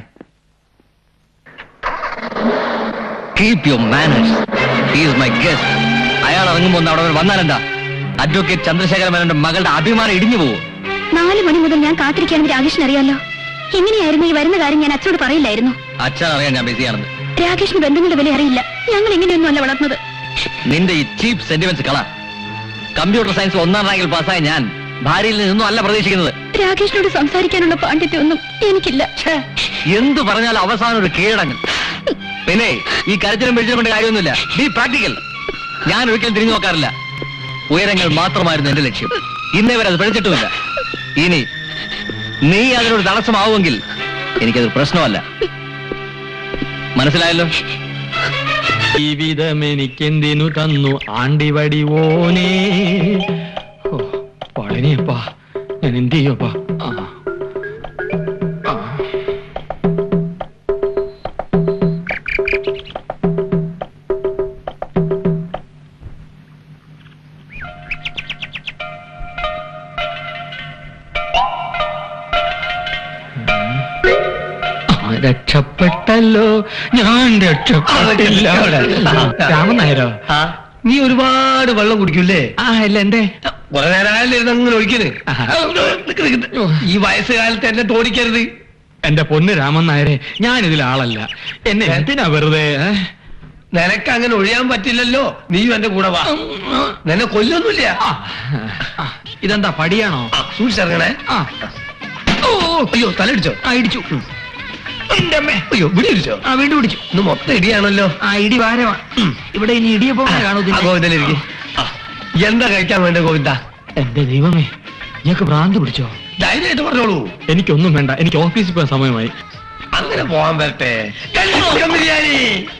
Keep your manners. He is my guest. അയാൾ ഇറങ്ങുമ്പോ ഒന്ന് അവിടെ വരെ വന്നാലെന്താ അഡ്വക്കേറ്റ് ചന്ദ്രശേഖര മേനോന്റെ മകളുടെ അഭിമാനം ഇടിഞ്ഞു പോകും നാല് മണി മുതൽ ഞാൻ കാത്തിരിക്കാണെന്ന് രാകേഷിന് അറിയാലോ ഇങ്ങനെയായിരുന്നു ഈ വരുന്ന കാര്യം ഞാൻ അച്ഛനോട് പറയില്ലായിരുന്നു അച്ഛൻ അറിയാൻ ഞാൻ ബിസിയാണെന്ന് രാകേഷിന് ബന്ധങ്ങളുടെ വില അറിയില്ല ഞങ്ങൾ ഇങ്ങനെയൊന്നും അല്ല വളർന്നത് നിന്റെ ഈ ചീപ്പ് സെന്റിമെന്റ്സ് കള കമ്പ്യൂട്ടർ സയൻസ് ഒന്നാം റാങ്കിൽ പാസ്സായ ഞാൻ ഭാര്യയിൽ നിന്നും അല്ല പ്രതീക്ഷിക്കുന്നത് രാകേഷിനോട് സംസാരിക്കാനുള്ള പാണ്ഡിത്യമൊന്നും എനിക്കില്ല ഛേ, എന്തു പറഞ്ഞാലും അവസാനം ഒരു കീഴടങ്ങൽ പിന്നെ ഈ കരച്ചിലും പിടിച്ചിലും കൊണ്ട് കാര്യമൊന്നുമില്ല ബി പ്രാക്ടിക്കൽ ഞാൻ ഒരിക്കലും തിരിഞ്ഞു നോക്കാറില്ല ഉയരങ്ങൾ മാത്രമായിരുന്നു എന്റെ ലക്ഷ്യം ഇന്നേ വരെ അത് പിഴച്ചിട്ടുമില്ല ഇനി നീ അതിനൊരു തടസ്സമാവുമെങ്കിൽ എനിക്കതൊരു പ്രശ്നമല്ല മനസ്സിലായല്ലോ ജീവിതം എനിക്കെന്തിനു തന്നു ആണ്ടിവടി ഓനേ ഓ, പളനിയപ്പാ ഞാൻ എന്ത് ചെയ്യപ്പാ ആ. ആ. ആ, രക്ഷപ്പെട്ടല്ലോ ഞാൻ രക്ഷപ്പെട്ടില്ല രാമൻ നായരോ ആ, നീ ഒരുപാട് വെള്ളം കുടിക്കൂലേ ആ അല്ല എന്റെ കുറെ നേരമായാലും ഇരുന്ന് അങ്ങനെ ഒഴിക്കണ് നിക്ക് നിക്ക് നിക്ക്. ഈ വയസ്സുകാലത്ത് എന്നെ തോടിക്കരുത് എന്റെ പൊന്ന് രാമൻ നായരെ ഞാൻ ഇതിൽ ആളല്ല എന്നെ എന്തിനാ വെറുതെ ഏ? നിനക്ക് അങ്ങനെ ഒഴിയാൻ പറ്റില്ലല്ലോ നീയും എന്റെ കൂടെ വാ നിന്നെ കൊല്ലൊന്നുമില്ല ആ, ആ, ഇതെന്താ പടിയാണോ ആ, സൂക്ഷിച്ചിറങ്ങണേ ആ ഓ അയ്യോ തലടിച്ചോ ആ ഇടിച്ചു എന്റെ അമ്മേ അയ്യോ ഇവിടെ ഇടിച്ചോ ആ വീണ്ടും ഇടിച്ചു ഇന്ന് മൊത്തം ഇടിയാണല്ലോ ആ ഇടി വാരമാ ഇവിടെ ഇനി ഇടിയപ്പോ കാണൂ ആ, ഗോവിന്ദനിരിക്ക്. ആ, എന്താ കഴിക്കാൻ വേണ്ട ഗോവിന്ദ എന്റെ ദൈവമേ ഇയാൾക്ക് ഭ്രാന്ത് പിടിച്ചോ ധൈര്യമായിട്ട് പറഞ്ഞോളൂ എനിക്കൊന്നും വേണ്ട എനിക്ക് ഓഫീസിൽ പോകാൻ സമയമായി അങ്ങനെ പോവാൻ വരട്ടെ ചിക്കൻ ബിരിയാണി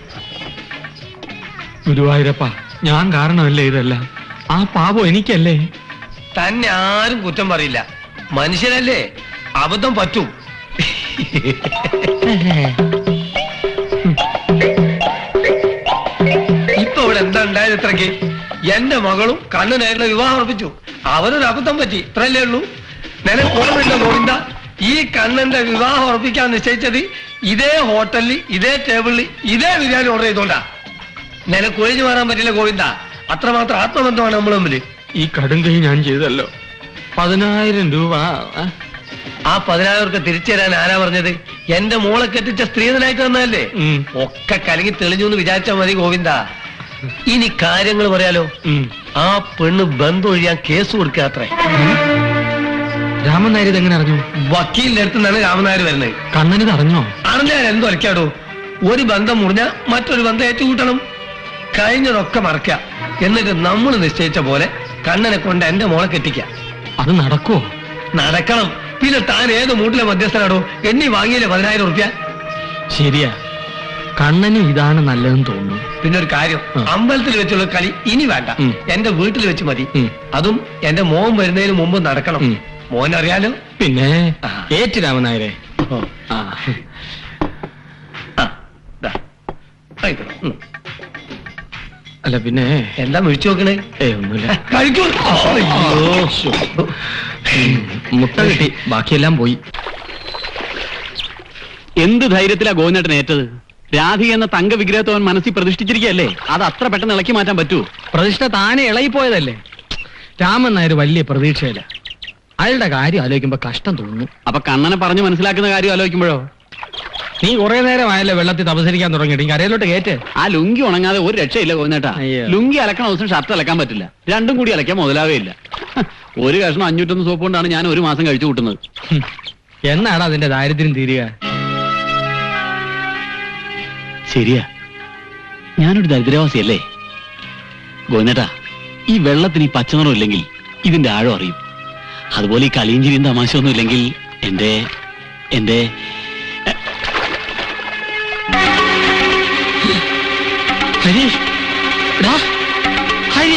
ഗുരുവായൂരപ്പ ഞാൻ കാരണമല്ലേ ഇതെല്ലാം ആ പാപം എനിക്കല്ലേ തന്നെ ആരും കുറ്റം പറയില്ല മനുഷ്യനല്ലേ അബദ്ധം പറ്റും ഇപ്പൊ ഇവിടെ എന്താ ഉണ്ടായത് ഇത്രയ്ക്ക് എന്റെ മകളും കണ്ണനായിട്ടുള്ള വിവാഹം ഉറപ്പിച്ചു അവനൊരു അബദ്ധം പറ്റി ഇത്രല്ലേ ഉള്ളൂ നിനക്ക് ഓർമ്മയുണ്ടോ ഗോവിന്ദ ഈ കണ്ണന്റെ വിവാഹം ഉറപ്പിക്കാൻ നിശ്ചയിച്ചത് ഇതേ ഹോട്ടലിൽ ഇതേ ടേബിളിൽ ഇതേ ബിരിയാണി ഓർഡർ ചെയ്തോണ്ടാ നിനക്ക് ഒഴിഞ്ഞു മാറാൻ പറ്റില്ല ഗോവിന്ദ അത്രമാത്രം ആത്മബന്ധമാണ് നമ്മൾ തമ്മിൽ ഈ കടുങ്കൈ ഞാൻ ചെയ്തല്ലോ പതിനായിരം രൂപ ആ, ആ പതിനായിരം റുപ്യ തിരിച്ചു തരാൻ ആരാ പറഞ്ഞത് എന്റെ മോളെ കെട്ടിച്ച സ്ത്രീധനായിട്ട് തന്നതല്ലേ ഉം, ഒക്കെ കലങ്ങി തെളിഞ്ഞു എന്ന് വിചാരിച്ചാ മതി ഗോവിന്ദ ഇനി കാര്യങ്ങൾ പറയാലോ ഉം. ആ പെണ്ണ് ബന്ധം ഒഴിയാൻ കേസ് കൊടുക്കുക അത്രേ രാമൻ നായർ ഇതെങ്ങനെ അറിഞ്ഞു വക്കീലിന്റെ അടുത്ത് നിന്നാണ് രാമനായർ വരുന്നത് കണ്ണനിത് അറിഞ്ഞോ അറിഞ്ഞാൽ എന്തോ ഒലക്കാടോ ഒരു ബന്ധം മുറിഞ്ഞാൽ മറ്റൊരു ബന്ധം ഏറ്റുകൂട്ടണം കഴിഞ്ഞതൊക്കെ മറക്കുക എന്നിട്ട് നമ്മൾ നിശ്ചയിച്ച പോലെ കണ്ണനെ കൊണ്ട് എന്റെ മോളെ കെട്ടിക്കാം അത് നടക്കോ നടക്കണം പിന്നെ താൻ ഏത് മൂട്ടിലെ മധ്യസ്ഥനാടോ എണ്ണി വാങ്ങിയില്ലേ പതിനായിരം റുപ്യ ശരിയാ കണ്ണന് ഇതാണ് നല്ലതെന്ന് തോന്നുന്നു പിന്നെ ഒരു കാര്യം ആ. അമ്പലത്തിൽ വെച്ചുള്ള കളി ഇനി വേണ്ട ഉം. എന്റെ വീട്ടിൽ വെച്ച് മതി ഉം. അതും എന്റെ മോൻ വരുന്നതിന് മുമ്പ് നടക്കണം ഉം. മോനറിയാലോ പിന്നെ ആ. ഏറ്റ് രാമനായരെ ആ. ആ, ദാ. കഴിക്കണം. ഉം. അല്ല പിന്നെ എന്താ വിളിച്ചു നോക്കണേ ഏ ഒന്നുമില്ല കഴിക്കൂ അയ്യോ, ശ്ശോ. ഉം, മുട്ട കിട്ടി ബാക്കിയെല്ലാം പോയി എന്ത് ധൈര്യത്തിലാ ഗോവിന്ദേട്ടൻ ഏറ്റത് രാധിക എന്ന തങ്ക വിഗ്രഹത്തെ അവൻ മനസ്സിൽ പ്രതിഷ്ഠിച്ചിരിക്കുകയല്ലേ അത് അത്ര പെട്ടെന്ന് ഇളക്കി മാറ്റാൻ പറ്റുമോ പ്രതിഷ്ഠ താനെ ഇളകിപ്പോയതല്ലേ രാമൻ നായർ വലിയ പ്രതീക്ഷയില്ല അയാളുടെ കാര്യം ആലോചിക്കുമ്പോ കഷ്ടം തോന്നുന്നു അപ്പൊ കണ്ണനെ പറഞ്ഞു മനസ്സിലാക്കുന്ന കാര്യം ആലോചിക്കുമ്പോഴോ നീ കുറെ നേരമായല്ലോ വെള്ളത്തിൽ തപസരിക്കാൻ തുടങ്ങിയിട്ട് കരയിലോട്ട് കയറ്റ് ആ ലുങ്കി ഉണങ്ങാതെ ഒരു രക്ഷയില്ല ഗോവിന്ദേട്ടാ അയ്യോ. ലുങ്കി അലക്കണ ദിവസം ഷർട്ട് അലക്കാൻ പറ്റില്ല രണ്ടും കൂടി അലക്കാൻ മുതലാവേ ഇല്ല ഹ, ഒരു കഷ്ണം അഞ്ഞൂറ്റൊന്ന് സോപ്പ് കൊണ്ടാണ് ഞാൻ ഒരു മാസം കഴിച്ചു കൂട്ടുന്നത് ഹും. എന്നാണ് അതിന്റെ ദാരിദ്ര്യം തീരുക ശരിയാ ഞാനൊരു ദരിദ്രവാസിയല്ലേ ഗോവിന്ദേട്ടാ ഈ വെള്ളത്തിന് ഈ പച്ചനിറം ഇല്ലെങ്കിൽ ഇതിന്റെ ആഴം അറിയും അതുപോലെ ഈ കളിയും ചിരിയും തമാശയൊന്നും ഇല്ലെങ്കിൽ എന്റെ എന്റെ ഹരി എടാ, ഹരി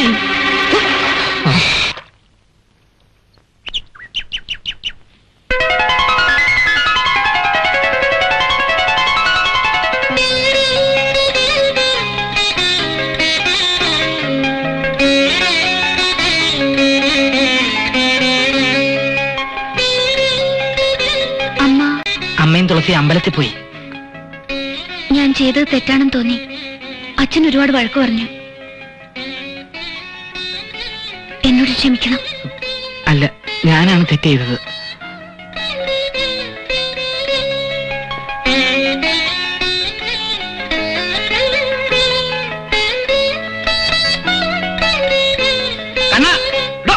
അമ്മ അമ്മയും തുളസി അമ്പലത്തിൽ പോയി ഞാൻ ചെയ്തത് തെറ്റാണെന്ന് തോന്നി അച്ഛൻ ഒരുപാട് വഴക്ക് പറഞ്ഞു എന്നോട് ക്ഷമിക്കണം അല്ല ഞാനാണ് തെറ്റ് ചെയ്തത് കണ്ണാ, ഡോ.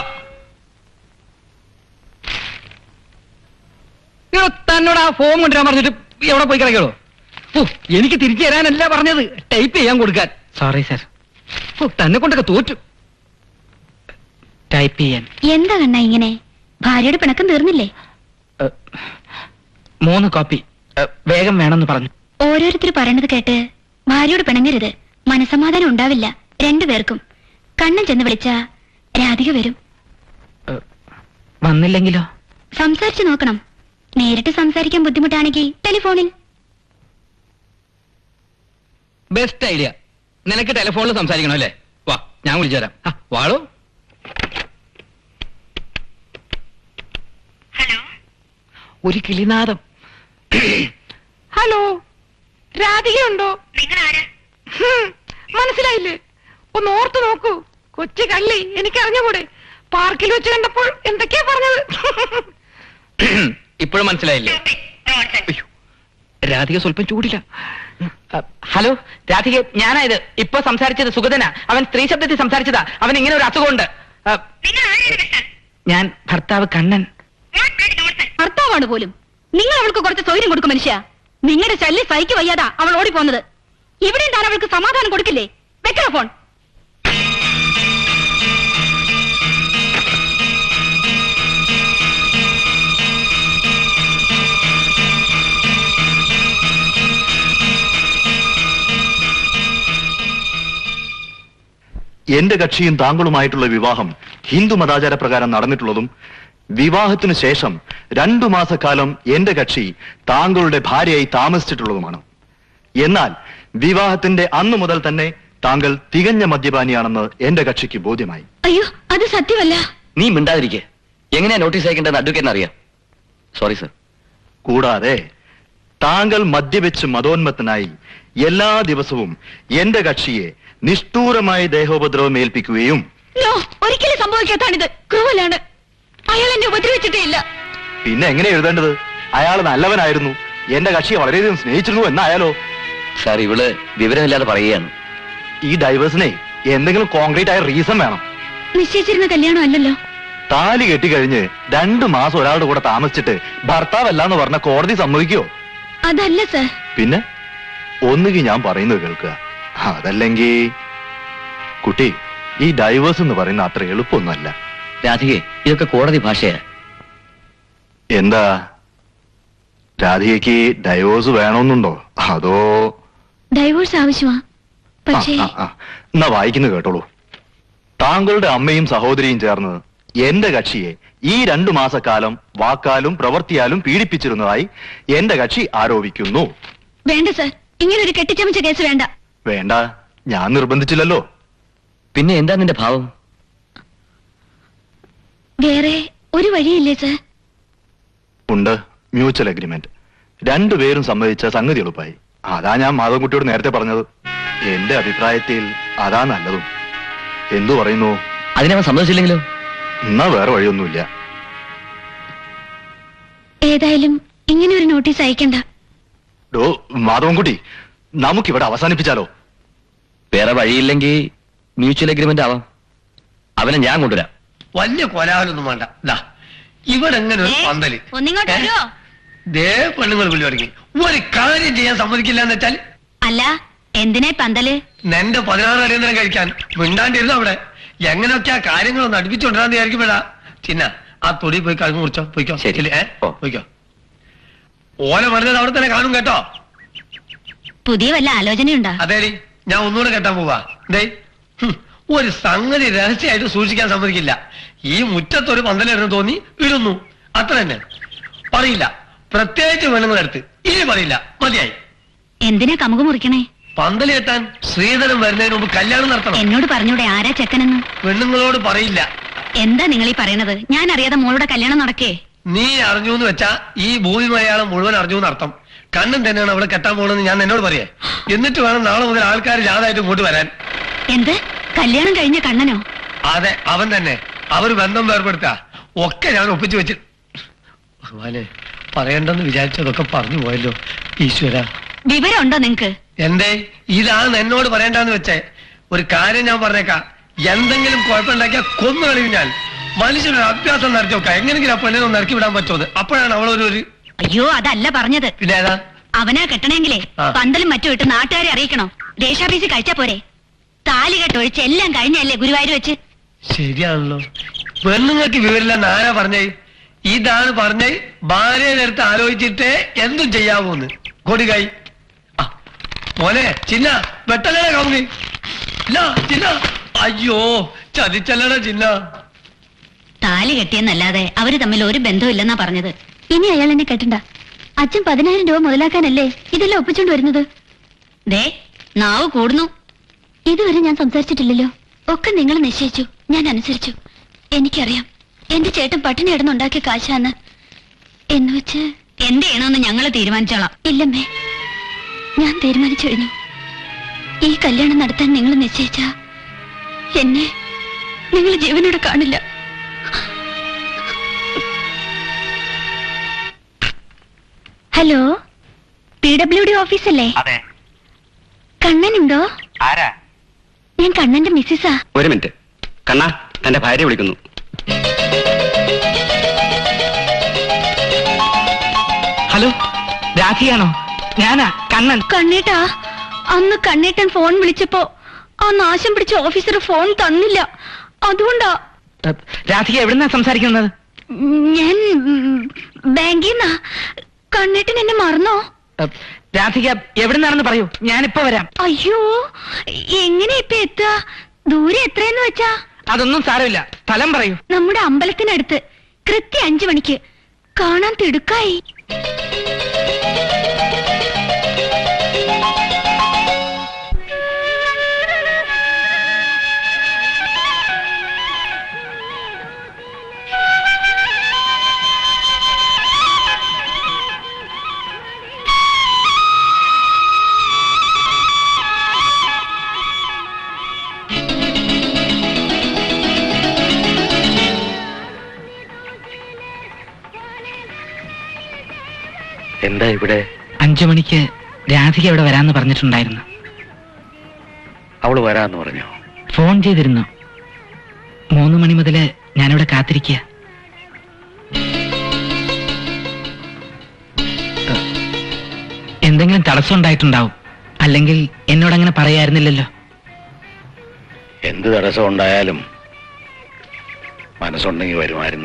ഇയ്യോ, തന്നോട് ആ ഫോം കൊണ്ടുവരാൻ പറഞ്ഞിട്ട് എവിടെ പോയി കിടക്കോ എനിക്ക് തിരിച്ചു തരാനല്ല പറഞ്ഞത് ടൈപ്പ് ചെയ്യാൻ കൊടുക്കാൻ സോറി സാർ തന്നെ കൊണ്ടൊക്കെ തോറ്റു ടൈപ്പ് ചെയ്യാൻ എന്താ കണ്ണ ഇങ്ങനെ ഭാര്യയുടെ പിണക്കം തീർന്നില്ലേ ഏഹ്, മൂന്ന് കോപ്പി ഏഹ്, വേഗം വേണമെന്ന് പറഞ്ഞു ഓരോരുത്തർ പറയണത് കേട്ട് ഭാര്യയോട് പിണങ്ങരുത് മനസമാധാനം ഉണ്ടാവില്ല രണ്ടുപേർക്കും കണ്ണൻ ചെന്ന് വിളിച്ച രാധിക വരും ഏഹ്, വന്നില്ലെങ്കിലോ സംസാരിച്ചു നോക്കണം നേരിട്ട് സംസാരിക്കാൻ ബുദ്ധിമുട്ടാണെങ്കിൽ ടെലിഫോണിൽ ബെസ്റ്റ് ഐഡിയ നിനക്ക് ടെലിഫോണിൽ സംസാരിക്കണം അല്ലേ വാ ഞാൻ വിളിച്ചു തരാം ആ, വാളോ ഒരു കിളിനാദം ഹലോ രാധികയുണ്ടോ ഹും, മനസ്സിലായില്ലേ ഒന്ന് ഓർത്തു നോക്കൂ കൊച്ചു കള്ളി എനിക്കറിഞ്ഞുകൂടെ പാർക്കിൽ വെച്ച് കണ്ടപ്പോൾ എന്തൊക്കെയാ പറഞ്ഞത് ഇപ്പോഴും മനസ്സിലായില്ലേ അയ്യോ, രാധിക സ്വല്പം ചൂടില്ല ഹലോ രാധിക ഞാനായത് ഇപ്പൊ സംസാരിച്ചത് സുഗതന അവൻ സ്ത്രീ ശബ്ദത്തിൽ സംസാരിച്ചതാ അവൻ ഇങ്ങനെ ഒരു അസുഖമുണ്ട് ആ, ഞാൻ ഭർത്താവ് കണ്ണൻ ഭർത്താവാണ് പോലും നിങ്ങൾ അവൾക്ക് കുറച്ച് സൗകര്യം കൊടുക്കും മനുഷ്യ നിങ്ങളുടെ ശല്യം സഹിക്ക് വയ്യാതാ അവൾ ഓടിപ്പോന്നത് ഇവിടെയും താൻ അവൾക്ക് സമാധാനം കൊടുക്കില്ലേ വെക്കണ ഫോൺ എന്റെ കക്ഷിയും താങ്കളുമായിട്ടുള്ള വിവാഹം ഹിന്ദു മതാചാര പ്രകാരം നടന്നിട്ടുള്ളതും വിവാഹത്തിനു ശേഷം രണ്ടു മാസക്കാലം എന്റെ കക്ഷി താങ്കളുടെ ഭാര്യയായി താമസിച്ചിട്ടുള്ളതുമാണ് എന്നാൽ വിവാഹത്തിന്റെ അന്നു മുതൽ തന്നെ താങ്കൾ തികഞ്ഞ മദ്യപാനിയാണെന്ന് എന്റെ കക്ഷിക്ക് ബോധ്യമായി അയ്യോ അത് സത്യമല്ല നീ മിണ്ടാതിരിക്കെ എങ്ങനെയാ നോട്ടീസ് അയക്കേണ്ടത് അഡ്വക്കേറ്റിന് അറിയാം സോറി സർ കൂടാതെ താങ്കൾ മദ്യപിച്ച് മതോന്മത്തനായി എല്ലാ ദിവസവും എന്റെ കക്ഷിയെ നിഷ്ഠൂരമായി ദേഹോപദ്രവം ഏൽപ്പിക്കുകയും നോ ഒരിക്കലും സംഭവിക്കാത്താണിത് ക്രൂവലാണ് അയാൾ എന്നെ ഉപദ്രവിച്ചിട്ടേ ഇല്ല പിന്നെ എങ്ങനെ എഴുതേണ്ടത് അയാൾ നല്ലവനായിരുന്നു എന്റെ കക്ഷിയെ വളരെയധികം സ്നേഹിച്ചിരുന്നു എന്നായാലോ സാർ ഇവള് വിവരമില്ലാതെ പറയുകയാണ് ഈ ഡൈവേഴ്സിനെ എന്തെങ്കിലും കോൺക്രീറ്റ് ആയ റീസൺ വേണം നിശ്ചയിച്ചിരുന്ന കല്യാണം അല്ലല്ലോ താലി കെട്ടിക്കഴിഞ്ഞ് രണ്ടു മാസം ഒരാളുടെ കൂടെ താമസിച്ചിട്ട് ഭർത്താവല്ല എന്ന് പറഞ്ഞ കോടതി സമ്മതിക്കോ അതല്ല സർ പിന്നെ ഒന്നുകിൽ ഞാൻ പറയുന്നത് കേൾക്കുക അതല്ലെങ്കിൽ കുട്ടി ഈ ഡൈവേഴ്സ് എന്ന് പറയുന്ന അത്ര എളുപ്പമൊന്നുമല്ല രാധികെ ഇതൊക്കെ കോടതി ഭാഷയാ എന്താ രാധികയ്ക്ക് ഡൈവോഴ്സ് വേണമെന്നുണ്ടോ അതോ ഡൈവോഴ്സ് ആവശ്യമാ ആ, പക്ഷേ ആ, ആ. എന്നാ വായിക്കുന്നു കേട്ടോളൂ താങ്കളുടെ അമ്മയും സഹോദരിയും ചേർന്ന് എന്റെ കക്ഷിയെ ഈ രണ്ടു മാസക്കാലം വാക്കാലും പ്രവൃത്തിയാലും പീഡിപ്പിച്ചിരുന്നതായി എന്റെ കക്ഷി ആരോപിക്കുന്നു വേണ്ട സർ ഇങ്ങനെ ഒരു കെട്ടിച്ചമച്ച കേസ് വേണ്ട വേണ്ട ഞാൻ നിർബന്ധിച്ചില്ലല്ലോ പിന്നെ എന്താ നിന്റെ ഭാവം വേറെ ഒരു വഴിയില്ലേ സർ ഉണ്ട് മ്യൂച്വൽ അഗ്രിമെന്റ് രണ്ടുപേരും സമ്മതിച്ച സംഗതി എളുപ്പമായി അതാ ഞാൻ മാധവൻകുട്ടിയോട് നേരത്തെ പറഞ്ഞത് എന്റെ അഭിപ്രായത്തിൽ അതാ നല്ലതും എന്തു പറയുന്നു അതിനവൻ സമ്മതിച്ചില്ലെങ്കിലോ എന്നാ വേറെ വഴിയൊന്നുമില്ല ഏതായാലും ഇങ്ങനെ ഒരു നോട്ടീസ് അയക്കണ്ട ഡോ മാധവൻകുട്ടി നമുക്കിവിടെ അവസാനിപ്പിച്ചാലോ വേറെ വഴിയില്ലെങ്കിൽ മ്യൂച്വൽ അഗ്രിമെന്റ് ആവാം അവനെ ഞാൻ കൊണ്ടുവരാം വലിയ കൊലാവലൊന്നും വേണ്ട ദാ ഇവിടെ എങ്ങനെ ഒരു പന്തല് ഒന്നിങ്ങോട്ട് ഏ? വരുമോ ദേ പെണ്ണുങ്ങൾ വിളി തുടങ്ങി ഒരു കാര്യം ചെയ്യാൻ സമ്മതിക്കില്ല എന്ന് വെച്ചാൽ അല്ല എന്തിനാ പന്തല് നിന്റെ പതിനാറ് അടിയന്തരം കഴിക്കാൻ മിണ്ടാണ്ടിരുന്നു അവിടെ എങ്ങനെയൊക്കെ ആ കാര്യങ്ങളൊന്ന് അടുപ്പിച്ചുകൊണ്ടിരാന്ന് വിചാരിക്കുമ്പോഴാ ചിന്ന ആ തൊടി പോയി കഴുകു മുറിച്ചോ പോയിക്കോ ശരി. ഇല്ലേ, ഏ? ഓ. പോയിക്കോ ഓല പറഞ്ഞത് അവിടെ തന്നെ കാണും കേട്ടോ പുതിയ വല്ല ആലോചനയുണ്ടോ അതേടി ഞാൻ ഒന്നുകൂടെ കെട്ടാൻ പോവാ ദേ ഹും, ഒരു സംഗതി രഹസ്യമായിട്ട് സൂക്ഷിക്കാൻ സമ്മതിക്കില്ല ഈ മുറ്റത്തൊരു പന്തലിടുന്നു തോന്നി ഇടുന്നു അത്ര തന്നെ പറയില്ല പ്രത്യേകിച്ച് പെണ്ണുങ്ങളെടുത്ത് ഇനി പറയില്ല മതിയായി എന്തിനാ കമുക മുറിക്കണേ പന്തല് കെട്ടാൻ ശ്രീധരൻ വരുന്നതിന് മുമ്പ് കല്യാണം നടത്തണം എന്നോട് പറഞ്ഞൂടെ ആരാ ചെക്കനെന്ന് പെണ്ണുങ്ങളോട് പറയില്ല എന്താ നിങ്ങൾ ഈ പറയണത് ഞാൻ അറിയാതെ മോളുടെ കല്യാണം നടക്കേ നീ അറിഞ്ഞു എന്ന് വെച്ചാ ഈ ഭൂമി മലയാളം മുഴുവൻ അറിഞ്ഞു എന്ന് അർത്ഥം കണ്ണൻ തന്നെയാണ് അവളെ കെട്ടാൻ പോകണമെന്ന് ഞാൻ എന്നോട് പറയേ എന്നിട്ട് വേണം നാളെ മുതൽ ആൾക്കാർ ജാതായിട്ട് ഇങ്ങോട്ട് വരാൻ എന്ത് കല്യാണം കഴിഞ്ഞ കണ്ണനോ അതെ അവൻ തന്നെ അവർ ബന്ധം വേർപെടുത്താ ഒക്കെ ഞാൻ ഒപ്പിച്ചു വെച്ച് ഭഗവാനെ പറയണ്ടെന്ന് വിചാരിച്ചതൊക്കെ പറഞ്ഞു പോയല്ലോ ഈശ്വര വിവരമുണ്ടോ നിങ്ങക്ക് എന്തേ ഇതാണ് എന്നോട് പറയണ്ടെന്ന് വെച്ചേ ഒരു കാര്യം ഞാൻ പറഞ്ഞേക്കാം എന്തെങ്കിലും കുഴപ്പമുണ്ടാക്കിയാൽ കൊന്നു കളയും ഞാൻ മനുഷ്യനൊരു അഭ്യാസം നടത്തി നോക്കാം എങ്ങനെങ്കിലും ആ പെണ്ണിനെ ഒന്ന് ഇറക്കി വിടാൻ പറ്റുമോ അപ്പോഴാണ് അവളൊരു ഒരു അയ്യോ അതല്ല പറഞ്ഞത് പിന്നെ ഏതാ അവനാ കെട്ടണെങ്കിലേ ആ. പന്തലും മറ്റും ഇട്ട് നാട്ടുകാരെ അറിയിക്കണോ ദേശാഭീസി കഴിച്ചാ പോരെ താലി കെട്ടൊഴിച്ച് എല്ലാം കഴിഞ്ഞല്ലേ ഗുരുവായൂർ വെച്ച് ശരിയാണല്ലോ പെണ്ണുങ്ങൾക്ക് വിവരില്ലെന്ന് ആരാ പറഞ്ഞേ ഇതാണ് പറഞ്ഞേ ഭാര്യയുടെ അടുത്ത് ആലോചിച്ചിട്ടേ എന്തും ചെയ്യാവൂന്ന് കൊടുകായി ആ, മോനെ ചിന്ന വെട്ടലട കവുങ്ങി ഇല്ല ചിന്ന അയ്യോ ചതിച്ചല്ലട ചിന്ന താലി കെട്ടിയെന്നല്ലാതെ അവര് തമ്മിൽ ഒരു ബന്ധമില്ലെന്നാ പറഞ്ഞത് ഇനി അയാൾ എന്നെ കെട്ടണ്ട അച്ഛൻ പതിനായിരം രൂപ മുതലാക്കാനല്ലേ ഇതെല്ലാം ഒപ്പിച്ചോണ്ട് വരുന്നത് ദേ നാവ് കൂടുന്നു ഇതുവരെ ഞാൻ സംസാരിച്ചിട്ടില്ലല്ലോ ഒക്കെ നിങ്ങൾ നിശ്ചയിച്ചു ഞാൻ അനുസരിച്ചു എനിക്കറിയാം എന്റെ ചേട്ടൻ പട്ടിണി കിടന്നുണ്ടാക്കിയ കാശാന്ന് എന്ന് വെച്ച് എന്ത് ചെയ്യണമെന്ന് ഞങ്ങൾ തീരുമാനിച്ചോളാം ഇല്ലമ്മേ ഞാൻ തീരുമാനിച്ചു കഴിഞ്ഞു ഈ കല്യാണം നടത്താൻ നിങ്ങൾ നിശ്ചയിച്ച എന്നെ നിങ്ങൾ ജീവനോടെ കാണില്ല ഹലോ പി ഡബ്ല്യു ഡി ഓഫീസല്ലേ അതെ കണ്ണനുണ്ടോ ആരാ ഞാൻ കണ്ണന്റെ മിസ്സിസാ ഒരു മിനിറ്റ് കണ്ണ തന്റെ ഭാര്യ വിളിക്കുന്നു ഹലോ രാധിയാണോ ഞാനാ കണ്ണൻ കണ്ണേട്ടാ അന്ന് കണ്ണേട്ടൻ ഫോൺ വിളിച്ചപ്പോ ആ നാശം പിടിച്ച ഓഫീസർ ഫോൺ തന്നില്ല അതുകൊണ്ടാ ഏ, രാധിക എവിടുന്നാ സംസാരിക്കുന്നത് ഞാൻ ബാങ്കിൽ നിന്നാ കണ്ണേട്ടൻ എന്നെ മറന്നോ ഏ, രാധിക എവിടുന്നാണെന്ന് പറയൂ ഞാനിപ്പോ വരാം അയ്യോ എങ്ങനെ ഇപ്പൊ എത്തുക ദൂരെ എത്രയെന്ന് വെച്ചാ അതൊന്നും സാരമില്ല സ്ഥലം പറയൂ നമ്മുടെ അമ്പലത്തിനടുത്ത് കൃത്യം അഞ്ചു മണിക്ക് കാണാൻ തിടുക്കായി എന്താ ഇവിടെ അഞ്ചു മണിക്ക് രാധിക ഇവിടെ വരാന്ന് പറഞ്ഞിട്ടുണ്ടായിരുന്നു അവള് വരാന്ന് പറഞ്ഞു ഫോൺ ചെയ്തിരുന്നു മൂന്ന് മണി മുതല് ഞാനിവിടെ കാത്തിരിക്കുക എന്തെങ്കിലും തടസ്സം ഉണ്ടായിട്ടുണ്ടാവും അല്ലെങ്കിൽ എന്നോട് അങ്ങനെ പറയായിരുന്നില്ലല്ലോ എന്ത് തടസ്സം ഉണ്ടായാലും മനസ്സുണ്ടെങ്കിൽ വരുമായിരുന്നു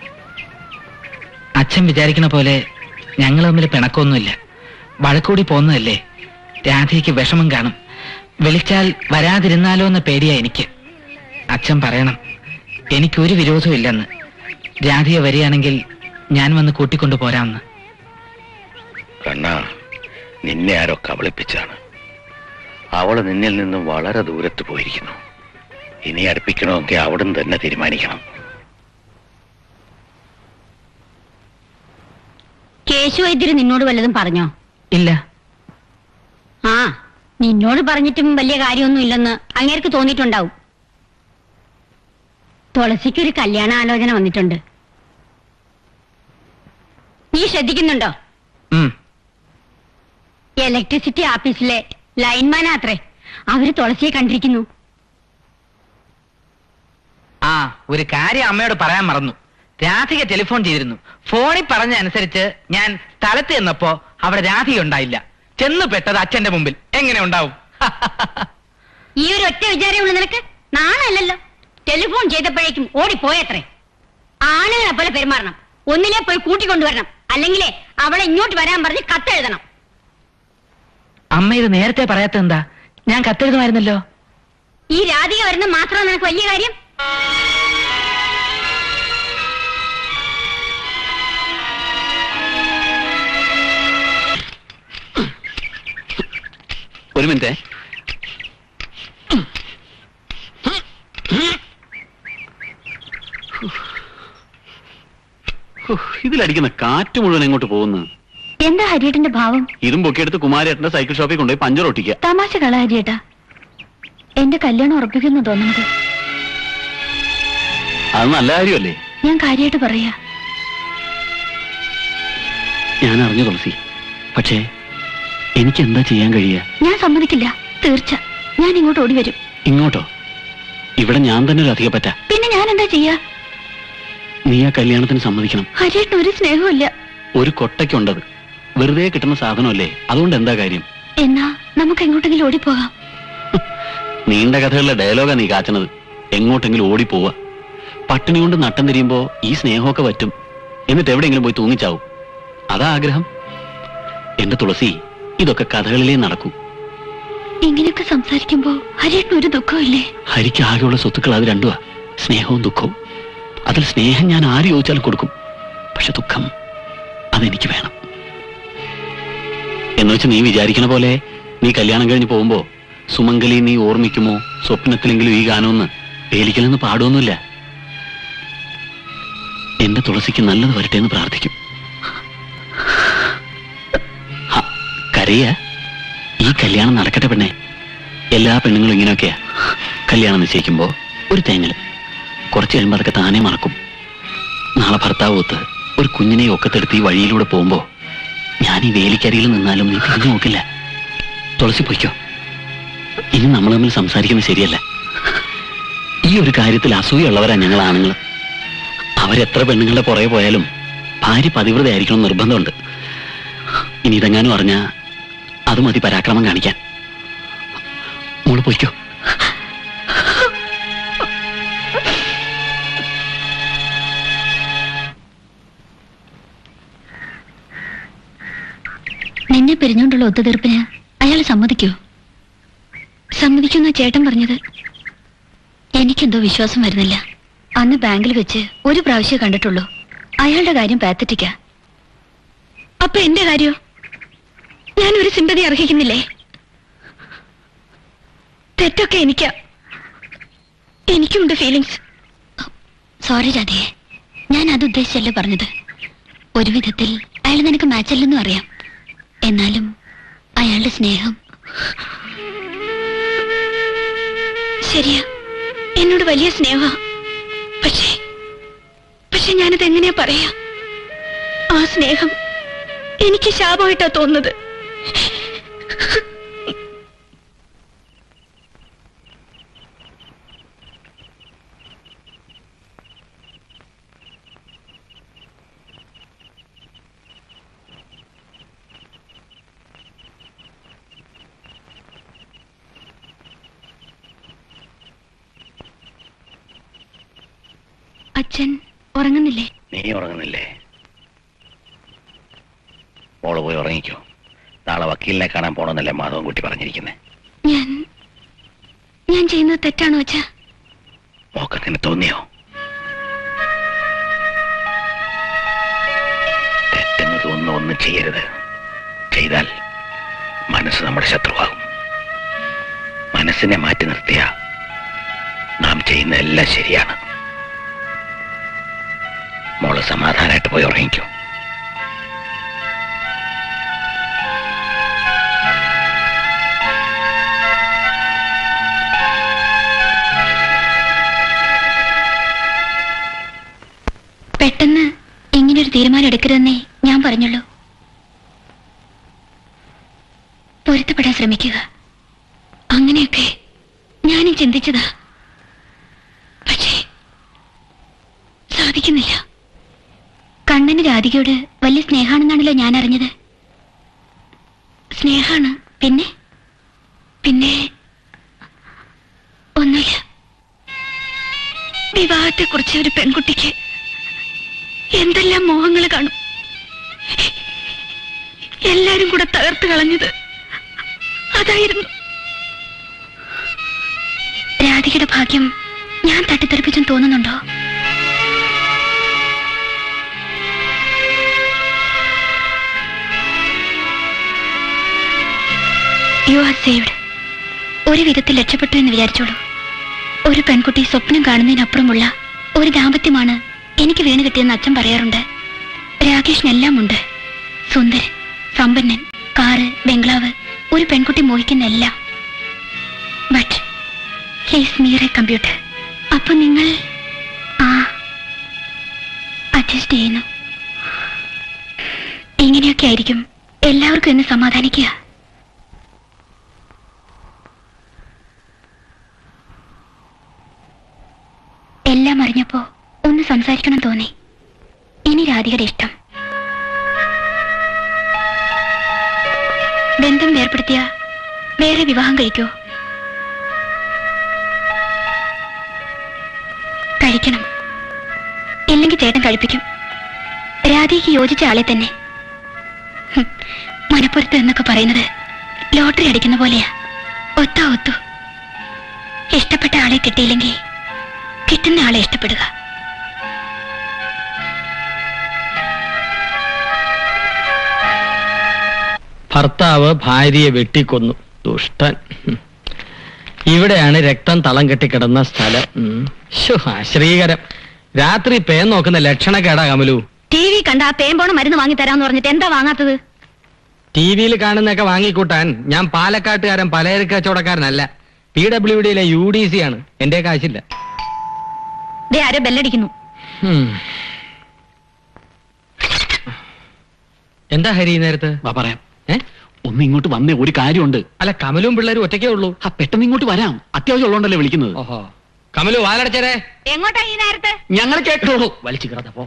അച്ഛൻ വിചാരിക്കണ പോലെ ഞങ്ങൾ തമ്മിൽ പിണക്കമൊന്നുമില്ല വഴക്കൂടി പോന്നതല്ലേ രാധയ്ക്ക് വിഷമം കാണും വിളിച്ചാൽ വരാതിരുന്നാലോ എന്ന പേടിയാ എനിക്ക് അച്ഛൻ പറയണം എനിക്കൊരു വിരോധവും ഇല്ലെന്ന് രാധിക വരികയാണെങ്കിൽ ഞാൻ വന്ന് കൂട്ടിക്കൊണ്ടു പോരാമെന്ന് കണ്ണാ നിന്നെ ആരോ കബളിപ്പിച്ചാണ് അവള് നിന്നിൽ നിന്നും വളരെ ദൂരത്ത് പോയിരിക്കുന്നു ഇനി അടുപ്പിക്കണമെങ്കിൽ അവിടുന്ന് തന്നെ തീരുമാനിക്കണം കേശു വൈദ്യര് നിന്നോട് വല്ലതും പറഞ്ഞോ ഇല്ല ആ നിന്നോട് പറഞ്ഞിട്ടും വലിയ കാര്യമൊന്നും ഇല്ലെന്ന് അങ്ങേർക്ക് തോന്നിയിട്ടുണ്ടാവും തുളസിക്കൊരു കല്യാണ ആലോചന വന്നിട്ടുണ്ട് നീ ശ്രദ്ധിക്കുന്നുണ്ടോ ഉം. ഇലക്ട്രിസിറ്റി ഓഫീസിലെ ലൈൻമാനാത്രേ അവര് തുളസിയെ കണ്ടിരിക്കുന്നു ആ ഒരു കാര്യം അമ്മയോട് പറയാൻ മറന്നു രാധിക ടെലിഫോൺ ചെയ്തിരുന്നു ഫോണിൽ പറഞ്ഞ അനുസരിച്ച് ഞാൻ സ്ഥലത്ത് ചെന്നപ്പോ അവിടെ രാധിക ഉണ്ടായില്ല ചെന്ന് പെട്ടത് അച്ഛന്റെ മുമ്പിൽ എങ്ങനെ ഉണ്ടാവും ഈ ഒരു ഒറ്റ വിചാരമേ ഉള്ളൂ നിനക്ക് നാണല്ലോ ടെലിഫോൺ ചെയ്തപ്പോഴേക്കും ഓടിപ്പോയത്രേ ആണുങ്ങളെ പോലെ പെരുമാറണം ഒന്നിലെ പോയി കൂട്ടിക്കൊണ്ടുവരണം അല്ലെങ്കിലേ അവളെ ഇങ്ങോട്ട് വരാൻ പറഞ്ഞ് കത്തെഴുതണം അമ്മ ഇത് നേരത്തെ പറയാത്ത എന്താ ഞാൻ കത്തെഴുതുമായിരുന്നല്ലോ ഈ രാധിക വരുന്ന മാത്രമാണ് നിനക്ക് വലിയ കാര്യം ഒരു മിനിറ്റ് ഇതിലടിക്കുന്ന കാറ്റ് മുഴുവൻ എങ്ങോട്ട് പോകുന്നു എന്താ ഹരിയേട്ടന്റെ ഭാവം ഇതും പൊക്കിയെടുത്ത് കുമാരേട്ടന്റെ സൈക്കിൾ ഷോപ്പിൽ കൊണ്ടുപോയി പഞ്ചർ ഒട്ടിക്കുക തമാശ കള ഹരിയേട്ടാ എന്റെ കല്യാണം ഉറപ്പിക്കുന്നു തോന്നുന്നത് അത് നല്ല കാര്യമല്ലേ ഞാൻ കാര്യമായിട്ട് പറയാ ഞാൻ അറിഞ്ഞു തുളസി പക്ഷേ എനിക്ക് എന്താ ചെയ്യാൻ കഴിയുക ഞാൻ സമ്മതിക്കില്ല തീർച്ച ഞാൻ ഇങ്ങോട്ട് ഓടി വരും ഇങ്ങോട്ടോ ഇവിടെ ഞാൻ തന്നെ ഒരു അധിക പറ്റ പിന്നെ ഞാൻ എന്താ ചെയ്യാ നീ ആ കല്യാണത്തിന് സമ്മതിക്കണം ഹരിയേട്ടന് ഒരു സ്നേഹമില്ല ഒരു കൊട്ടയ്ക്കുണ്ടത് വെറുതെ കിട്ടുന്ന സാധനമല്ലേ അതുകൊണ്ട് എന്താ കാര്യം എന്നാ നമുക്ക് എങ്ങോട്ടെങ്കിലും ഓടിപ്പോകാം നീണ്ട കഥകളിലെ ഡയലോഗാ നീ കാച്ചണത് എങ്ങോട്ടെങ്കിലും ഓടിപ്പോവുക പട്ടിണി കൊണ്ട് നട്ടം തിരിയുമ്പോ ഈ സ്നേഹമൊക്കെ പറ്റും എന്നിട്ട് എവിടെയെങ്കിലും പോയി തൂങ്ങിച്ചാവും അതാ ആഗ്രഹം എന്റെ തുളസി ഇതൊക്കെ കഥകളിലേ നടക്കൂ ഇങ്ങനെയൊക്കെ സംസാരിക്കുമ്പോ ഹരിയേട്ടന് ഒരു ദുഃഖമില്ലേ ഹരിക്ക് ആകെയുള്ള സ്വത്തുക്കൾ അത് രണ്ടുവാ സ്നേഹവും ദുഃഖവും അതിൽ സ്നേഹം ഞാൻ ആര് ചോദിച്ചാലും കൊടുക്കും പക്ഷെ ദുഃഖം അതെനിക്ക് വേണം എന്ന് വെച്ച് നീ വിചാരിക്കണ പോലെ നീ കല്യാണം കഴിഞ്ഞ് പോകുമ്പോ സുമംഗലി നീ ഓർമ്മിക്കുമോ സ്വപ്നത്തിലെങ്കിലും ഈ ഗാനമൊന്ന് പേലിക്കലെന്ന് പാടുമൊന്നുമില്ല എന്റെ തുളസിക്ക് നല്ലത് വരട്ടെ എന്ന് പ്രാർത്ഥിക്കും ഹ, കരയ ഈ കല്യാണം നടക്കട്ടെ പെണ്ണെ എല്ലാ പെണ്ണുങ്ങളും ഇങ്ങനെയൊക്കെയാ കല്യാണം നിശ്ചയിക്കുമ്പോ ഒരു തേങ്ങൽ കുറച്ച് കഴിയുമ്പോൾ അതൊക്കെ താനേ മറക്കും നാളെ ഭർത്താവ് ഒത്ത് ഒരു കുഞ്ഞിനെ ഒക്കത്തെടുത്ത് ഈ വഴിയിലൂടെ പോകുമ്പോ ഞാൻ ഈ വേലിക്കരിയിൽ നിന്നാലും നീ തിരിഞ്ഞു നോക്കില്ല തുളസി പൊയ്ക്കോ ഇനി നമ്മൾ തമ്മിൽ സംസാരിക്കുന്നത് ശരിയല്ല ഈ ഒരു കാര്യത്തിൽ അസൂയുള്ളവരാ ഞങ്ങൾ ആണുങ്ങൾ അവരെത്ര പെണ്ണുങ്ങളുടെ പുറകെ പോയാലും ഭാര്യ പതിവ്രതയായിരിക്കണം നിർബന്ധമുണ്ട് ഇനി ഇതെങ്ങാനും അറിഞ്ഞാ അത് മതി പരാക്രമം കാണിക്കാൻ മോള് പൊയ്ക്കോ നിന്നെ പിരിഞ്ഞുകൊണ്ടുള്ള ഒത്തുതീർപ്പിന് അയാൾ സമ്മതിക്കോ സമ്മതിക്കുന്ന ചേട്ടൻ പറഞ്ഞത് എനിക്കെന്തോ വിശ്വാസം വരുന്നില്ല അന്ന് ബാങ്കിൽ വെച്ച് ഒരു പ്രാവശ്യം കണ്ടിട്ടുള്ളൂ അയാളുടെ കാര്യം പാത്തറ്റിക്ക അപ്പൊ എന്റെ കാര്യോ ഞാൻ ഒരു സിമ്പതി അർഹിക്കുന്നില്ലേ തെറ്റൊക്കെ എനിക്കാ എനിക്കുണ്ട് ഫീലിങ്സ് സോറി രാധയെ ഞാൻ അത് ഉദ്ദേശിച്ചല്ലേ പറഞ്ഞത് ഒരു വിധത്തിൽ അയാൾ നിനക്ക് മാച്ചല്ലെന്നും അറിയാം എന്നാലും അയാളുടെ സ്നേഹം ശരിയാ എന്നോട് വലിയ സ്നേഹ പക്ഷേ പക്ഷെ ഞാനത് എങ്ങനെയാ പറയാ ആ സ്നേഹം എനിക്ക് ശാപമായിട്ടാ തോന്നുന്നത് അച്ഛൻ ഉറങ്ങുന്നില്ലേ നീ ഉറങ്ങുന്നില്ലേ മോള് പോയി ഉറങ്ങിക്കോ നാളെ വക്കീലിനെ കാണാൻ പോണമെന്നല്ലേ മാധവൻകുട്ടി പറഞ്ഞിരിക്കുന്നത് ഞാൻ ഞാൻ ചെയ്യുന്നത് തെറ്റാണോ അച്ഛാ മോക്കങ്ങനെ തോന്നിയോ ഒന്നും ചെയ്യരുത് ചെയ്താൽ മനസ്സ് നമ്മുടെ ശത്രുവാകും മനസ്സിനെ മാറ്റി നിർത്തിയ നാം ചെയ്യുന്ന എല്ലാം ശരിയാണ് മോള് സമാധാനമായിട്ട് പോയി ഉറങ്ങിക്കോ പെട്ടെന്ന് ഇങ്ങനൊരു തീരുമാനം എടുക്കരുതെന്നേ ഞാൻ പറഞ്ഞുള്ളൂ പൊരുത്തപ്പെടാൻ ശ്രമിക്കുക അങ്ങനെയൊക്കെ ഞാനും ചിന്തിച്ചതാ പക്ഷേ സാധിക്കുന്നില്ല കണ്ണന് രാധികയോട് വലിയ സ്നേഹാണെന്നാണല്ലോ ഞാൻ അറിഞ്ഞത് സ്നേഹാണ് പിന്നെ പിന്നെ ഒന്നുമില്ല വിവാഹത്തെക്കുറിച്ച് ഒരു പെൺകുട്ടിക്ക് എന്തെല്ലാം മോഹങ്ങൾ കാണും എല്ലാരും കൂടെ തകർത്ത് കളഞ്ഞത് അതായിരുന്നു രാധികയുടെ ഭാഗ്യം ഞാൻ തട്ടിത്തെറിപ്പിച്ചും തോന്നുന്നുണ്ടോ യു ആർ സേവ്ഡ് ഒരു വിധത്തിൽ രക്ഷപ്പെട്ടു എന്ന് വിചാരിച്ചോളൂ ഒരു പെൺകുട്ടി സ്വപ്നം കാണുന്നതിനപ്പുറമുള്ള ഒരു ദാമ്പത്യമാണ് എനിക്ക് വീണ് കിട്ടിയെന്ന് അച്ഛൻ പറയാറുണ്ട് രാകേഷിനെല്ലാം ഉണ്ട് സുന്ദരൻ സമ്പന്നൻ കാറ് ബംഗ്ലാവ് ഒരു പെൺകുട്ടി മോഹിക്കുന്ന എല്ലാം but he's mere a computer അപ്പൊ നിങ്ങൾ ആ അഡ്ജസ്റ്റ് ചെയ്യുന്നു ഇങ്ങനെയൊക്കെ ആയിരിക്കും എല്ലാവർക്കും എന്ന് സമാധാനിക്കുക എല്ലാം അറിഞ്ഞപ്പോ ഒന്ന് സംസാരിക്കണം തോന്നി ഇനി രാധികയുടെ ഇഷ്ടം ബന്ധം വേർപ്പെടുത്തിയ വേറെ വിവാഹം കഴിക്കോ കഴിക്കണം ഇല്ലെങ്കിൽ ചേട്ടൻ കഴിപ്പിക്കും രാധയ്ക്ക് യോജിച്ച ആളെ തന്നെ ഹും, മനപ്പുറത്ത് എന്നൊക്കെ പറയുന്നത് ലോട്ടറി അടിക്കുന്ന പോലെയാ ഒത്താ ഒത്തു ഇഷ്ടപ്പെട്ട ആളെ കിട്ടിയില്ലെങ്കിൽ കിട്ടുന്ന ആളെ ഇഷ്ടപ്പെടുക ഭർത്താവ് ഭാര്യയെ വെട്ടിക്കൊന്നു ദുഷ്ടൻ ഉം. ഇവിടെയാണ് രക്തം തളം കെട്ടിക്കിടന്ന സ്ഥലം ഉം. ശ്ശോ, അശ്രീകരം രാത്രി പേൻ നോക്കുന്ന ലക്ഷണക്കേടാ കമലു ടി വി കണ്ട ആ പേമ്പോണ മരുന്ന് വാങ്ങി തരാന്ന് പറഞ്ഞിട്ട് എന്താ വാങ്ങാത്തത് ടി വിയിൽ കാണുന്നൊക്കെ വാങ്ങിക്കൂട്ടാൻ ഞാൻ പാലക്കാട്ടുകാരൻ പലചരക്ക് കച്ചവടക്കാരനല്ല പി ഡബ്ല്യു ഡിയിലെ യു ഡി സി ആണ് എന്റെ കാശില്ല ദേ ആരോ ബെല്ലടിക്കുന്നു ഉം. എന്താ ഹരി ഈ നേരത്ത് വാ പറയാം ഏ ഒന്ന് ഇങ്ങോട്ട് വന്നേ ഒരു കാര്യമുണ്ട് അല്ല കമലും പിള്ളേരും ഒറ്റയ്ക്കേ ഉള്ളൂ ആ പെട്ടെന്ന് ഇങ്ങോട്ട് വരാം അത്യാവശ്യം ഉള്ളതുകൊണ്ടല്ലേ വിളിക്കുന്നത് ഓഹോ കമലു വാലടച്ചേരേ എങ്ങോട്ടാ ഈ നേരത്തെ ഞങ്ങൾ കേട്ടോളൂ വലിച്ചു കിടന്നപ്പോ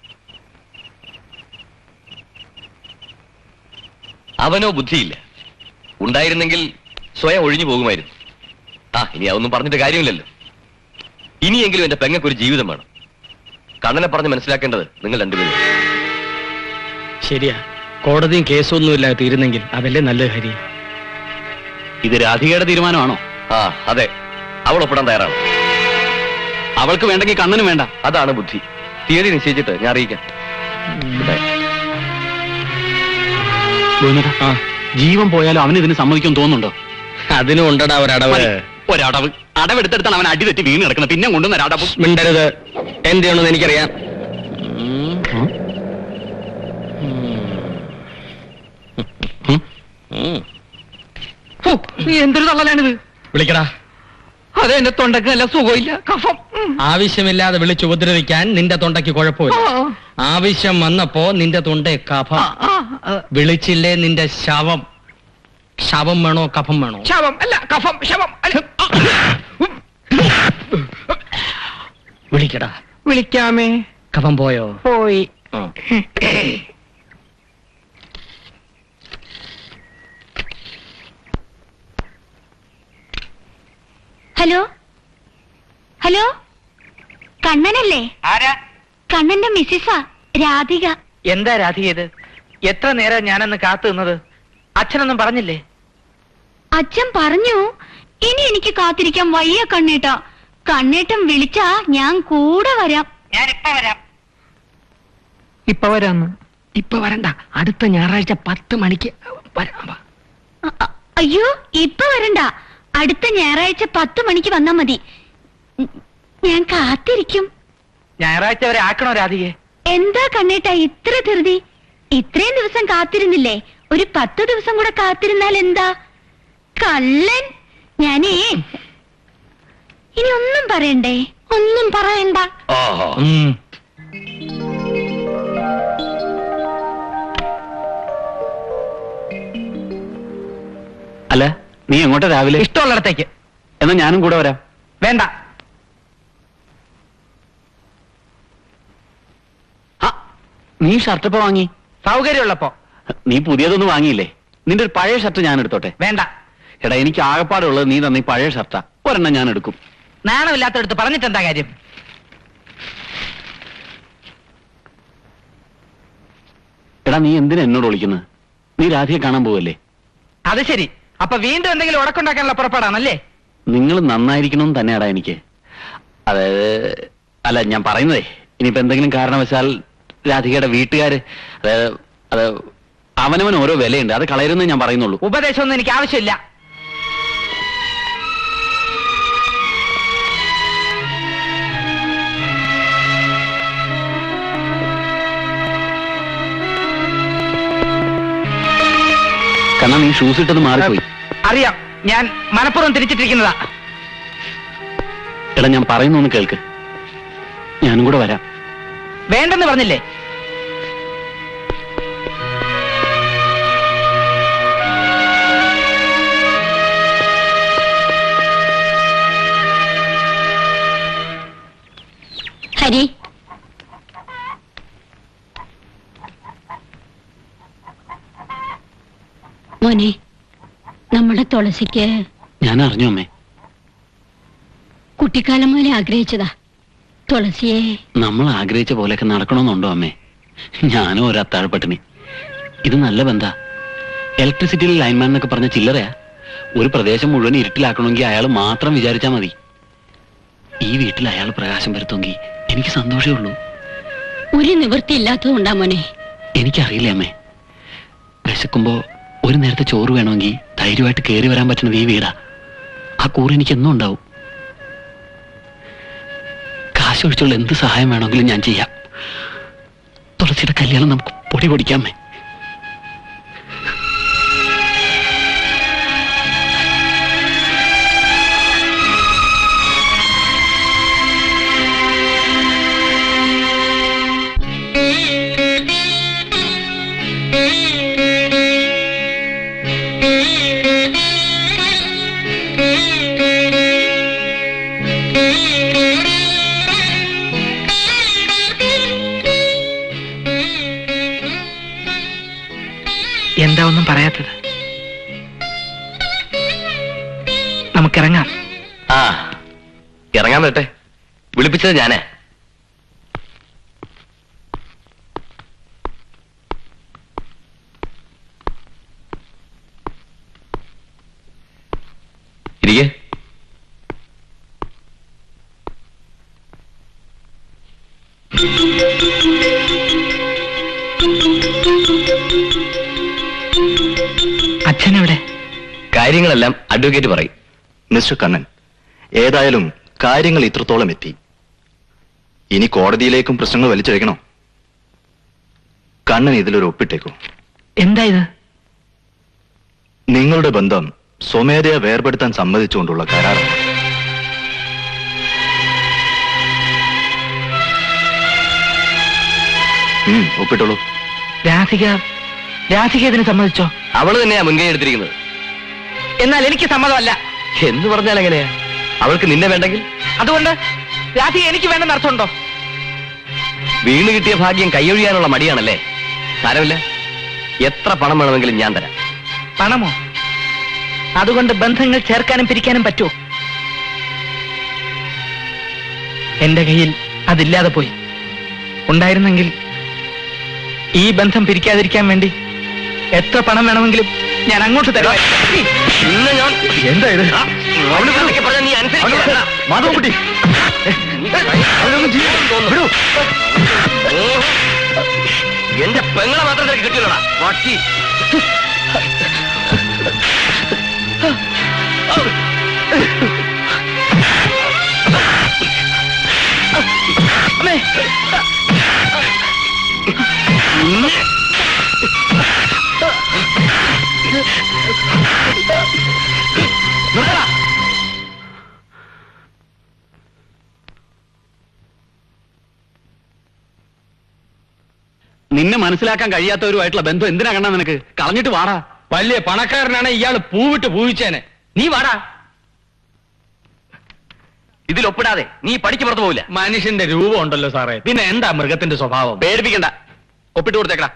അവനോ ബുദ്ധിയില്ല ഉണ്ടായിരുന്നെങ്കിൽ സ്വയം ഒഴിഞ്ഞു പോകുമായിരുന്നു ആ ഇനി അതൊന്നും പറഞ്ഞിട്ട് കാര്യമില്ലല്ലോ ഇനിയെങ്കിലും എന്റെ പെങ്ങൾക്കൊരു ജീവിതം വേണം കണ്ണനെ പറഞ്ഞ് മനസ്സിലാക്കേണ്ടത് നിങ്ങൾ രണ്ടുപേരും ശരിയാ കോടതിയും കേസൊന്നും ഇല്ലാതെ തീരുന്നെങ്കിൽ അതല്ലേ നല്ലത് ഹരി ഇത് രാധികയുടെ തീരുമാനമാണോ ആ അതെ അവൾ ഒപ്പിടാൻ തയ്യാറാണ് അവൾക്ക് വേണ്ടെങ്കിൽ കണ്ണനും വേണ്ട അതാണ് ബുദ്ധി തീയതി നിശ്ചയിച്ചിട്ട് ഞാൻ അറിയിക്കാം ഇവിടെ. ഗോവിന്ദേട്ടാ, ആ ജീവൻ പോയാലും അവന് ഇതിന് സമ്മതിക്കും തോന്നുന്നുണ്ടോ അതിനും ഉണ്ടടാ ഒരടവ് മതി. ഒരടവ് അടവെടുത്തെടുത്താണ് അവൻ അടി തെറ്റി വീണ് കിടക്കുന്നത് പിന്നെ കൊണ്ടുവന്ന അടവ് മിണ്ടരുത് എന്തെയാണെന്ന് എനിക്കറിയാം ഹോ, നീ എന്തൊരു തള്ളലാണിത് വിളിക്കടാ അതെ എന്റെ തൊണ്ടക്ക് നല്ല സുഖമില്ല കഫം ഉം. ആവശ്യമില്ലാതെ വിളിച്ച് ഉപദ്രവിക്കാൻ നിന്റെ തൊണ്ടയ്ക്ക് കുഴപ്പമില്ല ആ, ആവശ്യം വന്നപ്പോ നിന്റെ തൊണ്ടേ കഫം ആ, ആ, വിളിച്ചില്ലേ നിന്റെ ശവം ശവം വേണോ കഫം വേണോ ശവം അല്ല കഫം ശവം അല്ല ആ. വിളിക്കടാ വിളിക്കാമേ കഫം പോയോ പോയി ആ. ഹലോ ഹലോ കണ്ണനല്ലേ ആരാ കണ്ണന്റെ മിസ്സിസാ രാധിക എന്താ രാധി ഇത് എത്ര നേരം ഞാനന്ന് കാത്തു നിന്നത് അച്ഛനൊന്നും പറഞ്ഞില്ലേ അച്ഛൻ പറഞ്ഞു ഇനി എനിക്ക് കാത്തിരിക്കാൻ വയ്യ കണ്ണേട്ടാ കണ്ണേട്ടൻ വിളിച്ചാ ഞാൻ കൂടെ വരാം ഞാൻ ഇപ്പൊ വരാം ഇപ്പൊ വരാന്ന് ഇപ്പൊ വരണ്ട അടുത്ത ഞായറാഴ്ച പത്ത് മണിക്ക് വരാം വാ. അ- അ- അയ്യോ ഇപ്പൊ വരണ്ട അടുത്ത ഞായറാഴ്ച പത്ത് മണിക്ക് വന്നാ മതി ഉം, ഞാൻ കാത്തിരിക്കും ഞായറാഴ്ച വരെ ആക്കണോ രാധികയെ എന്താ കണ്ണേട്ട ഇത്ര ധൃതി ഇത്രയും ദിവസം കാത്തിരുന്നില്ലേ ഒരു പത്ത് ദിവസം കൂടെ കാത്തിരുന്നാൽ എന്താ കള്ളൻ ഞാനേ ഇനി ഒന്നും പറയണ്ടേ ഒന്നും പറയണ്ട ഓഹോ ഉം. അല്ല നീ എങ്ങോട്ടാ രാവിലെ ഇഷ്ടമുള്ളിടത്തേക്ക് എന്നാ ഞാനും കൂടെ വരാം വേണ്ട ആ, നീ ഷർട്ട് ഇപ്പൊ വാങ്ങി സൗകര്യമുള്ളപ്പോ നീ പുതിയതൊന്നും വാങ്ങിയില്ലേ നിന്റെ ഒരു പഴയ ഷർട്ട് ഞാൻ എടുത്തോട്ടെ വേണ്ട എടാ എനിക്ക് ആകപ്പാടുള്ളത് നീ തന്നെ ഈ പഴയ ഷർട്ടാ ഒരെണ്ണം ഞാൻ എടുക്കും നാണമില്ലാത്തടുത്ത് പറഞ്ഞിട്ട് എന്താ കാര്യം എടാ നീ എന്തിനാ എന്നോട് വിളിക്കുന്നത് നീ രാധിയെ കാണാൻ പോവല്ലേ അത് ശരി അപ്പൊ വീണ്ടും എന്തെങ്കിലും ഉടക്കുണ്ടാക്കാനുള്ള പുറപ്പാടാണല്ലേ നിങ്ങൾ നന്നായിരിക്കണമെന്ന് തന്നെയാടാ എനിക്ക് അതായത് അല്ല ഞാൻ പറയുന്നതേ ഇനിയിപ്പോ എന്തെങ്കിലും കാരണവശാൽ രാധികയുടെ വീട്ടുകാര് അതായത് അത് അവനവൻ ഓരോ വിലയുണ്ട് അത് കളയരുന്നേ ഞാൻ പറയുന്നുള്ളൂ ഉപദേശമൊന്നും എനിക്ക് ആവശ്യമില്ല കാരണം നീ ഷൂസ് ഇട്ടത് മാറിപ്പോയി അറിയാം ഞാൻ മനഃപൂർവ്വം തിരിച്ചിട്ടിരിക്കുന്നതാ എടാ ഞാൻ പറയുന്നൊന്ന് കേൾക്ക് ഞാനും കൂടെ വരാം വേണ്ടെന്ന് പറഞ്ഞില്ലേ ഹരി മോനെ നമ്മുടെ തുളസിക്ക് ഞാൻ അറിഞ്ഞു അമ്മേ കുട്ടിക്കാലം മുതലേ ആഗ്രഹിച്ചതാ തുളസിയെ നമ്മൾ ആഗ്രഹിച്ച പോലെയൊക്കെ നടക്കണമെന്നുണ്ടോ അമ്മേ ഞാനും ഒരു അത്താഴപ്പട്ടിണി ഇത് നല്ല ബന്ധ ഇലക്ട്രിസിറ്റിയിൽ ലൈൻമാൻ എന്നൊക്കെ പറഞ്ഞ ചില്ലറയാ ഒരു പ്രദേശം മുഴുവൻ ഇരുട്ടിലാക്കണമെങ്കിൽ അയാൾ മാത്രം വിചാരിച്ചാൽ മതി ഈ വീട്ടിൽ അയാൾ പ്രകാശം വരുത്തുമെങ്കിൽ എനിക്ക് സന്തോഷമേ ഉള്ളൂ ഒരു നിവൃത്തി ഇല്ലാത്തതുകൊണ്ടാ മോനെ എനിക്കറിയില്ല അമ്മേ വിശക്കുമ്പോ ഒരു നേരത്തെ ചോറ് വേണമെങ്കിൽ ധൈര്യമായിട്ട് കയറി വരാൻ പറ്റുന്നത് ഈ വീടാ ആ കൂറ് എനിക്ക് എന്നും ഉണ്ടാവും കാശൊഴിച്ചുള്ള എന്ത് സഹായം വേണമെങ്കിലും ഞാൻ ചെയ്യാം തുളസിയുടെ കല്യാണം നമുക്ക് പൊടി പൊടിക്കാമേ എന്താ ഒന്നും പറയാത്തത് നമുക്കിറങ്ങാം ആ ഇറങ്ങാൻ വരട്ടെ വിളിപ്പിച്ചത് ഞാനേ ഇരിക്കെ അച്ഛനെവിടെ കാര്യങ്ങളെല്ലാം അഡ്വക്കേറ്റ് പറയും മിസ്റ്റർ കണ്ണൻ ഏതായാലും കാര്യങ്ങൾ ഇത്രത്തോളം എത്തി ഇനി കോടതിയിലേക്കും പ്രശ്നങ്ങൾ വലിച്ചഴക്കണോ കണ്ണൻ ഇതിലൊരു ഒപ്പിട്ടേക്കൂ എന്താ ഇത് നിങ്ങളുടെ ബന്ധം സ്വമേധയാ വേർപെടുത്താൻ സമ്മതിച്ചുകൊണ്ടുള്ള കരാറാണ് ഉം, ഒപ്പിട്ടോളൂ രാധിക രാധിക ഇതിന് സമ്മതിച്ചോ അവള് തന്നെയാ മുൻകൈ എടുത്തിരിക്കുന്നത് എന്നാൽ എനിക്ക് സമ്മതമല്ല എന്ന് പറഞ്ഞാൽ എങ്ങനെയാ അവൾക്ക് നിന്നെ വേണ്ടെങ്കിൽ അതുകൊണ്ട് രാധിക എനിക്ക് വേണ്ടെന്ന് അർത്ഥമുണ്ടോ വീണ് കിട്ടിയ ഭാഗ്യം കൈയൊഴിയാനുള്ള മടിയാണല്ലേ സാരമില്ല എത്ര പണം വേണമെങ്കിലും ഞാൻ തരാം പണമോ അതുകൊണ്ട് ബന്ധങ്ങൾ ചേർക്കാനും പിരിക്കാനും പറ്റുമോ എന്റെ കയ്യിൽ അതില്ലാതെ പോയി ഉണ്ടായിരുന്നെങ്കിൽ ഈ ബന്ധം പിരിക്കാതിരിക്കാൻ വേണ്ടി എത്ര പണം വേണമെങ്കിലും ഞാൻ അങ്ങോട്ട് തരാം ഇന്ന് ഞാൻ എന്താ ഇത് അവള് പറഞ്ഞൊക്കെ പറഞ്ഞാ നീ അനുസരിക്കില്ല. മാധവൻകുട്ടി തോന്നുന്നു. എന്റെ പെങ്ങളെ വക്കി നിന്നെ മനസ്സിലാക്കാൻ കഴിയാത്തവരുമായിട്ടുള്ള ബന്ധം എന്തിനാ കണ്ണാ നിനക്ക് കളഞ്ഞിട്ട് വാടാ വലിയ പണക്കാരനാണ് ഇയാള് പൂവിട്ട് പൂവിച്ചേനെ നീ വാടാ ഇതിൽ ഒപ്പിടാതെ നീ പഠിക്ക് പുറത്തു പോവില്ല മനുഷ്യന്റെ രൂപം ഉണ്ടല്ലോ സാറേ പിന്നെ എന്താ മൃഗത്തിന്റെ സ്വഭാവം പേടിപ്പിക്കണ്ട ഒപ്പിട്ട് കൊടുത്തേക്കടാ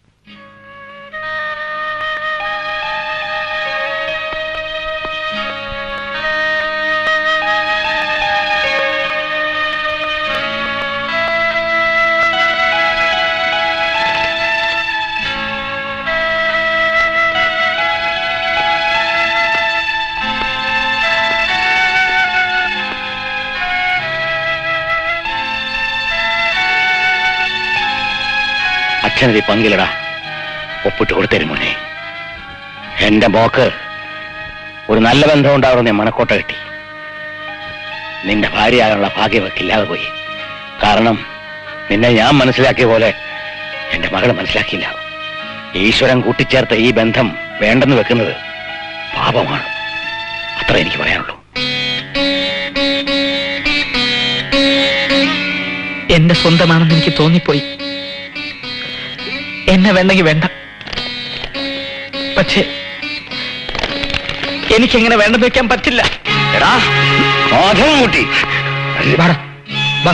അച്ഛനതി പങ്കിലടാ ഒപ്പിട്ട് കൊടുത്തരും മോനെ എന്റെ മോക്ക് ഒരു നല്ല ബന്ധം ഉണ്ടാവുന്ന മണക്കോട്ട കിട്ടി നിന്റെ ഭാര്യയാകാനുള്ള ഭാഗ്യമൊക്കെ ഇല്ലാതെ പോയി കാരണം നിന്നെ ഞാൻ മനസ്സിലാക്കിയ പോലെ എന്റെ മകള് മനസ്സിലാക്കിയില്ല ഈശ്വരൻ കൂട്ടിച്ചേർത്ത ഈ ബന്ധം വേണ്ടെന്ന് വെക്കുന്നത് പാപമാണ് അത്ര എനിക്ക് പറയാനുള്ളൂ എന്റെ സ്വന്തമാണെന്ന് എനിക്ക് തോന്നിപ്പോയി എന്നെ വേണ്ടെങ്കിൽ വേണ്ട പക്ഷേ എനിക്കെങ്ങനെ വേണ്ടെന്ന് വെക്കാൻ പറ്റില്ല എടാ മാധവൻ കുട്ടി വാടാ, വാ.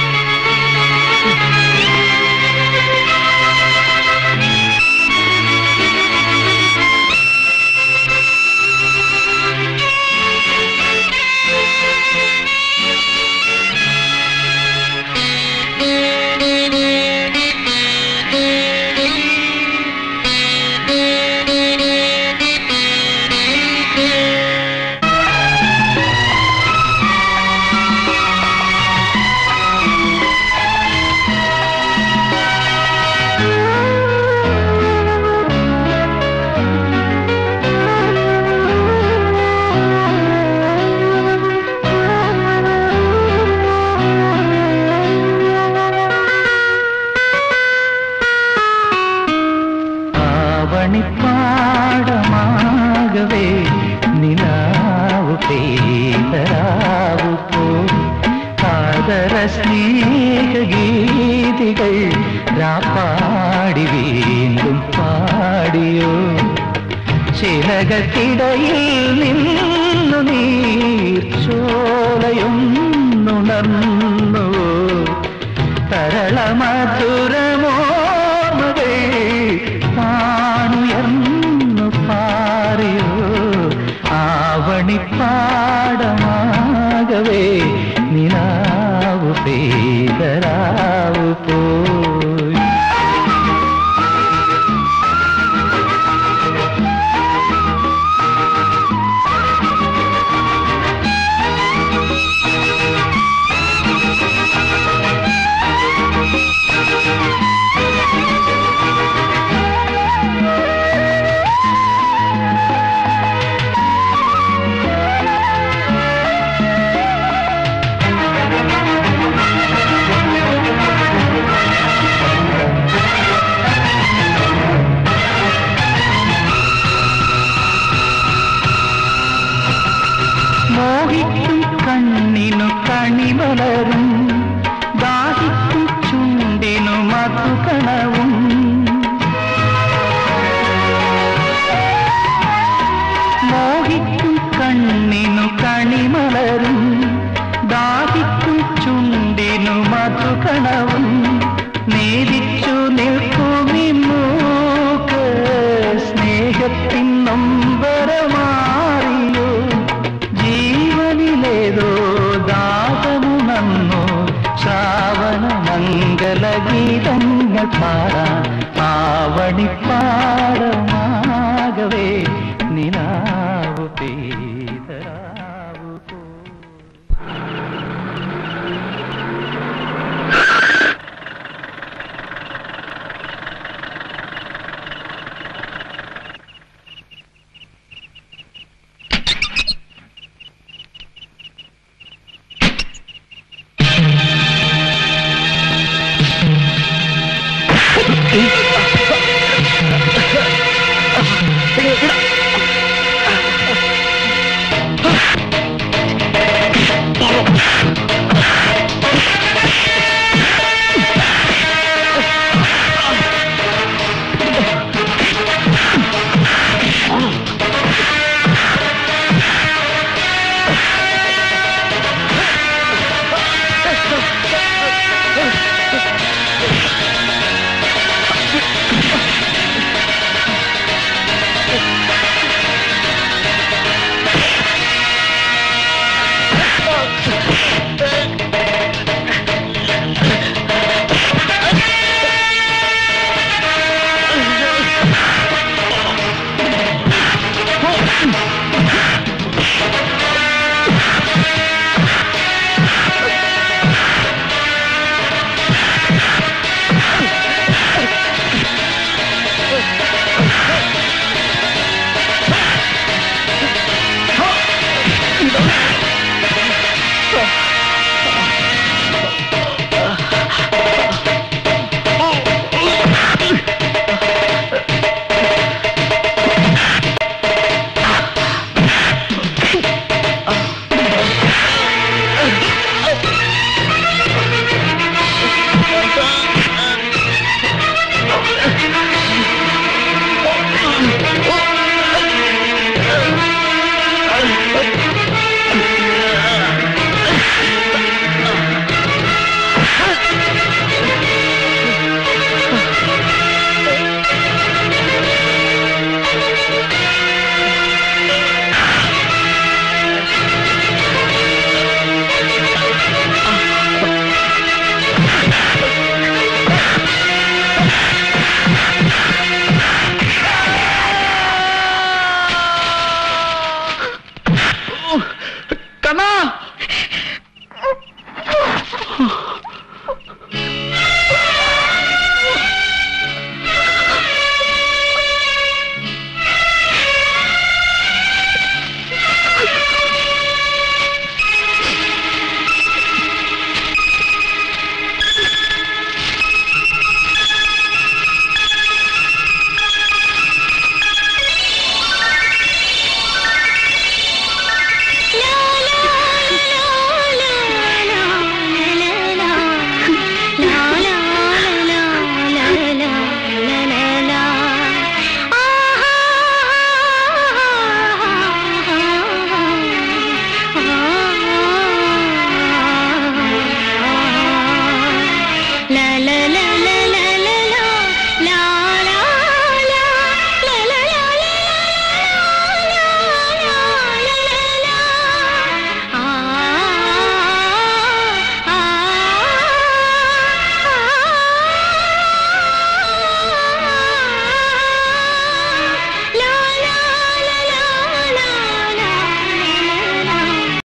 ആവണിപ്പാടമാകവേ നിലാവ് പേരാവു പോ ആദര സ്നേഹഗീതികൾ രാപ്പാടി വീണ്ടും പാടിയോ ചിലകൾക്കിടയിൽ നിന്നു നീർച്ചോലയൊന്നുണർന്നു തരളമധുരമോമകൾ താണുയർന്നു പാറിയോ ആവണിപ്പാടമാകവേ നിലാവ് പേതരാവ് പോയി മോഹിക്കും കണ്ണിനു കണിമലരും ദാഹിക്കും ചുണ്ടിനു മധുകണവും മോഹിക്കും കണ്ണിനു കണിമലരും ദാഹിക്കും ചുണ്ടിനു മധുകണവും നേരിച്ചു നിൽക്കുമി മൂക്ക് സ്നേഹത്തിൻ നൊമ്പരമാറിയോ ജീവനിലേതോ ദാഹമുണർന്നു ശ്രാവണ മംഗളഗീതങ്ങൾ പാടാൻ ആവണിപ്പാടം